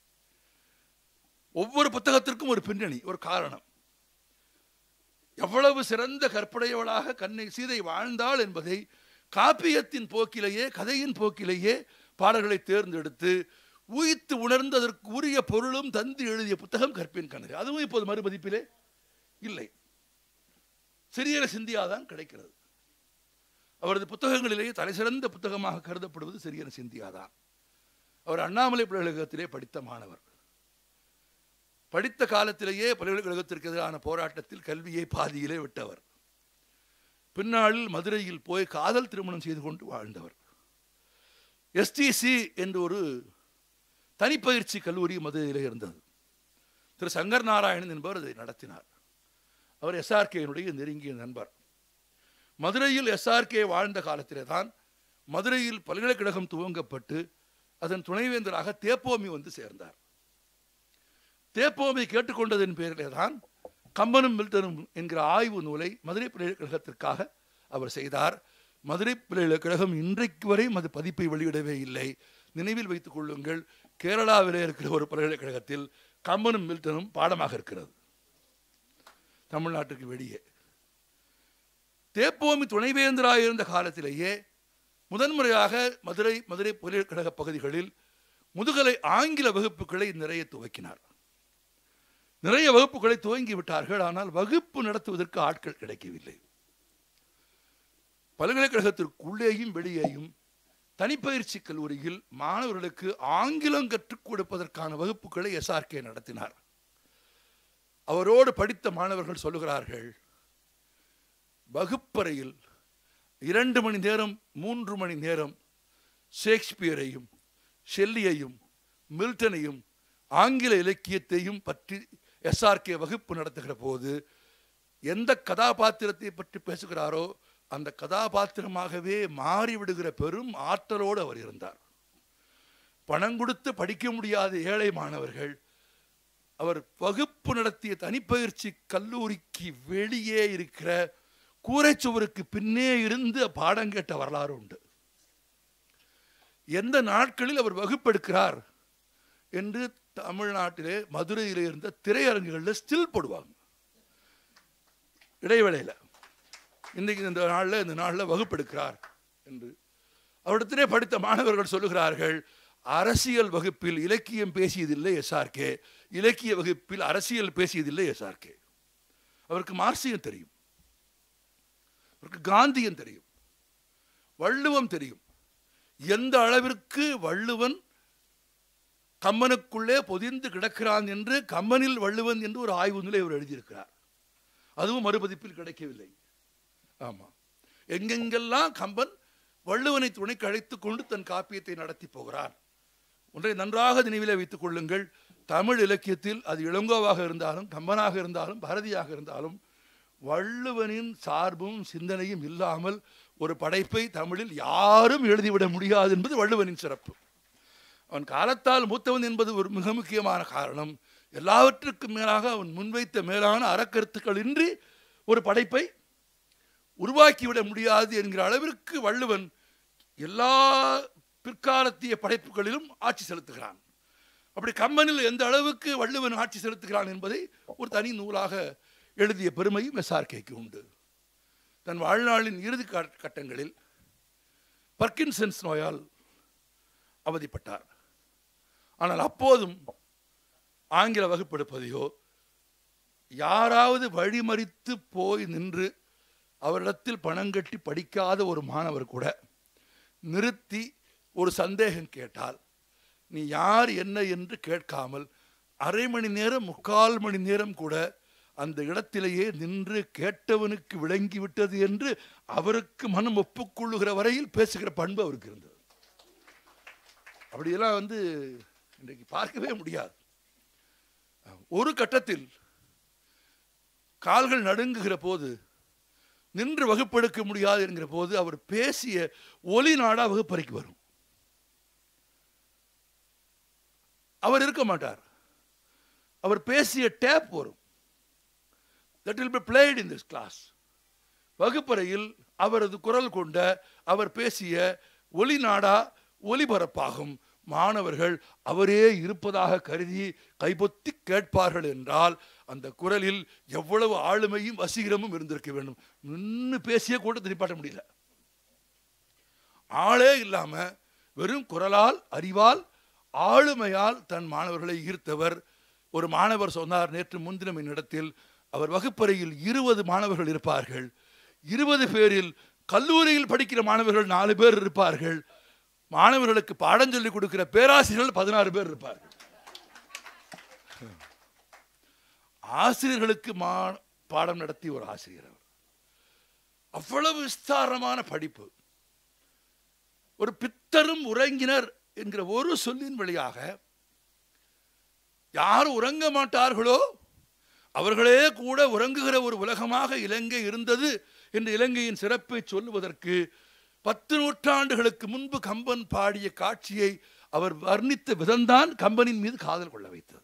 ஒவ்வொரு புத்தகத்திற்கும் ஒரு பின்னணி ஒரு காரணம் எவ்வளவு சிறந்த கற்புடையவளாக கண்ணை சீதை வாழ்ந்தாள் என்பதை காப்பியத்தின் போக்கிலேயே கதையின் போக்கிலேயே பாடல்களை தேர்ந்தெடுத்து ஊய்த்து உணர்ந்ததற்கு உரிய பொருளும் தந்து எழுதிய புத்தகம் கற்பின் கனவு அதுவும் இப்போது மறுபதிப்பிலே இல்லை சிறிய சிந்தியாதான் கிடைக்கிறது அவரது புத்தகங்களிலேயே தலைசிறந்த புத்தகமாக கருதப்படுவது சிறியன சிந்தியாதான் அவர் அண்ணாமலை பல்கலைக்கழகத்திலே படித்த மாணவர் படித்த காலத்திலேயே பல்கலைக்கழகத்திற்கு எதிரான போராட்டத்தில் கல்வியை பாதியிலே விட்டவர் பின்னாளில் மதுரையில் போய் காதல் திருமணம் செய்து கொண்டு வாழ்ந்தவர் எஸ்டிசி என்று ஒரு தனிப்பயிற்சி கல்லூரி மதுரையிலே இருந்தது திரு சங்கர் நாராயணன் என்பவர் அதை நடத்தினார் அவர் எஸ்ஆர்கேனுடைய நெருங்கிய நண்பர் மதுரையில் எஸ்ஆர்கே வாழ்ந்த காலத்திலே தான் மதுரையில் பல்கலைக்கழகம் துவங்கப்பட்டு அதன் துணைவேந்தராக தேப்போமி வந்து சேர்ந்தார் தேப்போமை கேட்டுக்கொண்டதன் பேரிலே தான் கம்பனும் மில்டனும் என்கிற ஆய்வு நூலை மதுரை பல்கலைக்கழகத்திற்காக அவர் செய்தார் மதுரை பல்கலைக்கழகம் இன்றைக்கு வரை அது பதிப்பை வெளியிடவே இல்லை நினைவில் வைத்துக் கொள்ளுங்கள் கேரளாவிலே இருக்கிற ஒரு பல்கலைக்கழகத்தில் கம்பனும் மில்டனும் பாடமாக இருக்கிறது தமிழ்நாட்டுக்கு வெளியே தேப்போமி துணைவேந்தராக இருந்த காலத்திலேயே முதன்முறையாக மதுரை மதுரை பல்கலைக்கழக பகுதிகளில் முதுகலை ஆங்கில வகுப்புகளை நிறைய துவக்கினார் நிறைய வகுப்புகளை துவங்கி விட்டார்கள் ஆனால் வகுப்பு நடத்துவதற்கு ஆட்கள் கிடைக்கவில்லை பல்கலைக்கழகத்திற்குள்ளேயும் வெளியேயும் தனிப்பயிற்சி கல்லூரியில் மாணவர்களுக்கு ஆங்கிலம் கற்றுக் கொடுப்பதற்கான வகுப்புகளை எஸ்ஆர்கே நடத்தினார் அவரோடு படித்த மாணவர்கள் சொல்லுகிறார்கள் வகுப்பறையில் இரண்டு மணி நேரம் மூன்று மணி நேரம் ஷேக்ஸ்பியரையும் ஷெல்லியையும் மில்டனையும் ஆங்கில இலக்கியத்தையும் பற்றி எஸ்ஆர்கே வகுப்பு நடத்துகிற போது எந்த கதாபாத்திரத்தை பற்றி பேசுகிறாரோ அந்த கதாபாத்திரமாகவே மாறிவிடுகிற பெரும் ஆற்றலோடு அவர் இருந்தார் பணம் கொடுத்து படிக்க முடியாத ஏழை மாணவர்கள் அவர் வகுப்பு நடத்திய தனிப்பயிற்சி கல்லூரிக்கு வெளியே இருக்கிற கூரைச்சுவருக்கு பின்னே இருந்து பாடம் கேட்ட வரலாறு உண்டு எந்த நாட்களில் அவர் வகுப்பெடுக்கிறார் என்று தமிழ்நாட்டிலே மதுரையிலே இருந்த திரையரங்குகளில் ஸ்டில் போடுவாங்க இடைவேளையில் இன்னைக்கு இந்த நாளில் இந்த நாளில் வகுப்பெடுக்கிறார் என்று அவரிடத்திலே படித்த மாணவர்கள் சொல்லுகிறார்கள் அரசியல் வகுப்பில் இலக்கியம் பேசியதில்லை எஸ்ஆர்கே இலக்கிய வகுப்பில் அரசியல் பேசியதில்லை எஸ்ஆர்கே அவருக்கு மார்க்சியம் தெரியும் அவருக்கு காந்தியம் தெரியும் வள்ளுவம் தெரியும் எந்த அளவிற்கு வள்ளுவன் கம்மனுக்குள்ளே பொதிந்து கிடக்கிறான் என்று கம்மனில் வள்ளுவன் என்று ஒரு ஆய்வு நிலை அவர் எழுதியிருக்கிறார் அதுவும் மறுபதிப்பில் கிடைக்கவில்லை ஆமாம் எங்கெங்கெல்லாம் கம்பன் வள்ளுவனை துணைக்கு அழைத்துக் கொண்டு தன் காப்பியத்தை நடத்தி போகிறான் ஒன்றை நன்றாக நினைவிலே வைத்துக் கொள்ளுங்கள் தமிழ் இலக்கியத்தில் அது இளங்கோவாக இருந்தாலும் கம்பனாக இருந்தாலும் பாரதியாக இருந்தாலும் வள்ளுவனின் சார்பும் சிந்தனையும் இல்லாமல் ஒரு படைப்பை தமிழில் யாரும் எழுதிவிட முடியாது என்பது வள்ளுவனின் சிறப்பு அவன் காலத்தால் மூத்தவன் என்பது ஒரு மிக முக்கியமான காரணம் எல்லாவற்றுக்கும் மேலாக அவன் முன்வைத்த மேலான அறக்கருத்துக்கள் இன்றி ஒரு படைப்பை உருவாக்கிவிட முடியாது என்கிற அளவிற்கு வள்ளுவன் எல்லா பிற்காலத்திய படைப்புகளிலும் ஆட்சி செலுத்துகிறான் அப்படி கம்பனில் எந்த அளவுக்கு வள்ளுவன் ஆட்சி செலுத்துகிறான் என்பதை ஒரு தனி நூலாக எழுதிய பெருமையும் எஸ்ஆர்கேக்கு உண்டு தன் வாழ்நாளின் இறுதி கட்- கட்டங்களில் பர்கின்சன்ஸ் நோயால் அவதிப்பட்டார் ஆனால் அப்போதும் ஆங்கில வகுப்பெடுப்பதையோ யாராவது வழிமறித்து போய் நின்று அவரிடத்தில் பணம் கட்டி படிக்காத ஒரு மாணவர் கூட நிறுத்தி ஒரு சந்தேகம் கேட்டால் நீ யார் என்ன என்று கேட்காமல் அரை மணி நேரம் முக்கால் மணி நேரம் கூட அந்த இடத்திலேயே நின்று கேட்டவனுக்கு விளங்கி விட்டது என்று அவருக்கு மனம் ஒப்புக்கொள்ளுகிற வரையில் பேசுகிற பண்பு அவருக்கு இருந்தது அப்படியெல்லாம் வந்து இன்றைக்கு பார்க்கவே முடியாது ஒரு கட்டத்தில் கால்கள் நடுங்குகிற போது நின்று வகுப்பெடுக்க முடியாது என்கிற போது அவர் பேசிய ஒலி நாடா வகுப்பறைக்கு வரும் அவர் இருக்க மாட்டார் அவர் பேசிய டேப் வரும் that will be played in this class வகுப்பறையில் அவரது குரல் கொண்ட அவர் பேசிய ஒலி நாடா ஒலிபரப்பாகும் மாணவர்கள் அவரே இருப்பதாக கருதி கைபொத்தி கேட்பார்கள் என்றால் அந்த குரலில் எவ்வளவு ஆளுமையும் வசீகரமும் இருந்திருக்க வேண்டும் நின்று பேசிய கூட்டத்தை நிப்பாட்ட முடியல ஆளே இல்லாம வெறும் குரலால் அறிவால் ஆளுமையால் தன் மாணவர்களை ஈர்த்தவர் ஒரு மாணவர் சொன்னார் நேற்று முன்தினம் என்னிடத்தில் அவர் வகுப்பறையில் இருபது மாணவர்கள் இருப்பார்கள் இருபது பேரில் கல்லூரியில் படிக்கிற மாணவர்கள் நாலு பேர் இருப்பார்கள் மாணவர்களுக்கு பாடம் சொல்லிக் கொடுக்கிற பேராசிரியர்கள் பதினாறு பேர் இருப்பார்கள் ஆசிரியர்களுக்கு மா பாடம் நடத்தி ஒரு ஆசிரியர் அவர் அவ்வளவு விஸ்தாரமான படிப்பு ஒரு பித்தரும் உறங்கினர் என்கிற ஒரு சொல்லின் வழியாக யார் உறங்க மாட்டார்களோ அவர்களே கூட உறங்குகிற ஒரு உலகமாக இலங்கை இருந்தது என்று இலங்கையின் சிறப்பை சொல்லுவதற்கு பத்து நூற்றாண்டுகளுக்கு முன்பு கம்பன் பாடிய காட்சியை அவர் வர்ணித்த விதம்தான் கம்பனின் மீது காதல் கொள்ள வைத்தது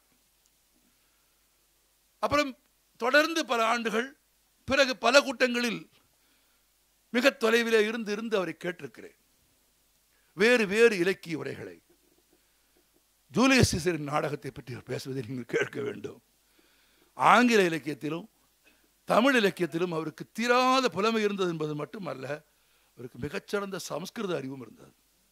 அப்புறம் தொடர்ந்து பல ஆண்டுகள் பிறகு பல கூட்டங்களில் மிக தொலைவிலே இருந்து இருந்து அவரை கேட்டிருக்கிறேன் வேறு வேறு இலக்கிய உரைகளை ஜூலியஸ் சீசரின் நாடகத்தை பற்றி அவர் பேசுவதை நீங்கள் கேட்க வேண்டும் ஆங்கில இலக்கியத்திலும் தமிழ் இலக்கியத்திலும் அவருக்கு தீராத புலமை இருந்தது என்பது மட்டுமல்ல அவருக்கு மிகச்சிறந்த சமஸ்கிருத அறிவும் இருந்தது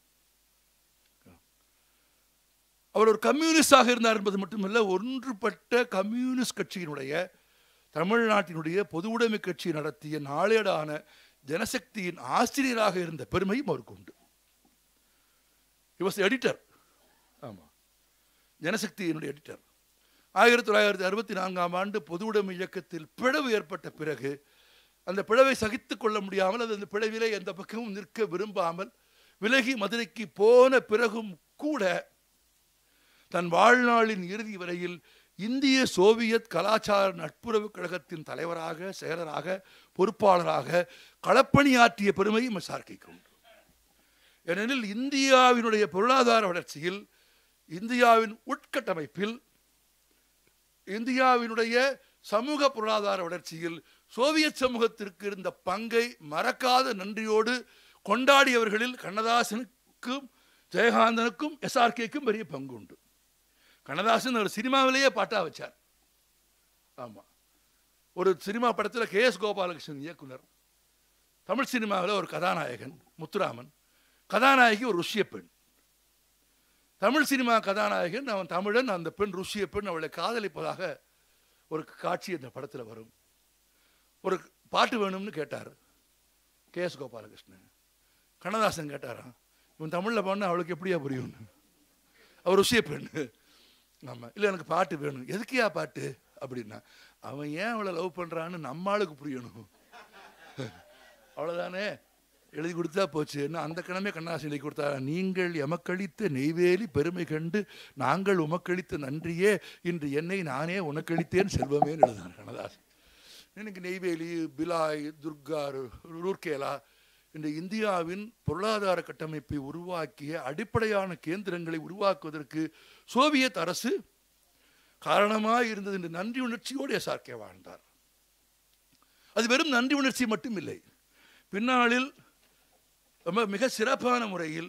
அவர் ஒரு கம்யூனிஸ்டாக இருந்தார் என்பது மட்டுமல்ல ஒன்றுபட்ட கம்யூனிஸ்ட் கட்சியினுடைய தமிழ்நாட்டினுடைய பொதுவுடைமை கட்சி நடத்திய நாளேடான ஜனசக்தியின் ஆசிரியராக இருந்த பெருமையும் அவருக்கு உண்டு வாஸ் எடிட்டர் ஆமாம் ஜனசக்தியினுடைய எடிட்டர் ஆயிரத்தி தொள்ளாயிரத்தி அறுபத்தி நான்காம் ஆண்டு பொதுவுடைமை இயக்கத்தில் பிளவு ஏற்பட்ட பிறகு அந்த பிளவை சகித்து கொள்ள முடியாமல் அது அந்த பிளவிலே எந்த பக்கமும் நிற்க விரும்பாமல் விலகி மதுரைக்கு போன பிறகும் கூட தன் வாழ்நாளின் இறுதி வரையில் இந்திய சோவியத் கலாச்சார நட்புறவு கழகத்தின் தலைவராக செயலராக பொறுப்பாளராக களப்பணியாற்றிய பெருமையும் எஸ்ஆர்கேக்கு உண்டு ஏனெனில் இந்தியாவினுடைய பொருளாதார வளர்ச்சியில் இந்தியாவின் உட்கட்டமைப்பில் இந்தியாவினுடைய சமூக பொருளாதார வளர்ச்சியில் சோவியத் சமூகத்திற்கு இருந்த பங்கை மறக்காத நன்றியோடு கொண்டாடியவர்களில் கண்ணதாசனுக்கும் ஜெயகாந்தனுக்கும் எஸ்ஆர்கேக்கும் பெரிய பங்கு உண்டு கண்ணதாசன் ஒரு சினிமாவிலேயே பாட்டா வச்சார் ஆமா ஒரு சினிமா படத்தில் கே எஸ் கோபாலகிருஷ்ணன் இயக்குனர் தமிழ் சினிமாவில் ஒரு கதாநாயகன் முத்துராமன் கதாநாயகி ஒரு ருஷ்ய பெண் தமிழ் சினிமா கதாநாயகன் அவன் தமிழன் அந்த பெண் ருஷ்ய பெண் அவளை காதலிப்பதாக ஒரு காட்சி அந்த படத்தில் வரும் ஒரு பாட்டு வேணும்னு கேட்டார் கே எஸ் கோபாலகிருஷ்ணன் கண்ணதாசன் கேட்டாராம் இவன் தமிழில் பாடினா அவளுக்கு எப்படியா புரியும்னு அவர் ருஷ்ய பெண் ஆமாம் இல்லை எனக்கு பாட்டு வேணும் எதுக்குயா பாட்டு அப்படின்னா அவன் ஏன் அவளை லவ் பண்ணுறான்னு நம்ம ஆளுக்கு புரியணும் அவ்வளோதானே எழுதி கொடுத்தா போச்சு என்ன அந்த கிழமை கண்ணாசி எழுதி கொடுத்தா நீங்கள் எமக்களித்த நெய்வேலி பெருமை கண்டு நாங்கள் உமக்களித்த நன்றியே இன்று என்னை நானே உனக்களித்தேன் செல்வமேன்னு எழுதினார் கண்ணதாசன் எனக்கு நெய்வேலி பிலாய் துர்கா ரு- ரூர்கேலா இந்த இந்தியாவின் பொருளாதார கட்டமைப்பை உருவாக்கிய அடிப்படையான கேந்திரங்களை உருவாக்குவதற்கு சோவியத் அரசு காரணமாக இருந்தது என்று நன்றி உணர்ச்சியோடு எஸ்ஆர்கே வாழ்ந்தார் அது வெறும் நன்றி உணர்ச்சி மட்டும் இல்லை பின்னாளில் ரொம்ப மிக சிறப்பான முறையில்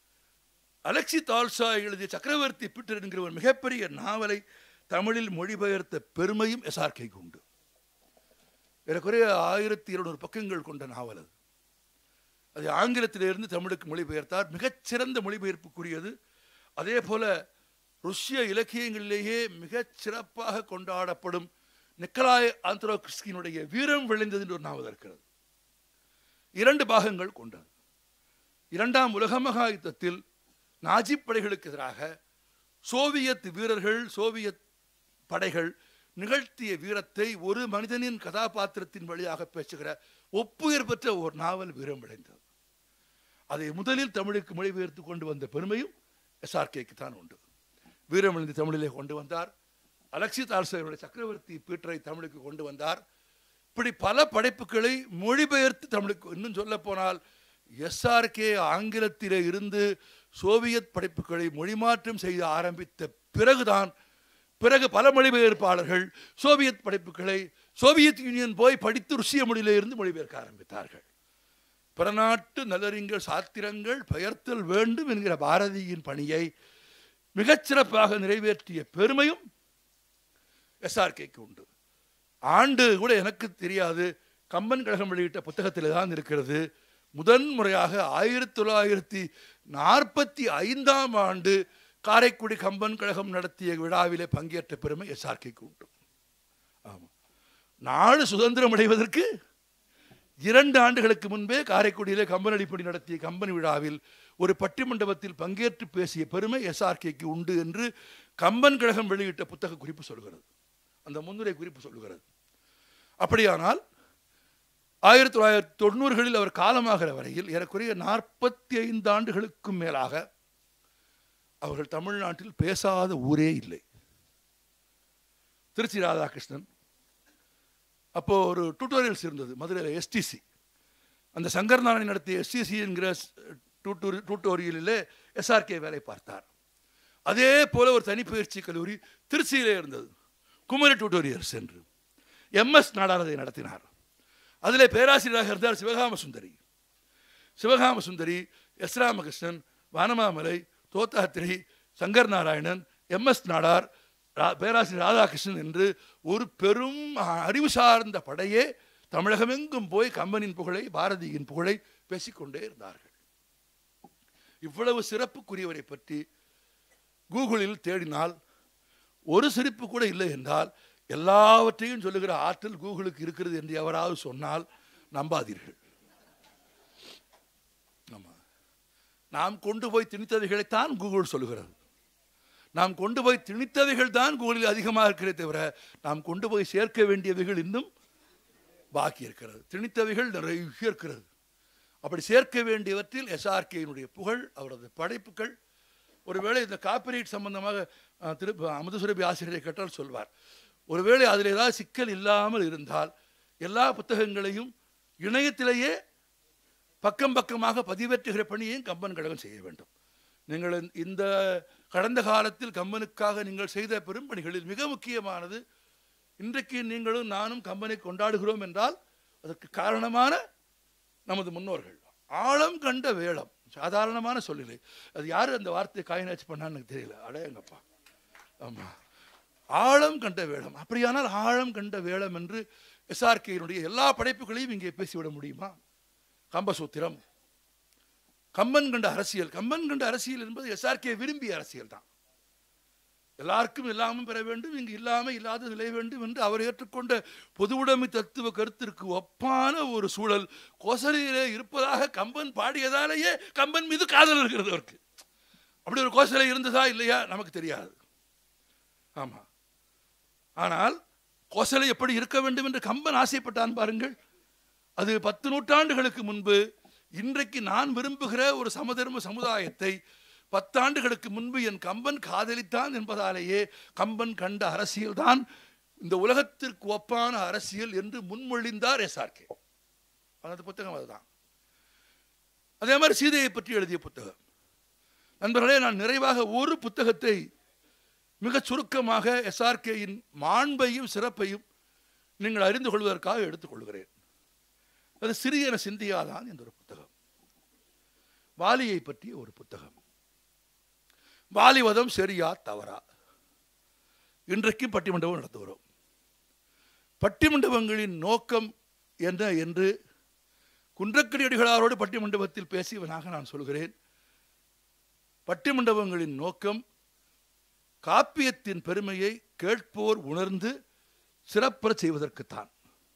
அலெக்சி தால்சா எழுதிய சக்கரவர்த்தி பிட்டர் என்கிற ஒரு மிகப்பெரிய நாவலை தமிழில் மொழிபெயர்த்த பெருமையும் எஸ்ஆர்கேக்கு உண்டு ஏறக்குறைய ஆயிரத்தி இருநூறு பக்கங்கள் கொண்ட நாவல் அது அது ஆங்கிலத்திலிருந்து தமிழுக்கு மொழிபெயர்த்தார் மிகச்சிறந்த மொழிபெயர்ப்புக்குரியது அதே போல ருஷ்ய இலக்கியங்களிலேயே மிகச் சிறப்பாக கொண்டாடப்படும் நிக்கலாய் ஆந்த்ரோகிஸ்கினுடைய வீரம் விளைந்தது என்று ஒரு நாவல் இருக்கிறது இரண்டு பாகங்கள் கொண்டது இரண்டாம் உலக மகா யுத்தத்தில் நாஜி படைகளுக்கு எதிராக சோவியத் வீரர்கள் சோவியத் படைகள் நிகழ்த்திய வீரத்தை ஒரு மனிதனின் கதாபாத்திரத்தின் வழியாக பேசுகிற ஒப்புயர் பெற்ற ஒரு நாவல் வீரம் விளைந்தது அதை முதலில் தமிழுக்கு மொழிபெயர்த்து கொண்டு வந்த பெருமையும் எஸ்ஆர்கேக்கு தான் உண்டு வீரம் விளைந்த தமிழிலே கொண்டு வந்தார் அலெக்சி தால்சேவருடைய சக்கரவர்த்தி பீட்டரை தமிழுக்கு கொண்டு வந்தார் இப்படி பல படைப்புகளை மொழிபெயர்த்து தமிழுக்கு இன்னும் சொல்ல போனால் எஸ்ஆர்கே ஆங்கிலத்திலே இருந்து சோவியத் படைப்புகளை மொழிமாற்றம் செய்து ஆரம்பித்த பிறகுதான் பிறகு பல மொழிபெயர்ப்பாளர்கள் சோவியத் படைப்புகளை சோவியத் யூனியன் போய் படித்து ருசிய மொழியிலே இருந்து மொழிபெயர்க்க ஆரம்பித்தார்கள் பிறநாட்டு நல்லறிஞர் சாத்திரங்கள் பெயர்த்தல் வேண்டும் என்கிற பாரதியின் பணியை மிகச்சிறப்பாக நிறைவேற்றிய பெருமையும் எஸ்ஆர்கேக்கு உண்டு ஆண்டு கூட எனக்கு தெரியாது கம்பன் கழகம் வெளியிட்ட புத்தகத்தில் தான் இருக்கிறது முதன் முறையாக ஆயிரத்தி தொள்ளாயிரத்தி நாற்பத்தி ஐந்தாம் ஆண்டு காரைக்குடி கம்பன் கழகம் நடத்திய விழாவிலே பங்கேற்ற பெருமை எஸ்ஆர்கேக்கு உண்டு ஆமாம் நாடு சுதந்திரம் அடைவதற்கு இரண்டு ஆண்டுகளுக்கு முன்பே காரைக்குடியிலே கம்பன் அடிப்படை நடத்திய கம்பன் விழாவில் ஒரு பட்டிமண்டபத்தில் பங்கேற்று பேசிய பெருமை எஸ்ஆர்கேக்கு உண்டு என்று கம்பன் கழகம் வெளியிட்ட புத்தக குறிப்பு சொல்கிறது அந்த முன்னுரை குறிப்பு சொல்லுகிறது அப்படியானால் ஆயிரத்தி தொள்ளாயிரத்தி தொண்ணூறுகளில் அவர் காலமாகிற வரையில் ஏறக்குறைய நாற்பத்தி ஐந்து ஆண்டுகளுக்கும் மேலாக அவர்கள் தமிழ்நாட்டில் பேசாத ஊரே இல்லை திருச்சி ராதாகிருஷ்ணன் அப்போ ஒரு டியூட்டோரியல்ஸ் இருந்தது மதுரையில் எஸ்டிசி அந்த சங்கர் நாராயணன் நடத்திய எஸ்டிசி என்கிற டியூட்டோரி டியூட்டோரியலிலே எஸ்ஆர்கே வேலை பார்த்தார் அதே போல ஒரு தனிப்பயிற்சி கல்லூரி திருச்சியிலே இருந்தது குமரி டியூட்டோரியல்ஸ் என்று எம்எஸ் நாடானதை நடத்தினார் அதிலே பேராசிரியராக இருந்தார் சிவகாம சுந்தரி சிவகாம சுந்தரி எஸ் ராமகிருஷ்ணன் வானமாமலை தோத்தாத்திரி சங்கர் நாராயணன் எம்எஸ் நாடார் ரா- பேராசிரியர் ராதாகிருஷ்ணன் என்று ஒரு பெரும் அறிவு சார்ந்த படையே தமிழகமெங்கும் போய் கம்பனின் புகழை பாரதியின் புகழை பேசிக்கொண்டே இருந்தார்கள் இவ்வளவு சிறப்புக்குரியவரை பற்றி கூகுளில் தேடினால் ஒரு சிரிப்பு கூட இல்லை என்றால் எல்லாவற்றையும் சொல்லுகிற ஆற்றல் கூகுளுக்கு இருக்கிறது என்று எவராவது சொன்னால் நம்பாதீர்கள் ஆமா. நாம் கொண்டு போய் திணித்தவைகளைத்தான் கூகுள் சொல்லுகிறது நாம் கொண்டு போய் திணித்தவைகள் தான் கூகுளில் அதிகமாக இருக்கிறதே தவிர நாம் கொண்டு போய் சேர்க்க வேண்டியவைகள் இன்னும் பாக்கி இருக்கிறது திணித்தவைகள் நிறைய இருக்கிறது அப்படி சேர்க்க வேண்டியவற்றில் எஸ்ஆர்கேயினுடைய புகழ் அவரது படைப்புகள் ஒருவேளை இந்த காப்பிரைட் சம்பந்தமாக அஹ், திரு அமுதசுரபி ஆசிரியரை கேட்டால் சொல்வார் ஒருவேளை அதில் ஏதாவது சிக்கல் இல்லாமல் இருந்தால் எல்லா புத்தகங்களையும் இணையத்திலேயே பக்கம் பக்கமாக பதிவேற்றுகிற பணியையும் கம்பன் கழகம் செய்ய வேண்டும் நீங்கள் இந்த- இந்த கடந்த காலத்தில் கம்பனுக்காக நீங்கள் செய்த பெரும்பணிகளில் மிக முக்கியமானது இன்றைக்கு நீங்களும் நானும் கம்பனை கொண்டாடுகிறோம் என்றால் அதற்கு காரணமான நமது முன்னோர்கள் ஆழம் கண்ட வேளம் சாதாரணமான சொல்லில்லை அது யார் அந்த வார்த்தையை காயினாச்சு பண்ணான்னு எனக்கு தெரியல அடையங்கப்பா ஆமாம் ஆழம் கண்ட வேளம் அப்படியானால் ஆழம் கண்ட வேளம் என்று எஸ்ஆர்கேயினுடைய எல்லா படைப்புகளையும் இங்கே பேசிவிட முடியுமா கம்பசூத்திரம் கம்பன் கண்ட அரசியல் கம்பன் கண்ட அரசியல் என்பது எஸ்ஆர்கே விரும்பிய அரசியல் தான் எல்லாருக்கும் இல்லாமல் பெற வேண்டும் இங்கு இல்லாமல் இல்லாத நிலை வேண்டும் என்று அவர் ஏற்றுக்கொண்ட பொதுவுடைமை தத்துவ கருத்திற்கு ஒப்பான ஒரு சூழல் கோசலையிலே இருப்பதாக கம்பன் பாடியதாலேயே கம்பன் மீது காதல் இருக்கிறது அவருக்கு அப்படி ஒரு கோசலை இருந்ததா இல்லையா நமக்கு தெரியாது ஆமா ஆனால் கோசலை எப்படி இருக்க வேண்டும் என்று கம்பன் ஆசைப்பட்டான் பாருங்கள் அது பத்து நூற்றாண்டுகளுக்கு முன்பு இன்றைக்கு நான் விரும்புகிற ஒரு சமதர்ம சமுதாயத்தை பத்தாண்டுகளுக்கு முன்பு என் கம்பன் காதலித்தான் என்பதாலேயே கம்பன் கண்ட அரசியல்தான் இந்த உலகத்திற்கு ஒப்பான அரசியல் என்று முன்மொழிந்தார் எஸ்ஆர்கே அந்த புத்தகம் அதுதான் அதே மாதிரி சீதையை பற்றி எழுதிய புத்தகம் நண்பர்களே நான் நிறைவாக ஒரு புத்தகத்தை மிகச் சுருக்கமாக எஸ்ஆர்கேயின் மாண்பையும் சிறப்பையும் நீங்கள் அறிந்து கொள்வதற்காக எடுத்துக்கொள்கிறேன் அது சிறியன சிந்தியாதான் என்ற ஒரு புத்தகம் வாலியை பற்றிய ஒரு புத்தகம் வாலிவதம் சரியா தவறா இன்றைக்கும் பட்டிமண்டபம் நடத்துகிறோம் பட்டிமண்டபங்களின் நோக்கம் என்ன என்று குன்றக்கடி அடிகளாரோடு பட்டிமண்டபத்தில் பேசியவனாக நான் சொல்கிறேன் பட்டிமண்டபங்களின் நோக்கம் காப்பியத்தின் பெருமையை கேட்போர் உணர்ந்து சிறப்புறச் செய்வதற்குத்தான்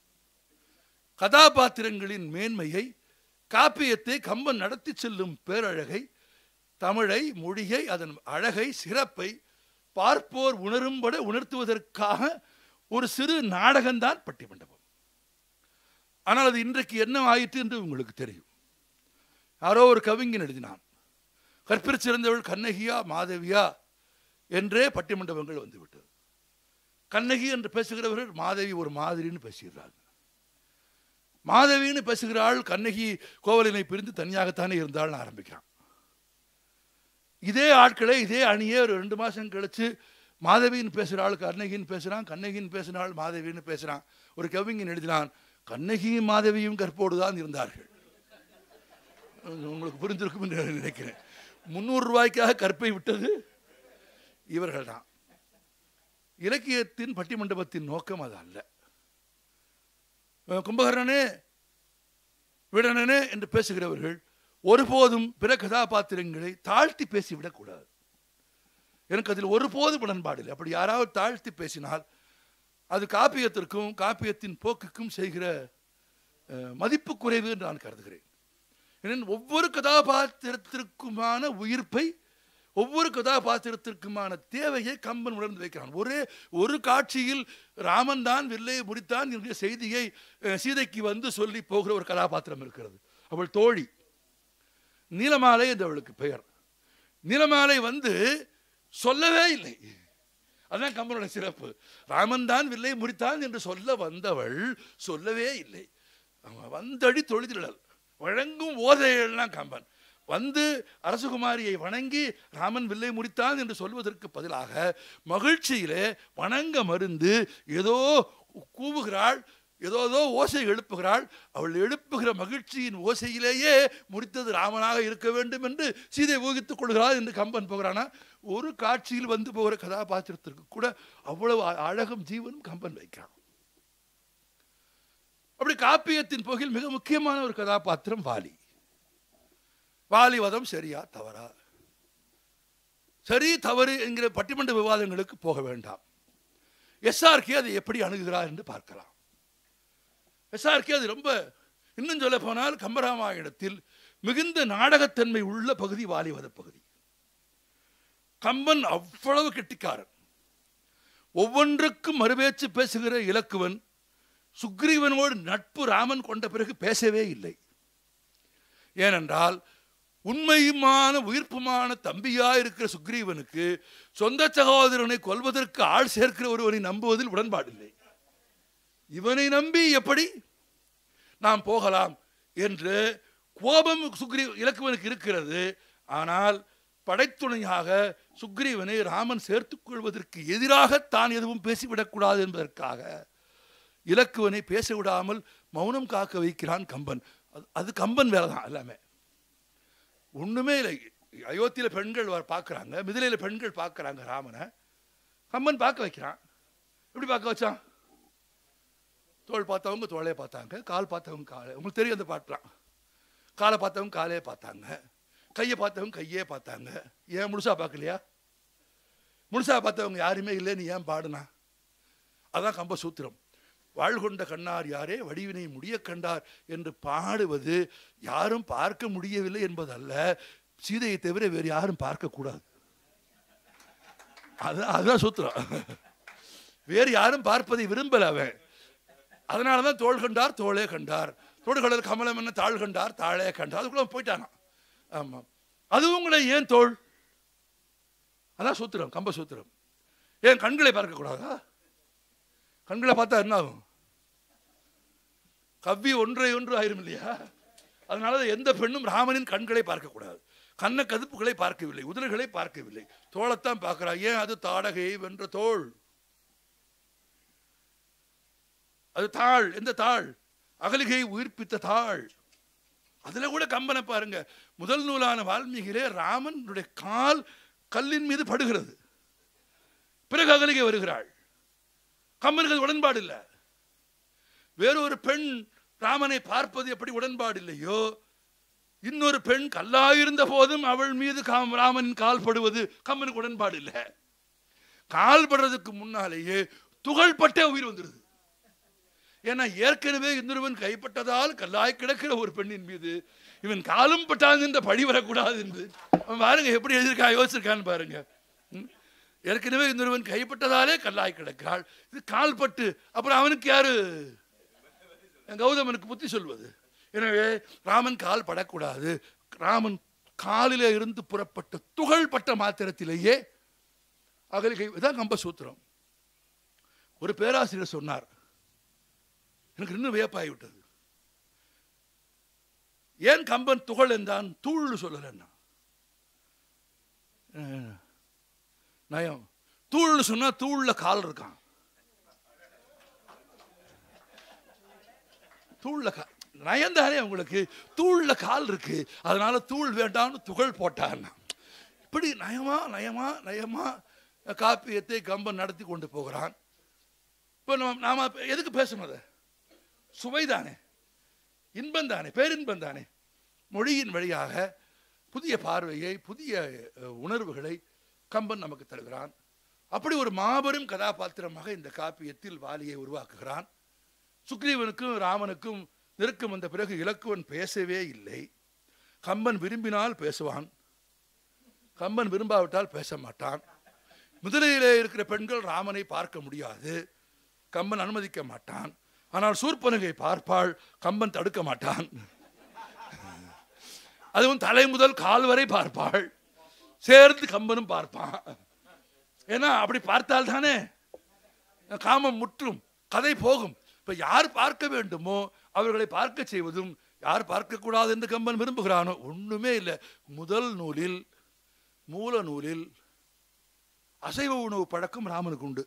கதாபாத்திரங்களின் மேன்மையை காப்பியத்தை கம்பன் நடத்தி செல்லும் பேரழகை தமிழை மொழியை அதன் அழகை சிறப்பை பார்ப்போர் உணரும்பட உணர்த்துவதற்காக ஒரு சிறு நாடகம்தான் பட்டிமண்டபம் ஆனால் அது இன்றைக்கு என்ன ஆயிற்று என்று உங்களுக்கு தெரியும் யாரோ ஒரு கவிஞன் எழுதினான் கற்பிற் சிறந்தவள் கண்ணகியா மாதவியா என்றே பட்டிமண்டபங்கள் வந்துவிட்டது கண்ணகி என்று பேசுகிறவர்கள் மாதவி ஒரு மாதிரின்னு பேசுகிறார்கள் மாதவின்னு பேசுகிறாள் கண்ணகி கோவலினை பிரிந்து தனியாகத்தானே இருந்தாள்னு ஆரம்பிக்கிறான் இதே ஆட்களே இதே அணியே ஒரு ரெண்டு மாதம் கழிச்சு மாதவின்னு பேசுகிறாள் கண்ணகின்னு பேசுகிறான் கண்ணகின்னு பேசினாள் மாதவின்னு பேசுகிறான் ஒரு கவிஞன் எழுதினான் கண்ணகியும் மாதவியும் கற்போடு தான் இருந்தார்கள் உங்களுக்கு புரிந்திருக்கும் என்று நினைக்கிறேன் முந்நூறு ரூபாய்க்காக கற்பை விட்டது இவர்கள் தான் இலக்கியத்தின் பட்டிமண்டபத்தின் நோக்கம் அது அல்ல கும்பகர்ணனே விடனனே என்று பேசுகிறவர்கள் ஒருபோதும் பிற கதாபாத்திரங்களை தாழ்த்தி பேசிவிடக்கூடாது எனக்கு அதில் ஒருபோதும் உடன்பாடு இல்லை அப்படி யாராவது தாழ்த்தி பேசினால் அது காப்பியத்திற்கும் காப்பியத்தின் போக்குக்கும் செய்கிற அஹ், மதிப்பு குறைவு என்று நான் கருதுகிறேன் ஏனெனில் ஒவ்வொரு கதாபாத்திரத்திற்குமான உயிர்ப்பை ஒவ்வொரு கதாபாத்திரத்திற்குமான தேவையை கம்பன் உணர்ந்து வைக்கிறான் ஒரே ஒரு காட்சியில் ராமன் தான் வில்லை முடித்தான் என்ற செய்தியை அஹ், சீதைக்கு வந்து சொல்லி போகிற ஒரு கதாபாத்திரம் இருக்கிறது அவள் தோழி நீலமாலை என்று அவளுக்கு பெயர் நீலமாலை வந்து சொல்லவே இல்லை அதான் கம்பனோட சிறப்பு ராமன் தான் வில்லை முடித்தான் என்று சொல்ல வந்தவள் சொல்லவே இல்லை அவன் வந்தடி தொழுதிடல் வழங்கும் ஓதைகள்லாம் கம்பன் வந்து அரசகுமாரியை வணங்கி ராமன் வில்லை முடித்தான் என்று சொல்வதற்கு பதிலாக மகிழ்ச்சியிலே வணங்க மருந்து ஏதோ கூவுகிறாள் ஏதோ ஏதோ ஓசை எழுப்புகிறாள் அவள் எழுப்புகிற மகிழ்ச்சியின் ஓசையிலேயே முடித்தது ராமனாக இருக்க வேண்டும் என்று சீதை ஊகித்துக் கொள்கிறாள் என்று கம்பன் போகிறானா ஒரு காட்சியில் வந்து போகிற கதாபாத்திரத்திற்கு கூட அவ்வளவு அ- அழகும் ஜீவனும் கம்பன் வைக்கிறான் அப்படி காப்பியத்தின் போகில் மிக முக்கியமான ஒரு கதாபாத்திரம் வாலி வாலி வதம் சரியா தவறா சரி தவறு என்கிற பட்டிமன்ற விவாதங்களுக்கு போக வேண்டாம் எஸ்ஆர்கே அதை எப்படி அணுகுகிறார் என்று பார்க்கலாம் எஸ்ஆர்கே அது ரொம்ப இன்னும் சொல்ல போனால் கம்பராமாயணத்தில் மிகுந்த நாடகத்தன்மை உள்ள பகுதி வாலிவத பகுதி கம்பன் அவ்வளவு கெட்டிக்காரன் ஒவ்வொன்றுக்கும் மறுபேச்சு பேசுகிற இலக்குவன் சுக்ரீவனோடு நட்பு ராமன் கொண்ட பிறகு பேசவே இல்லை ஏனென்றால் உண்மையுமான உயிர்ப்புமான தம்பியா இருக்கிற சுக்ரீவனுக்கு சொந்த சகோதரனை கொல்வதற்கு ஆள் சேர்க்கிற ஒருவனை நம்புவதில் உடன்பாடில்லை இவனை நம்பி எப்படி நாம் போகலாம் என்று கோபம் சுக்ரீ இலக்குவனுக்கு இருக்கிறது ஆனால் படைத்துணையாக சுக்ரீவனை ராமன் சேர்த்துக் கொள்வதற்கு எதிராக தான் எதுவும் பேசிவிடக்கூடாது என்பதற்காக இலக்குவனை பேச விடாமல் மௌனம் காக்க வைக்கிறான் கம்பன் அது- அது கம்பன் வேலை தான் எல்லாமே ஒண்ணுமே இல்லை அயோத்தியில பெண்கள் வர பார்க்கறாங்க மிதிலையில பெண்கள் பார்க்கறாங்க ராமனை கம்பன் பார்க்க வைக்கிறான் எப்படி பார்க்க வச்சான் தோள் பார்த்தவங்க தோளே பார்த்தாங்க கால் பார்த்தவங்க காலை உங்களுக்கு தெரியும் அந்த பாட்டுலாம் காலை பார்த்தவங்க காலே பார்த்தாங்க கையை பார்த்தவங்க கையே பார்த்தாங்க ஏன் முழுசா பார்க்கலையா முழுசா பார்த்தவங்க யாருமே இல்லைன்னு ஏன் பாடுனா அதான் கம்ப சூத்திரம் வாழ்கொண்ட கண்ணார் யாரே வடிவினை முடிய கண்டார் என்று பாடுவது யாரும் பார்க்க முடியவில்லை என்பதல்ல சீதையை தவிர வேறு யாரும் பார்க்கக்கூடாது அதான் அதுதான் சூத்திரம் வேறு யாரும் பார்ப்பதை விரும்பல அவன் அதனாலதான் தோள் கண்டார் தோளே கண்டார் தோடுகளர் கமலம் என்ன தாழ் கண்டார் தாழே கண்டார் அதுக்குள்ள அவன் போயிட்டானா ஆமா அதுவும் கூட ஏன் தோள் அதான் சூத்திரம் கம்ப சூத்திரம் ஏன் கண்களை பார்க்கக்கூடாதா கண்களை பார்த்தா என்ன ஆகும் கவ்வி ஒன்றை ஒன்று ஆயிரும் இல்லையா அதனால எந்த பெண்ணும் ராமனின் கண்களை பார்க்கக்கூடாது கண்ண கதுப்புகளை பார்க்கவில்லை உதடுகளை பார்க்கவில்லை தோளைத்தான் பார்க்கிறா ஏன் அது தாடகை வென்ற தோள் அது தாள் எந்த தாள் அகலிகை உயிர்ப்பித்த தாள் அதுல கூட கம்பனை பாருங்க முதல் நூலான வால்மீகிலே ராமனுடைய கால் கல்லின் மீது படுகிறது பிறகு அகலிகை வருகிறாள் கம்பனுக்கு அது உடன்பாடு இல்லை வேறொரு பெண் ராமனை பார்ப்பது எப்படி உடன்பாடு இல்லையோ இன்னொரு பெண் கல்லாயிருந்த போதும் அவள் மீது காம் ராமனின் கால் படுவது கம்பனுக்கு உடன்பாடு இல்லை கால் படுறதுக்கு முன்னாலேயே துகள்பட்டே உயிர் வந்துடுது ஏன்னா ஏற்கனவே இன்னொருவன் கைப்பட்டதால் கல்லாய் கிடக்கிற ஒரு பெண்ணின் மீது இவன் காலும் பட்டாங்க இந்த பழி வரக்கூடாது என்று அவன் பாருங்க எப்படி எழுதியிருக்கா யோசிச்சிருக்கான்னு பாருங்க ம்? ஏற்கனவே இன்னொருவன் கைப்பட்டதாலே கல்லாய் கிடக்கிறாள் இது கால் பட்டு அப்புறம் அவனுக்கு யாரு கௌதமனுக்கு புத்தி சொல்வது எனவே ராமன் கால் படக்கூடாது ராமன் காலிலே இருந்து புறப்பட்ட துகள் பட்ட மாத்திரத்திலேயே அகலிகை இதான் கம்ப சூத்திரம் ஒரு பேராசிரியர் சொன்னார் எனக்கு இன்னும் வியப்பாகி விட்டது ஏன் கம்பன் துகள் என்றான் தூள்னு சொல்லலன்னா அஹ், நயம் தூள்னு சொன்னா தூள்ல கால் இருக்கான் தூள்ல கா நயந்தானே உங்களுக்கு தூள்ல கால் இருக்கு அதனால தூள் வேண்டாம்னு துகள் போட்டான் இப்படி நயமா நயமா நயமா காப்பியத்தை கம்பன் நடத்தி கொண்டு போகிறான் இப்போ நம்ம நாம எதுக்கு பேசணும் அதை சுவைதானே இன்பம் தானே பேரின்பம் தானே மொழியின் வழியாக புதிய பார்வையை புதிய அஹ், உணர்வுகளை கம்பன் நமக்கு தருகிறான் அப்படி ஒரு மாபெரும் கதாபாத்திரமாக இந்த காப்பியத்தில் வாலியை உருவாக்குகிறான் சுக்ரீவனுக்கும் ராமனுக்கும் நெருக்கம் வந்த பிறகு இலக்குவன் பேசவே இல்லை கம்பன் விரும்பினால் பேசுவான் கம்பன் விரும்பாவிட்டால் பேச மாட்டான் முதலையிலே இருக்கிற பெண்கள் ராமனை பார்க்க முடியாது கம்பன் அனுமதிக்க மாட்டான் ஆனால் சூர்பனகை பார்ப்பாள் கம்பன் தடுக்க மாட்டான் அதுவும் தலை முதல் கால் வரை பார்ப்பாள் சேர்ந்து கம்பனும் பார்ப்பான் ஏன்னா அப்படி பார்த்தால் தானே காமம் முற்றும் கதை போகும் இப்ப யார் பார்க்க வேண்டுமோ அவர்களை பார்க்க செய்வதும் யார் பார்க்கக்கூடாது என்று கம்பன் விரும்புகிறானோ ஒண்ணுமே இல்லை முதல் நூலில் மூல நூலில் அசைவ உணவு பழக்கம் ராமனுக்கு உண்டு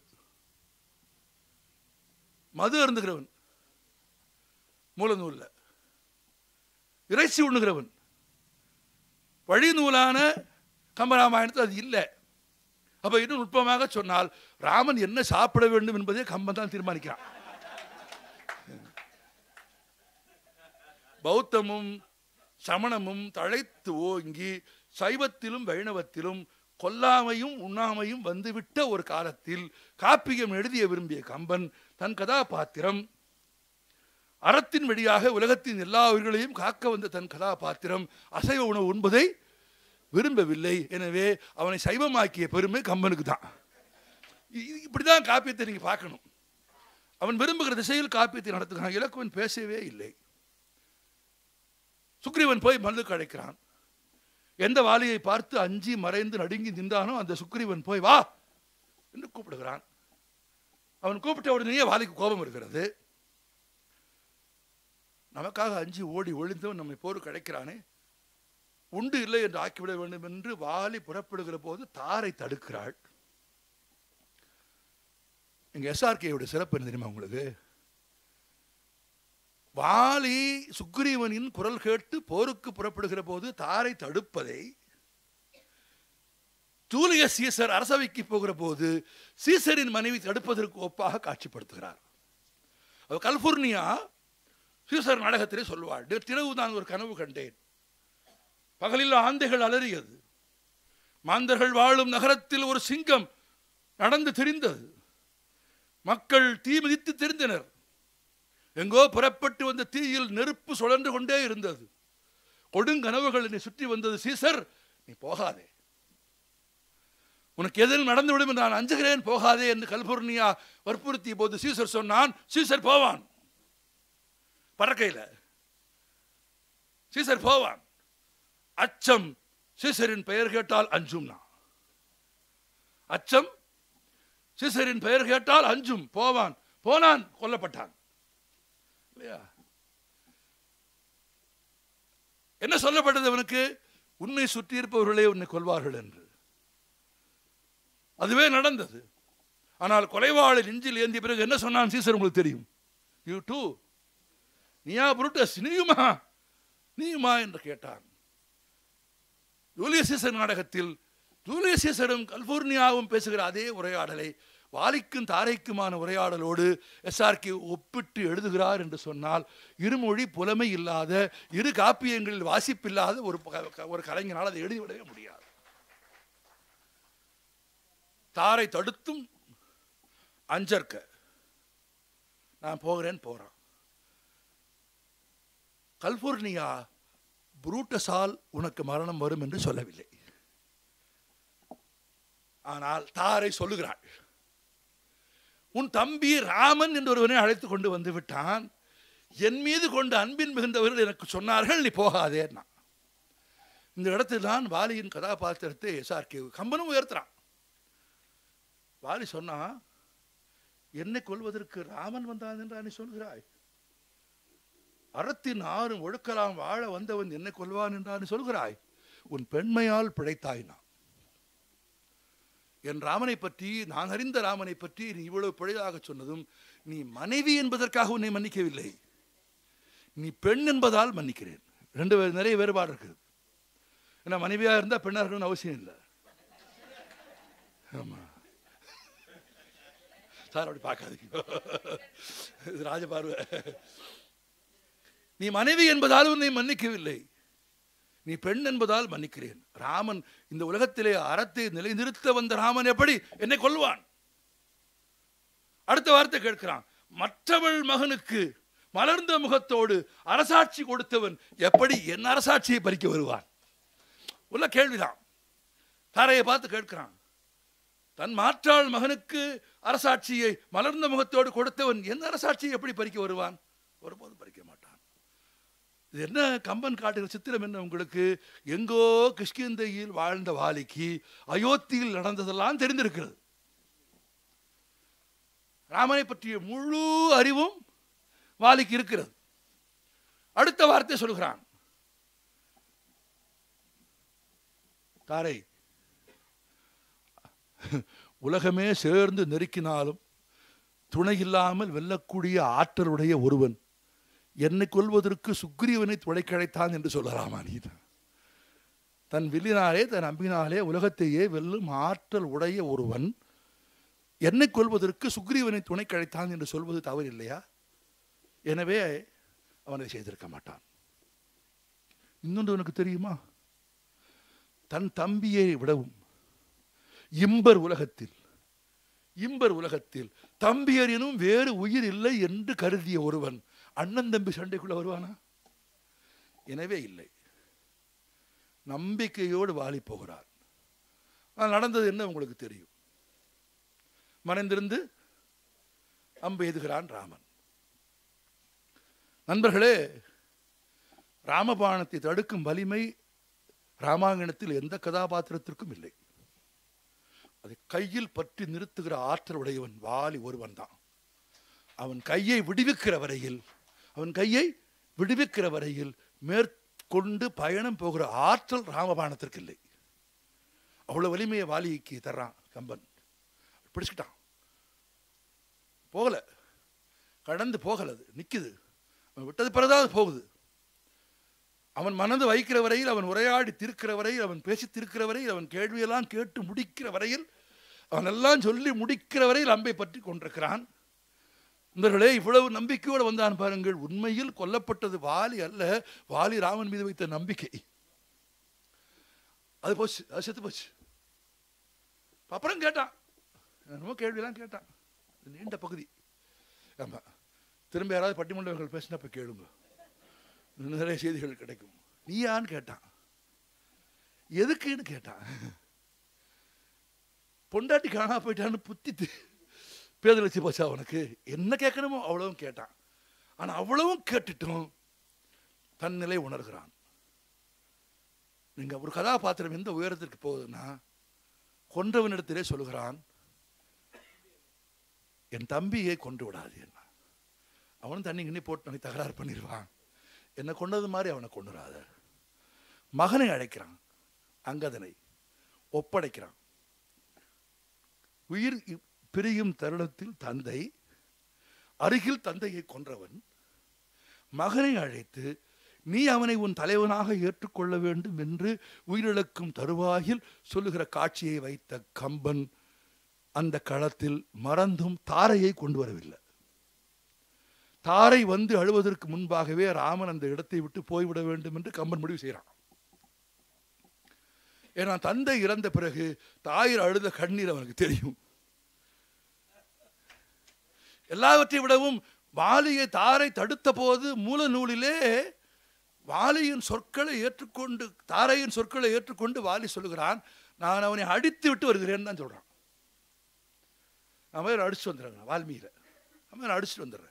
மது அருந்துகிறவன் மூல நூல்ல இறைச்சி உண்ணுகிறவன் வழி நூலான கம்பராமாயணத்தில் அது இல்லை அப்ப இன்னும் நுட்பமாக சொன்னால் ராமன் என்ன சாப்பிட வேண்டும் என்பதை கம்பன் தான் தீர்மானிக்கிறான் பௌத்தமும் சமணமும் தழைத்து ஓங்கி சைவத்திலும் வைணவத்திலும் கொல்லாமையும் உண்ணாமையும் வந்துவிட்ட ஒரு காலத்தில் காப்பியம் எழுதிய விரும்பிய கம்பன் தன் கதாபாத்திரம் அறத்தின் வழியாக உலகத்தின் எல்லா உயிர்களையும் காக்க வந்த தன் கதாபாத்திரம் அசைவ உணவு உண்பதை விரும்பவில்லை எனவே அவனை சைவமாக்கிய பெருமை கம்பனுக்கு தான் இ- இப்படிதான் காப்பியத்தை நீங்க பார்க்கணும் அவன் விரும்புகிற திசையில் காப்பியத்தை நடத்துகிறான் இலக்குவன் பேசவே இல்லை சுக்ரீவன் போய் மல்லுக்கு அழைக்கிறான் எந்த வாலியை பார்த்து அஞ்சி மறைந்து நடுங்கி நின்றானோ அந்த சுக்ரீவன் போய் வா என்று கூப்பிடுகிறான் அவன் கூப்பிட்ட உடனேயே வாலிக்கு கோபம் இருக்கிறது நமக்காக அஞ்சி ஓடி ஒளிந்தவன் நம்மை போருக்கு அழைக்கிறானே உண்டு இல்லை என்று ஆக்கிவிட வேண்டும் என்று வாலி புறப்படுகிற போது தாரை தடுக்கிறாள் எங்க எஸ்ஆர்கேயோட சிறப்பு என்ன தெரியுமா உங்களுக்கு வாலி சுக்ரீவனின் குரல் கேட்டு போருக்கு புறப்படுகிற போது தாரை தடுப்பதை ஜூலியஸ் சீசர் அரசவைக்கு போகிற போது சீசரின் மனைவி தடுப்பதற்கு ஒப்பாக காட்சிப்படுத்துகிறார் அவ கலிபோர்னியா சீசர் நாடகத்திலே சொல்லுவாள் திரவு நான் ஒரு கனவு கண்டேன் பகலில் ஆந்தைகள் அலறியது மாந்தர்கள் வாழும் நகரத்தில் ஒரு சிங்கம் நடந்து திரிந்தது மக்கள் தீ மிதித்து தெரிந்தனர் எங்கோ புறப்பட்டு வந்த தீயில் நெருப்பு சுழன்று கொண்டே இருந்தது கொடுங்கனவுகள் என்னை சுற்றி வந்தது சீசர் நீ போகாதே உனக்கு எதில் நடந்துவிடும் என்று நான் அஞ்சுகிறேன் போகாதே என்று கலிபோர்னியா வற்புறுத்திய போது சீசர் சொன்னான் சீசர் போவான் பறக்கையில் சீசர் போவான் அச்சம் சீசரின் பெயர் கேட்டால் அஞ்சும்னா அச்சம் சீசரின் பெயர் கேட்டால் அஞ்சும் போவான் போனான் கொல்லப்பட்டான் இல்லையா என்ன சொல்லப்பட்டது அவனுக்கு உன்னை சுற்றி இருப்பவர்களே உன்னை கொல்வார்கள் என்று அதுவே நடந்தது ஆனால் கொலைவாளி நெஞ்சில் ஏந்திய பிறகு என்ன சொன்னான் சீசர் உங்களுக்கு தெரியும் யூ டூ நீயா புருட்டஸ் நீயுமா நீயுமா என்று கேட்டான் ஜூலியஸ் சீசர் நாடகத்தில் ஜூலியஸ் சீசரும் கலிபோர்னியாவும் பேசுகிற அதே உரையாடலை வாலிக்கும் தாரைக்குமான உரையாடலோடு எஸ்ஆர்கே ஒப்பிட்டு எழுதுகிறார் என்று சொன்னால் இருமொழி புலமை இல்லாத இரு காப்பியங்களில் வாசிப்பில்லாத ஒரு ப- ஒரு கலைஞனால் அதை எழுதிவிடவே முடியாது தாரை தடுத்தும் அஞ்சற்க நான் போகிறேன் போறான் கலிபோர்னியா புரூட்டஸால் உனக்கு மரணம் வரும் என்று சொல்லவில்லை ஆனால் தாரை சொல்லுகிறாள் உன் தம்பி ராமன் என்று ஒருவனை அழைத்து கொண்டு வந்து விட்டான் என் மீது கொண்ட அன்பின் மிகுந்தவர்கள் எனக்கு சொன்னார்கள் நீ போகாதேன்னா இந்த இடத்தில் தான் வாலியின் கதாபாத்திரத்தை எஸ்ஆர்கே கம்பனும் உயர்த்துறான் வாலி சொன்னா என்னை கொல்வதற்கு ராமன் வந்தான் என்று நீ சொல்கிறாய் அறத்தின் ஆறும் ஒழுக்கலாம் வாழ வந்தவன் என்னை கொல்வான் என்றா நீ சொல்கிறாய் உன் பெண்மையால் பிழைத்தாய் நான் என் ராமனை பற்றி நான் அறிந்த ராமனை பற்றி நீ இவ்வளவு பிழையாக சொன்னதும் நீ மனைவி என்பதற்காக உன்னை மன்னிக்கவில்லை நீ பெண் என்பதால் மன்னிக்கிறேன் ரெண்டு வே- நிறைய வேறுபாடு இருக்குது ஏன்னா மனைவியா இருந்தா பெண்ணா இருக்கணும்னு அவசியம் இல்லை ஆமா சார் அப்படி பார்க்காதீங்க இது ராஜபார்வை நீ மனைவி என்பதால் உன்னை மன்னிக்கவில்லை நீ பெண் என்பதால் மன்னிக்கிறேன் ராமன் இந்த உலகத்திலே அறத்தை நிலைநிறுத்த வந்த ராமன் எப்படி என்னை கொல்வான் அடுத்த வார்த்தை கேட்கிறான் மற்றவள் மகனுக்கு மலர்ந்த முகத்தோடு அரசாட்சி கொடுத்தவன் எப்படி என் அரசாட்சியை பறிக்க வருவான் உள்ள கேள்விதான் தாரையை பார்த்து கேட்கிறான் தன் மாற்றாள் மகனுக்கு அரசாட்சியை மலர்ந்த முகத்தோடு கொடுத்தவன் என் அரசாட்சியை எப்படி பறிக்க வருவான் ஒருபோதும் பறிக்க மாட்டான் இது என்ன கம்பன் காட்டுகிற சித்திரம் என்ன உங்களுக்கு எங்கோ கிஷ்கிந்தையில் வாழ்ந்த வாலிக்கு அயோத்தியில் நடந்ததெல்லாம் தெரிந்திருக்கிறது ராமனை பற்றிய முழு அறிவும் வாலிக்கு இருக்கிறது அடுத்த வார்த்தை சொல்கிறான் தாரை உலகமே சேர்ந்து நெருக்கினாலும் துணை இல்லாமல் வெல்லக்கூடிய ஆற்றலுடைய ஒருவன் என்னை கொல்வதற்கு சுக்ரீவனை துடைக்கழைத்தான் என்று சொல்லலாமா நீ தன் வில்லினாலே தன் அம்பினாலே உலகத்தையே வெல்லும் ஆற்றல் உடைய ஒருவன் என்னை கொல்வதற்கு சுக்ரீவனை துணை கழைத்தான் என்று சொல்வது தவறு இல்லையா எனவே அவனை செய்திருக்க மாட்டான் இன்னொன்று உனக்கு தெரியுமா தன் தம்பியை விடவும் இம்பர் உலகத்தில் இம்பர் உலகத்தில் தம்பியரினும் வேறு உயிர் இல்லை என்று கருதிய ஒருவன் அண்ணன் தம்பி சண்டைக்குள்ள வருவானா எனவே இல்லை நம்பிக்கையோடு வாழி போகிறார் ஆனால் நடந்தது என்ன உங்களுக்கு தெரியும் மறைந்திருந்து அம்பு எய்துகிறான் ராமன் நண்பர்களே ராமபாணத்தை தடுக்கும் வலிமை ராமாயணத்தில் எந்த கதாபாத்திரத்திற்கும் இல்லை அதை கையில் பற்றி நிறுத்துகிற ஆற்றல் உடையவன் வாலி ஒருவன் தான் அவன் கையை விடுவிக்கிற வரையில் அவன் கையை விடுவிக்கிற வரையில் மேற்கொண்டு பயணம் போகிற ஆற்றல் ராமபாணத்திற்கு இல்லை அவ்வளவு வலிமையை வாலிக்கு தர்றான் கம்பன் பிடிச்சிக்கிட்டான் போகல கடந்து போகல அது நிக்குது அவன் விட்டது பிறகு அது போகுது அவன் மனது வைக்கிற வரையில் அவன் உரையாடி தீர்க்கிற வரையில் அவன் பேசி தீர்க்கிற வரையில் அவன் கேள்வியெல்லாம் கேட்டு முடிக்கிற வரையில் அவன் எல்லாம் சொல்லி முடிக்கிற வரையில் அம்பை பற்றி கொண்டிருக்கிறான் நண்பர்களே இவ்வளவு நம்பிக்கையோடு வந்தான் பாருங்கள் உண்மையில் கொல்லப்பட்டது வாலி அல்ல வாலி ராமன் மீது வைத்த நம்பிக்கை அது போச்சு அது செத்து போச்சு அப்புறம் கேட்டான் என்னமோ கேள்வியெல்லாம் கேட்டான் இது நீண்ட பகுதி ஆமா திரும்ப யாராவது பட்டிமன்றங்கள் பேசினா போய் கேளுங்க இன்னும் நிறைய செய்திகள் கிடைக்கும் நீயான்னு கேட்டான் எதுக்குன்னு கேட்டான் பொண்டாட்டி காணா போயிட்டான்னு புத்தித்து பேதலிச்சு போச்சா அவனுக்கு என்ன கேட்கணுமோ அவ்வளவும் கேட்டான் ஆனா அவ்வளவும் கேட்டுட்டும் தன் நிலை உணர்கிறான் நீங்க ஒரு கதாபாத்திரம் எந்த உயரத்திற்கு போகுதுன்னா கொன்றவனிடத்திலே சொல்லுகிறான் என் தம்பியை கொண்டு விடாது என்ன அவனும் தண்ணி கிண்ணி போட்டு நாளைக்கு தகராறு பண்ணிடுவான் என்னை கொண்டது மாதிரி அவனை கொண்டுறாத மகனை அழைக்கிறான் அங்கதனை ஒப்படைக்கிறான் உயிர் இ- பிரியும் தருணத்தில் தந்தை அருகில் தந்தையை கொன்றவன் மகனை அழைத்து நீ அவனை உன் தலைவனாக ஏற்றுக்கொள்ள வேண்டும் என்று உயிரிழக்கும் தருவாயில் சொல்லுகிற காட்சியை வைத்த கம்பன் அந்த களத்தில் மறந்தும் தாரையை கொண்டு வரவில்லை தாரை வந்து அழுவதற்கு முன்பாகவே ராமன் அந்த இடத்தை விட்டு போய்விட வேண்டும் என்று கம்பன் முடிவு செய்கிறான் ஏன்னா தந்தை இறந்த பிறகு தாயர் அழுத கண்ணீர் அவனுக்கு தெரியும் எல்லாவற்றை விடவும் வாலியை தாரை தடுத்த போது மூல நூலிலே வாலியின் சொற்களை ஏற்றுக்கொண்டு தாரையின் சொற்களை ஏற்றுக்கொண்டு வாலி சொல்லுகிறான் நான் அவனை அடித்து விட்டு வருகிறேன்னு தான் சொல்றான் அவன் அடிச்சுட்டு வந்துடுறேன் வால்மீகில அவன் அடிச்சுட்டு வந்துடுறேன்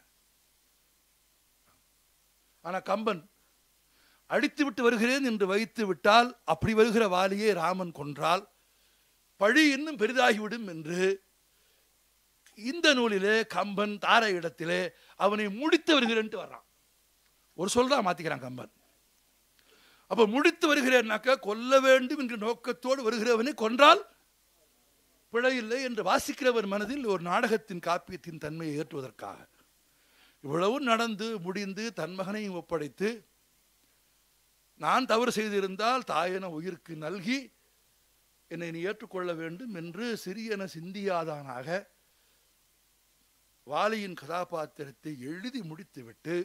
ஆனா கம்பன் அடித்து விட்டு வருகிறேன் என்று வைத்து விட்டால் அப்படி வருகிற வாலியை ராமன் கொன்றால் பழி இன்னும் பெரிதாகிவிடும் என்று இந்த நூலிலே கம்பன் தாரை இடத்திலே அவனை முடித்து வருகிறேன்ட்டு வர்றான் ஒரு சொல்றா மாத்திக்கிறான் கம்பன் அப்ப முடித்து வருகிறேன்னாக்க கொல்ல வேண்டும் என்ற நோக்கத்தோடு வருகிறவனை கொன்றால் பிழையில்லை என்று வாசிக்கிறவர் மனதில் ஒரு நாடகத்தின் காப்பியத்தின் தன்மையை ஏற்றுவதற்காக இவ்வளவு நடந்து முடிந்து தன் மகனையும் ஒப்படைத்து நான் தவறு செய்திருந்தால் தாயென உயிருக்கு நல்கி என்னை நீ ஏற்றுக்கொள்ள வேண்டும் என்று சிறியன சிந்தியாதானாக வாலியின் கதாபாத்திரத்தை எழுதி முடித்துவிட்டு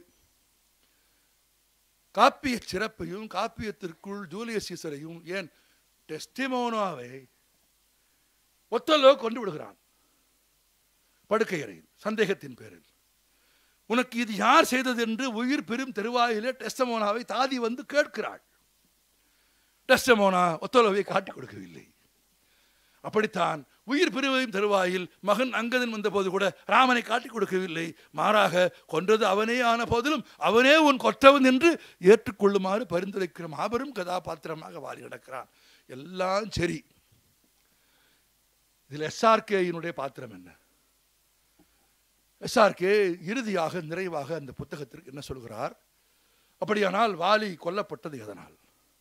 காப்பிய சிறப்பையும் காப்பியத்திற்குள் ஜூலியஸ் சீசரையும் ஏன் டெஸ்டிமோனோவை ஒத்தலோ கொண்டு விடுகிறான் படுக்கை அறையில் சந்தேகத்தின் பேரில் உனக்கு இது யார் செய்தது என்று உயிர் பெரும் தெருவாயிலே டெஸ்டமோனாவை தாதி வந்து கேட்கிறாள் டெஸ்டமோனா ஒத்தலோவை காட்டிக் கொடுக்கவில்லை அப்படித்தான் உயிர் பிரிவையும் தருவாயில் மகன் அங்கதன் வந்தபோது கூட ராமனை காட்டிக் கொடுக்கவில்லை மாறாக கொன்றது அவனே ஆன போதிலும் அவனே உன் கொற்றவன் என்று ஏற்றுக்கொள்ளுமாறு பரிந்துரைக்கிற மாபெரும் கதாபாத்திரமாக வாரி நடக்கிறான் எல்லாம் சரி இதில் எஸ்ஆர்கேயினுடைய பாத்திரம் என்ன எஸ்ஆர்கே இறுதியாக நிறைவாக அந்த புத்தகத்திற்கு என்ன சொல்கிறார் அப்படியானால் வாலி கொல்லப்பட்டது எதனால்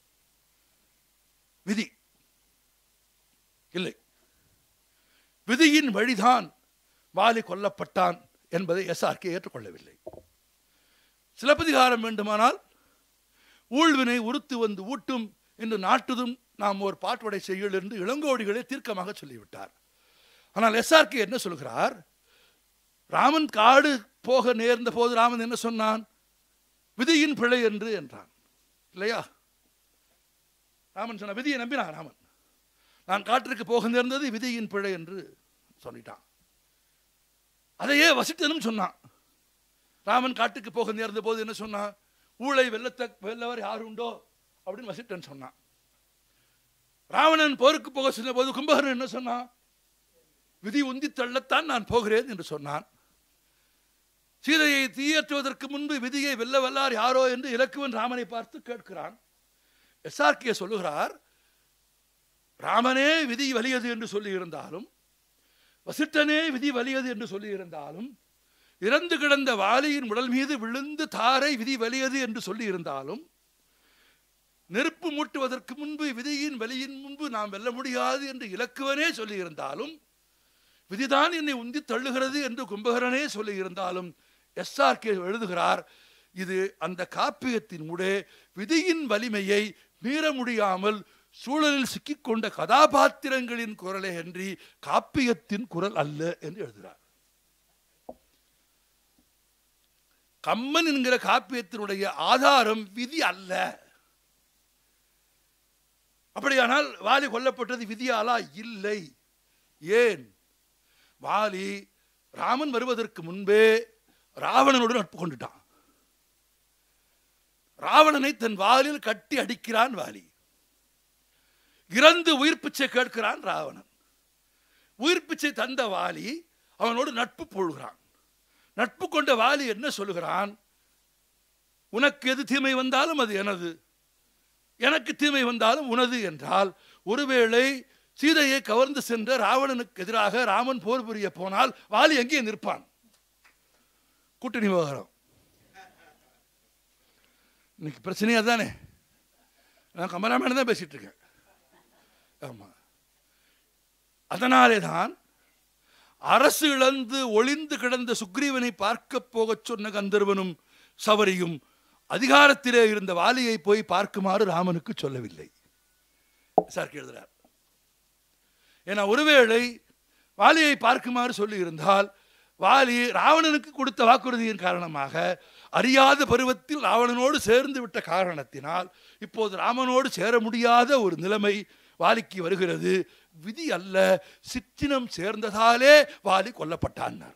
விதி இல்லை விதியின் வழிதான் வாலி கொல்லப்பட்டான் என்பதை எஸ்ஆர்கே ஏற்றுக்கொள்ளவில்லை சிலப்பதிகாரம் வேண்டுமானால் ஊழ்வினை உறுத்து வந்து ஊட்டும் என்று நாட்டுதும் நாம் ஒரு பாட்டுடை செய்யுள் என்று இளங்கோடிகளே தீர்க்கமாக சொல்லிவிட்டார் ஆனால் எஸ்ஆர்கே என்ன சொல்கிறார் ராமன் காடு போக நேர்ந்த போது ராமன் என்ன சொன்னான் விதியின் பிழை என்று என்றான் இல்லையா ராமன் சொன்ன விதியை நம்பினான் ராமன் நான் காட்டிற்கு போக நேர்ந்தது விதியின் பிழை என்று சொல்லிட்டான் அதையே வசிட்டனும் சொன்னான் ராமன் காட்டுக்கு போக நேர்ந்த போது என்ன சொன்னான் ஊழை வெல்லத்த வெல்லவர் யார் உண்டோ அப்படின்னு வசிட்டன் சொன்னான் ராவணன் போருக்கு போக சொன்ன போது கும்பகர்ணன் என்ன சொன்னான் விதி உந்தி தள்ளத்தான் நான் போகிறேன் என்று சொன்னான் சீதையை தீயற்றுவதற்கு முன்பு விதியை வெல்ல வல்லார் யாரோ என்று இலக்குவன் ராமனை பார்த்து கேட்கிறான் எஸ்ஆர்கே சொல்லுகிறார் ராமனே விதி வலியது என்று சொல்லியிருந்தாலும் வசிட்டனே விதி வலியது என்று சொல்லியிருந்தாலும் இறந்து கிடந்த வாலியின் உடல் மீது விழுந்து தாரை விதி வலியது என்று சொல்லியிருந்தாலும் நெருப்பு மூட்டுவதற்கு முன்பு விதியின் வலியின் முன்பு நாம் வெல்ல முடியாது என்று இலக்குவனே சொல்லியிருந்தாலும் விதிதான் என்னை உந்தி தள்ளுகிறது என்று கும்பகரனே சொல்லியிருந்தாலும் எஸ்ஆர்கே எழுதுகிறார் இது அந்த காப்பியத்தின் முடே விதியின் வலிமையை மீற முடியாமல் சூழலில் சிக்கிக்கொண்ட கதாபாத்திரங்களின் குரலே அன்றி காப்பியத்தின் குரல் அல்ல என்று எழுதுகிறார் கம்மன் என்கிற காப்பியத்தினுடைய ஆதாரம் விதி அல்ல அப்படியானால் வாலி கொல்லப்பட்டது விதியாலா இல்லை ஏன் வாலி ராமன் வருவதற்கு முன்பே ராவணனோடு நட்பு கொண்டுட்டான் ராவணனை தன் வாலில் கட்டி அடிக்கிறான் வாலி இறந்து உயிர் பிச்சை கேட்கிறான் ராவணன் உயிர் பிச்சை தந்த வாலி அவனோடு நட்பு போடுகிறான் நட்பு கொண்ட வாலி என்ன சொல்லுகிறான் உனக்கு எது தீமை வந்தாலும் அது எனது எனக்கு தீமை வந்தாலும் உனது என்றால் ஒருவேளை சீதையை கவர்ந்து சென்ற ராவணனுக்கு எதிராக ராமன் போர் புரிய போனால் வாலி எங்கே நிற்பான் கூட்டணி விவகாரம் இன்னைக்கு பிரச்சனையா தானே நான் கமராமேன் தான் பேசிட்டு இருக்கேன் ஆமா அதனாலே தான் அரசு இழந்து ஒளிந்து கிடந்த சுக்ரீவனை பார்க்க போகச் சொன்ன கந்தர்வனும் சவரியும் அதிகாரத்திலே இருந்த வாலியை போய் பார்க்குமாறு ராமனுக்கு சொல்லவில்லை சார் எழுதுறார் ஏன்னா ஒருவேளை வாலியை பார்க்குமாறு சொல்லி இருந்தால் வாலி ராவணனுக்கு கொடுத்த வாக்குறுதியின் காரணமாக அறியாத பருவத்தில் ராவணனோடு சேர்ந்து விட்ட காரணத்தினால் இப்போது ராமனோடு சேர முடியாத ஒரு நிலைமை வாலிக்கு வருகிறது விதி அல்ல சிற்றினம் சேர்ந்ததாலே வாலி கொல்லப்பட்டான்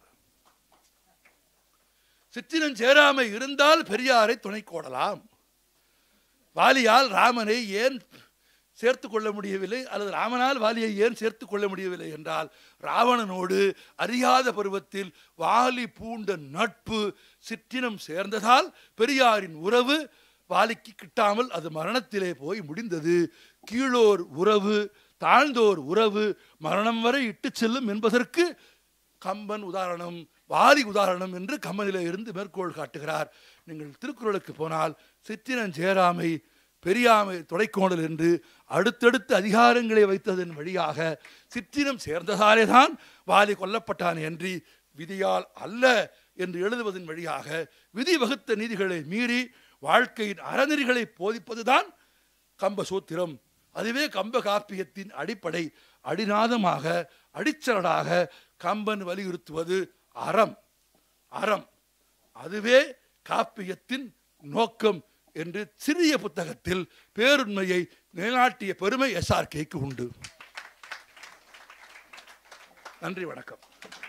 சிற்றினம் சேராமை இருந்தால் பெரியாரை துணை கோடலாம் வாலியால் ராமனை ஏன் சேர்த்து கொள்ள முடியவில்லை அல்லது ராமனால் வாலியை ஏன் சேர்த்து கொள்ள முடியவில்லை என்றால் ராவணனோடு அறியாத பருவத்தில் வாலி பூண்ட நட்பு சிற்றினம் சேர்ந்ததால் பெரியாரின் உறவு வாலிக்கு கிட்டாமல் அது மரணத்திலே போய் முடிந்தது கீழோர் உறவு தாழ்ந்தோர் உறவு மரணம் வரை இட்டு செல்லும் என்பதற்கு கம்பன் உதாரணம் வாலி உதாரணம் என்று கம்பனிலே இருந்து மேற்கோள் காட்டுகிறார் நீங்கள் திருக்குறளுக்கு போனால் சிற்றினம் சேராமை பெரியாமை தொடைக்கோணல் என்று அடுத்தடுத்து அதிகாரங்களை வைத்ததன் வழியாக சிற்றினம் சேர்ந்ததாலே தான் வாலி கொல்லப்பட்டான் என்று விதியால் அல்ல என்று எழுதுவதன் வழியாக விதி வகுத்த நீதிகளை மீறி வாழ்க்கையின் அறநெறிகளை போதிப்பதுதான் கம்ப சூத்திரம் அதுவே கம்ப காப்பியத்தின் அடிப்படை அடிநாதமாக அடிச்சரடாக கம்பன் வலியுறுத்துவது அறம் அறம் அதுவே காப்பியத்தின் நோக்கம் என்று சிறிய புத்தகத்தில் பேருண்மையை நிலைநாட்டிய பெருமை எஸ்ஆர்கேக்கு உண்டு நன்றி வணக்கம்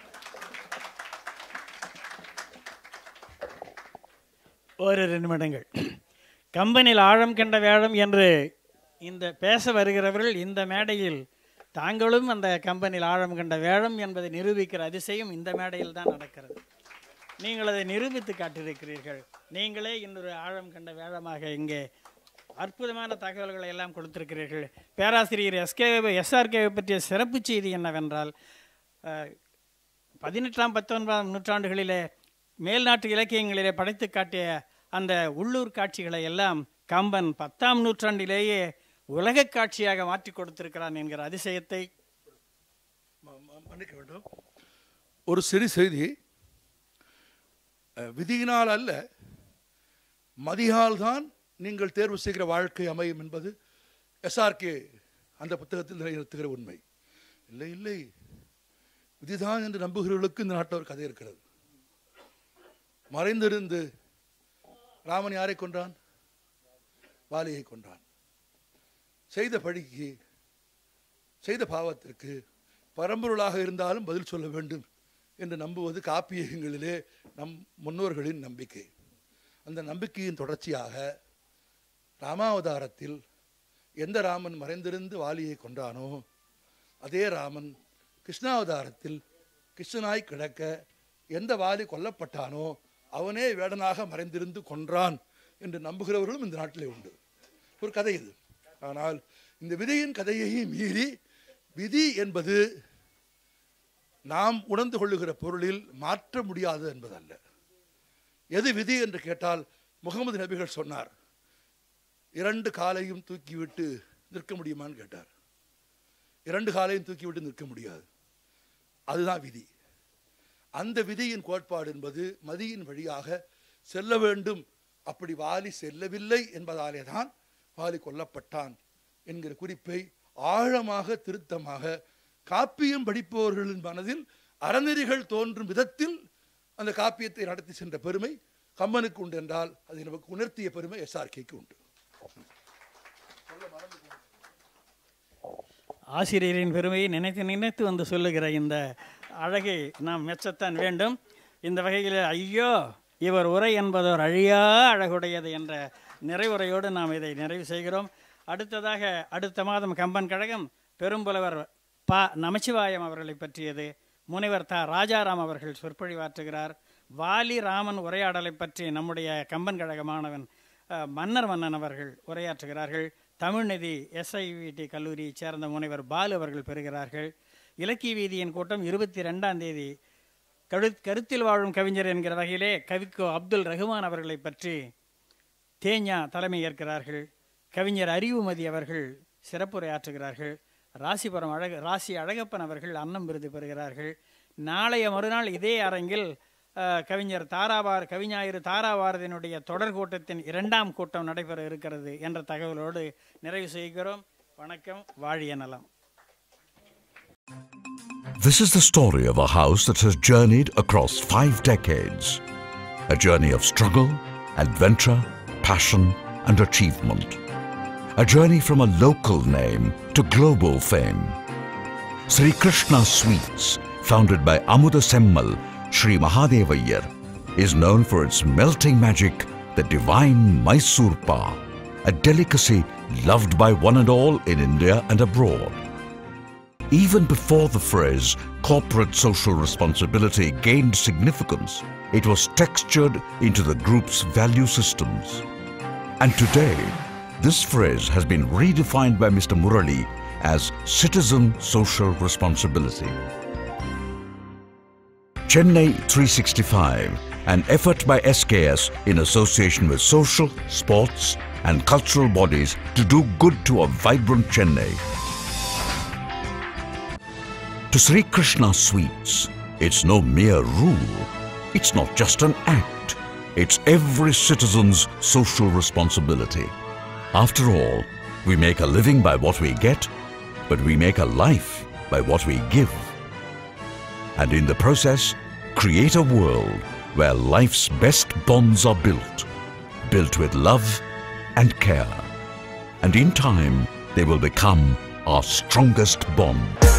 ஓரிரு நிமிடங்கள் கம்பெனியில் ஆழம் கண்ட வேழம் என்று இந்த பேச வருகிறவர்கள் இந்த மேடையில் தாங்களும் அந்த கம்பெனியில் ஆழம் கண்ட வேழம் என்பதை நிரூபிக்கிற அதிசயம் இந்த மேடையில் தான் நடக்கிறது நீங்கள் அதை நிரூபித்து காட்டியிருக்கிறீர்கள் நீங்களே இன்னொரு ஆழம் கண்ட வேழமாக இங்கே அற்புதமான தகவல்களை எல்லாம் கொடுத்திருக்கிறீர்கள் பேராசிரியர் எஸ்கே எஸ்ஆர்கேவை பற்றிய சிறப்பு செய்தி என்னவென்றால் அஹ், பதினெட்டாம் பத்தொன்பதாம் நூற்றாண்டுகளிலே மேல்நாட்டு இலக்கியங்களிலே படைத்து காட்டிய அந்த உள்ளூர் காட்சிகளை எல்லாம் கம்பன் பத்தாம் நூற்றாண்டிலேயே உலகக் காட்சியாக மாற்றி கொடுத்திருக்கிறான் என்கிற அதிசயத்தை ம- ம- மன்னிக்க வேண்டும் ஒரு சிறு செய்தி அஹ், விதியினால் அல்ல மதியால் தான் நீங்கள் தேர்வு செய்கிற வாழ்க்கை அமையும் என்பது எஸ்ஆர்கே அந்த புத்தகத்தில் நிலைநிறுத்துகிற உண்மை இல்லை இல்லை விதிதான் என்று நம்புகிறவர்களுக்கு இந்த நாட்டில் ஒரு கதை இருக்கிறது மறைந்திருந்து ராமன் யாரை கொன்றான் வாலியை கொன்றான் செய்த பழிக்கு செய்த பாவத்திற்கு பரம்பொருளாக இருந்தாலும் பதில் சொல்ல வேண்டும் என்று நம்புவது காப்பியங்களிலே நம் முன்னோர்களின் நம்பிக்கை அந்த நம்பிக்கையின் தொடர்ச்சியாக ராமாவதாரத்தில் எந்த ராமன் மறைந்திருந்து வாலியை கொன்றானோ அதே ராமன் கிருஷ்ணாவதாரத்தில் கிருஷ்ணனாய் கிடக்க எந்த வாலி கொல்லப்பட்டானோ அவனே வேடனாக மறைந்திருந்து கொன்றான் என்று நம்புகிறவர்களும் இந்த நாட்டிலே உண்டு ஒரு கதை இது ஆனால் இந்த விதியின் கதையையும் மீறி விதி என்பது நாம் உணர்ந்து கொள்ளுகிற பொருளில் மாற்ற முடியாது என்பதல்ல எது விதி என்று கேட்டால் முகமது நபிகள் சொன்னார் இரண்டு காலையும் தூக்கிவிட்டு நிற்க முடியுமான்னு கேட்டார் இரண்டு காலையும் தூக்கிவிட்டு நிற்க முடியாது அதுதான் விதி அந்த விதியின் கோட்பாடு என்பது மதியின் வழியாக செல்ல வேண்டும் அப்படி வாலி செல்லவில்லை என்பதாலே தான் வாலி கொல்லப்பட்டான் என்கிற குறிப்பை ஆழமாக திருத்தமாக காப்பியம் படிப்பவர்களின் மனதில் அறநெறிகள் தோன்றும் விதத்தில் அந்த காப்பியத்தை நடத்தி சென்ற பெருமை கம்மனுக்கு உண்டு என்றால் அதை நமக்கு உணர்த்திய பெருமை எஸ்ஆர்கேக்கு உண்டு ஆசிரியரின் பெருமையை நினைத்து நினைத்து வந்து சொல்லுகிற இந்த அழகை நாம் மெச்சத்தான் வேண்டும் இந்த வகையில் ஐயோ இவர் உரை என்பதோர் அழியா அழகுடையது என்ற நிறைவுரையோடு நாம் இதை நிறைவு செய்கிறோம் அடுத்ததாக அடுத்த மாதம் கம்பன் கழகம் பெரும்புலவர் ப நமச்சிவாயம் அவர்களை பற்றியது முனைவர் தா ராஜாராம் அவர்கள் சொற்பொழிவாற்றுகிறார் வாலி ராமன் உரையாடலை பற்றி நம்முடைய கம்பன் கழக மாணவன் அஹ், மன்னர் மன்னன் அவர்கள் உரையாற்றுகிறார்கள் தமிழ்நிதி எஸ்ஐவிடி கல்லூரியைச் சேர்ந்த முனைவர் பாலு அவர்கள் பெறுகிறார்கள் இலக்கிய வீதியின் கூட்டம் இருபத்தி ரெண்டாம் தேதி கரு கருத்தில் வாழும் கவிஞர் என்கிற வகையிலே கவிக்கோ அப்துல் ரஹ்மான் அவர்களை பற்றி தேஞா தலைமை ஏற்கிறார்கள் கவிஞர் அறிவுமதி அவர்கள் சிறப்புரையாற்றுகிறார்கள் ராசிபுரம் அழக ராசி அழகப்பன் அவர்கள் அன்னம் விருது பெறுகிறார்கள் நாளைய மறுநாள் இதே அரங்கில் அஹ், கவிஞர் தாராபார் கவிஞாயிறு தாராபாரதியினுடைய தொடர் கூட்டத்தின் இரண்டாம் கூட்டம் நடைபெற இருக்கிறது என்ற தகவலோடு நிறைவு செய்கிறோம் வணக்கம் வாழிய நலம் This is the story of a house that has journeyed across five decades. A journey of struggle, adventure, passion, and achievement. A journey from a local name to global fame. Sri Krishna Sweets, founded by Amuda Semmal, Sri Mahadevayar, is known for its melting magic, the divine Mysore Pa, a delicacy loved by one and all in India and abroad. Even before the phrase corporate social responsibility gained significance, it was textured into the group's value systems. And today, this phrase has been redefined by Mr. Murali as citizen social responsibility. Chennai 365, an effort by SKS in association with social, sports, and cultural bodies to do good to a vibrant Chennai. To Sri Krishna Sweets, it's no mere rule. It's not just an act. It's every citizen's social responsibility. After all, we make a living by what we get, but we make a life by what we give. And in the process, create a world where life's best bonds are built, built with love and care. And in time, they will become our strongest bond.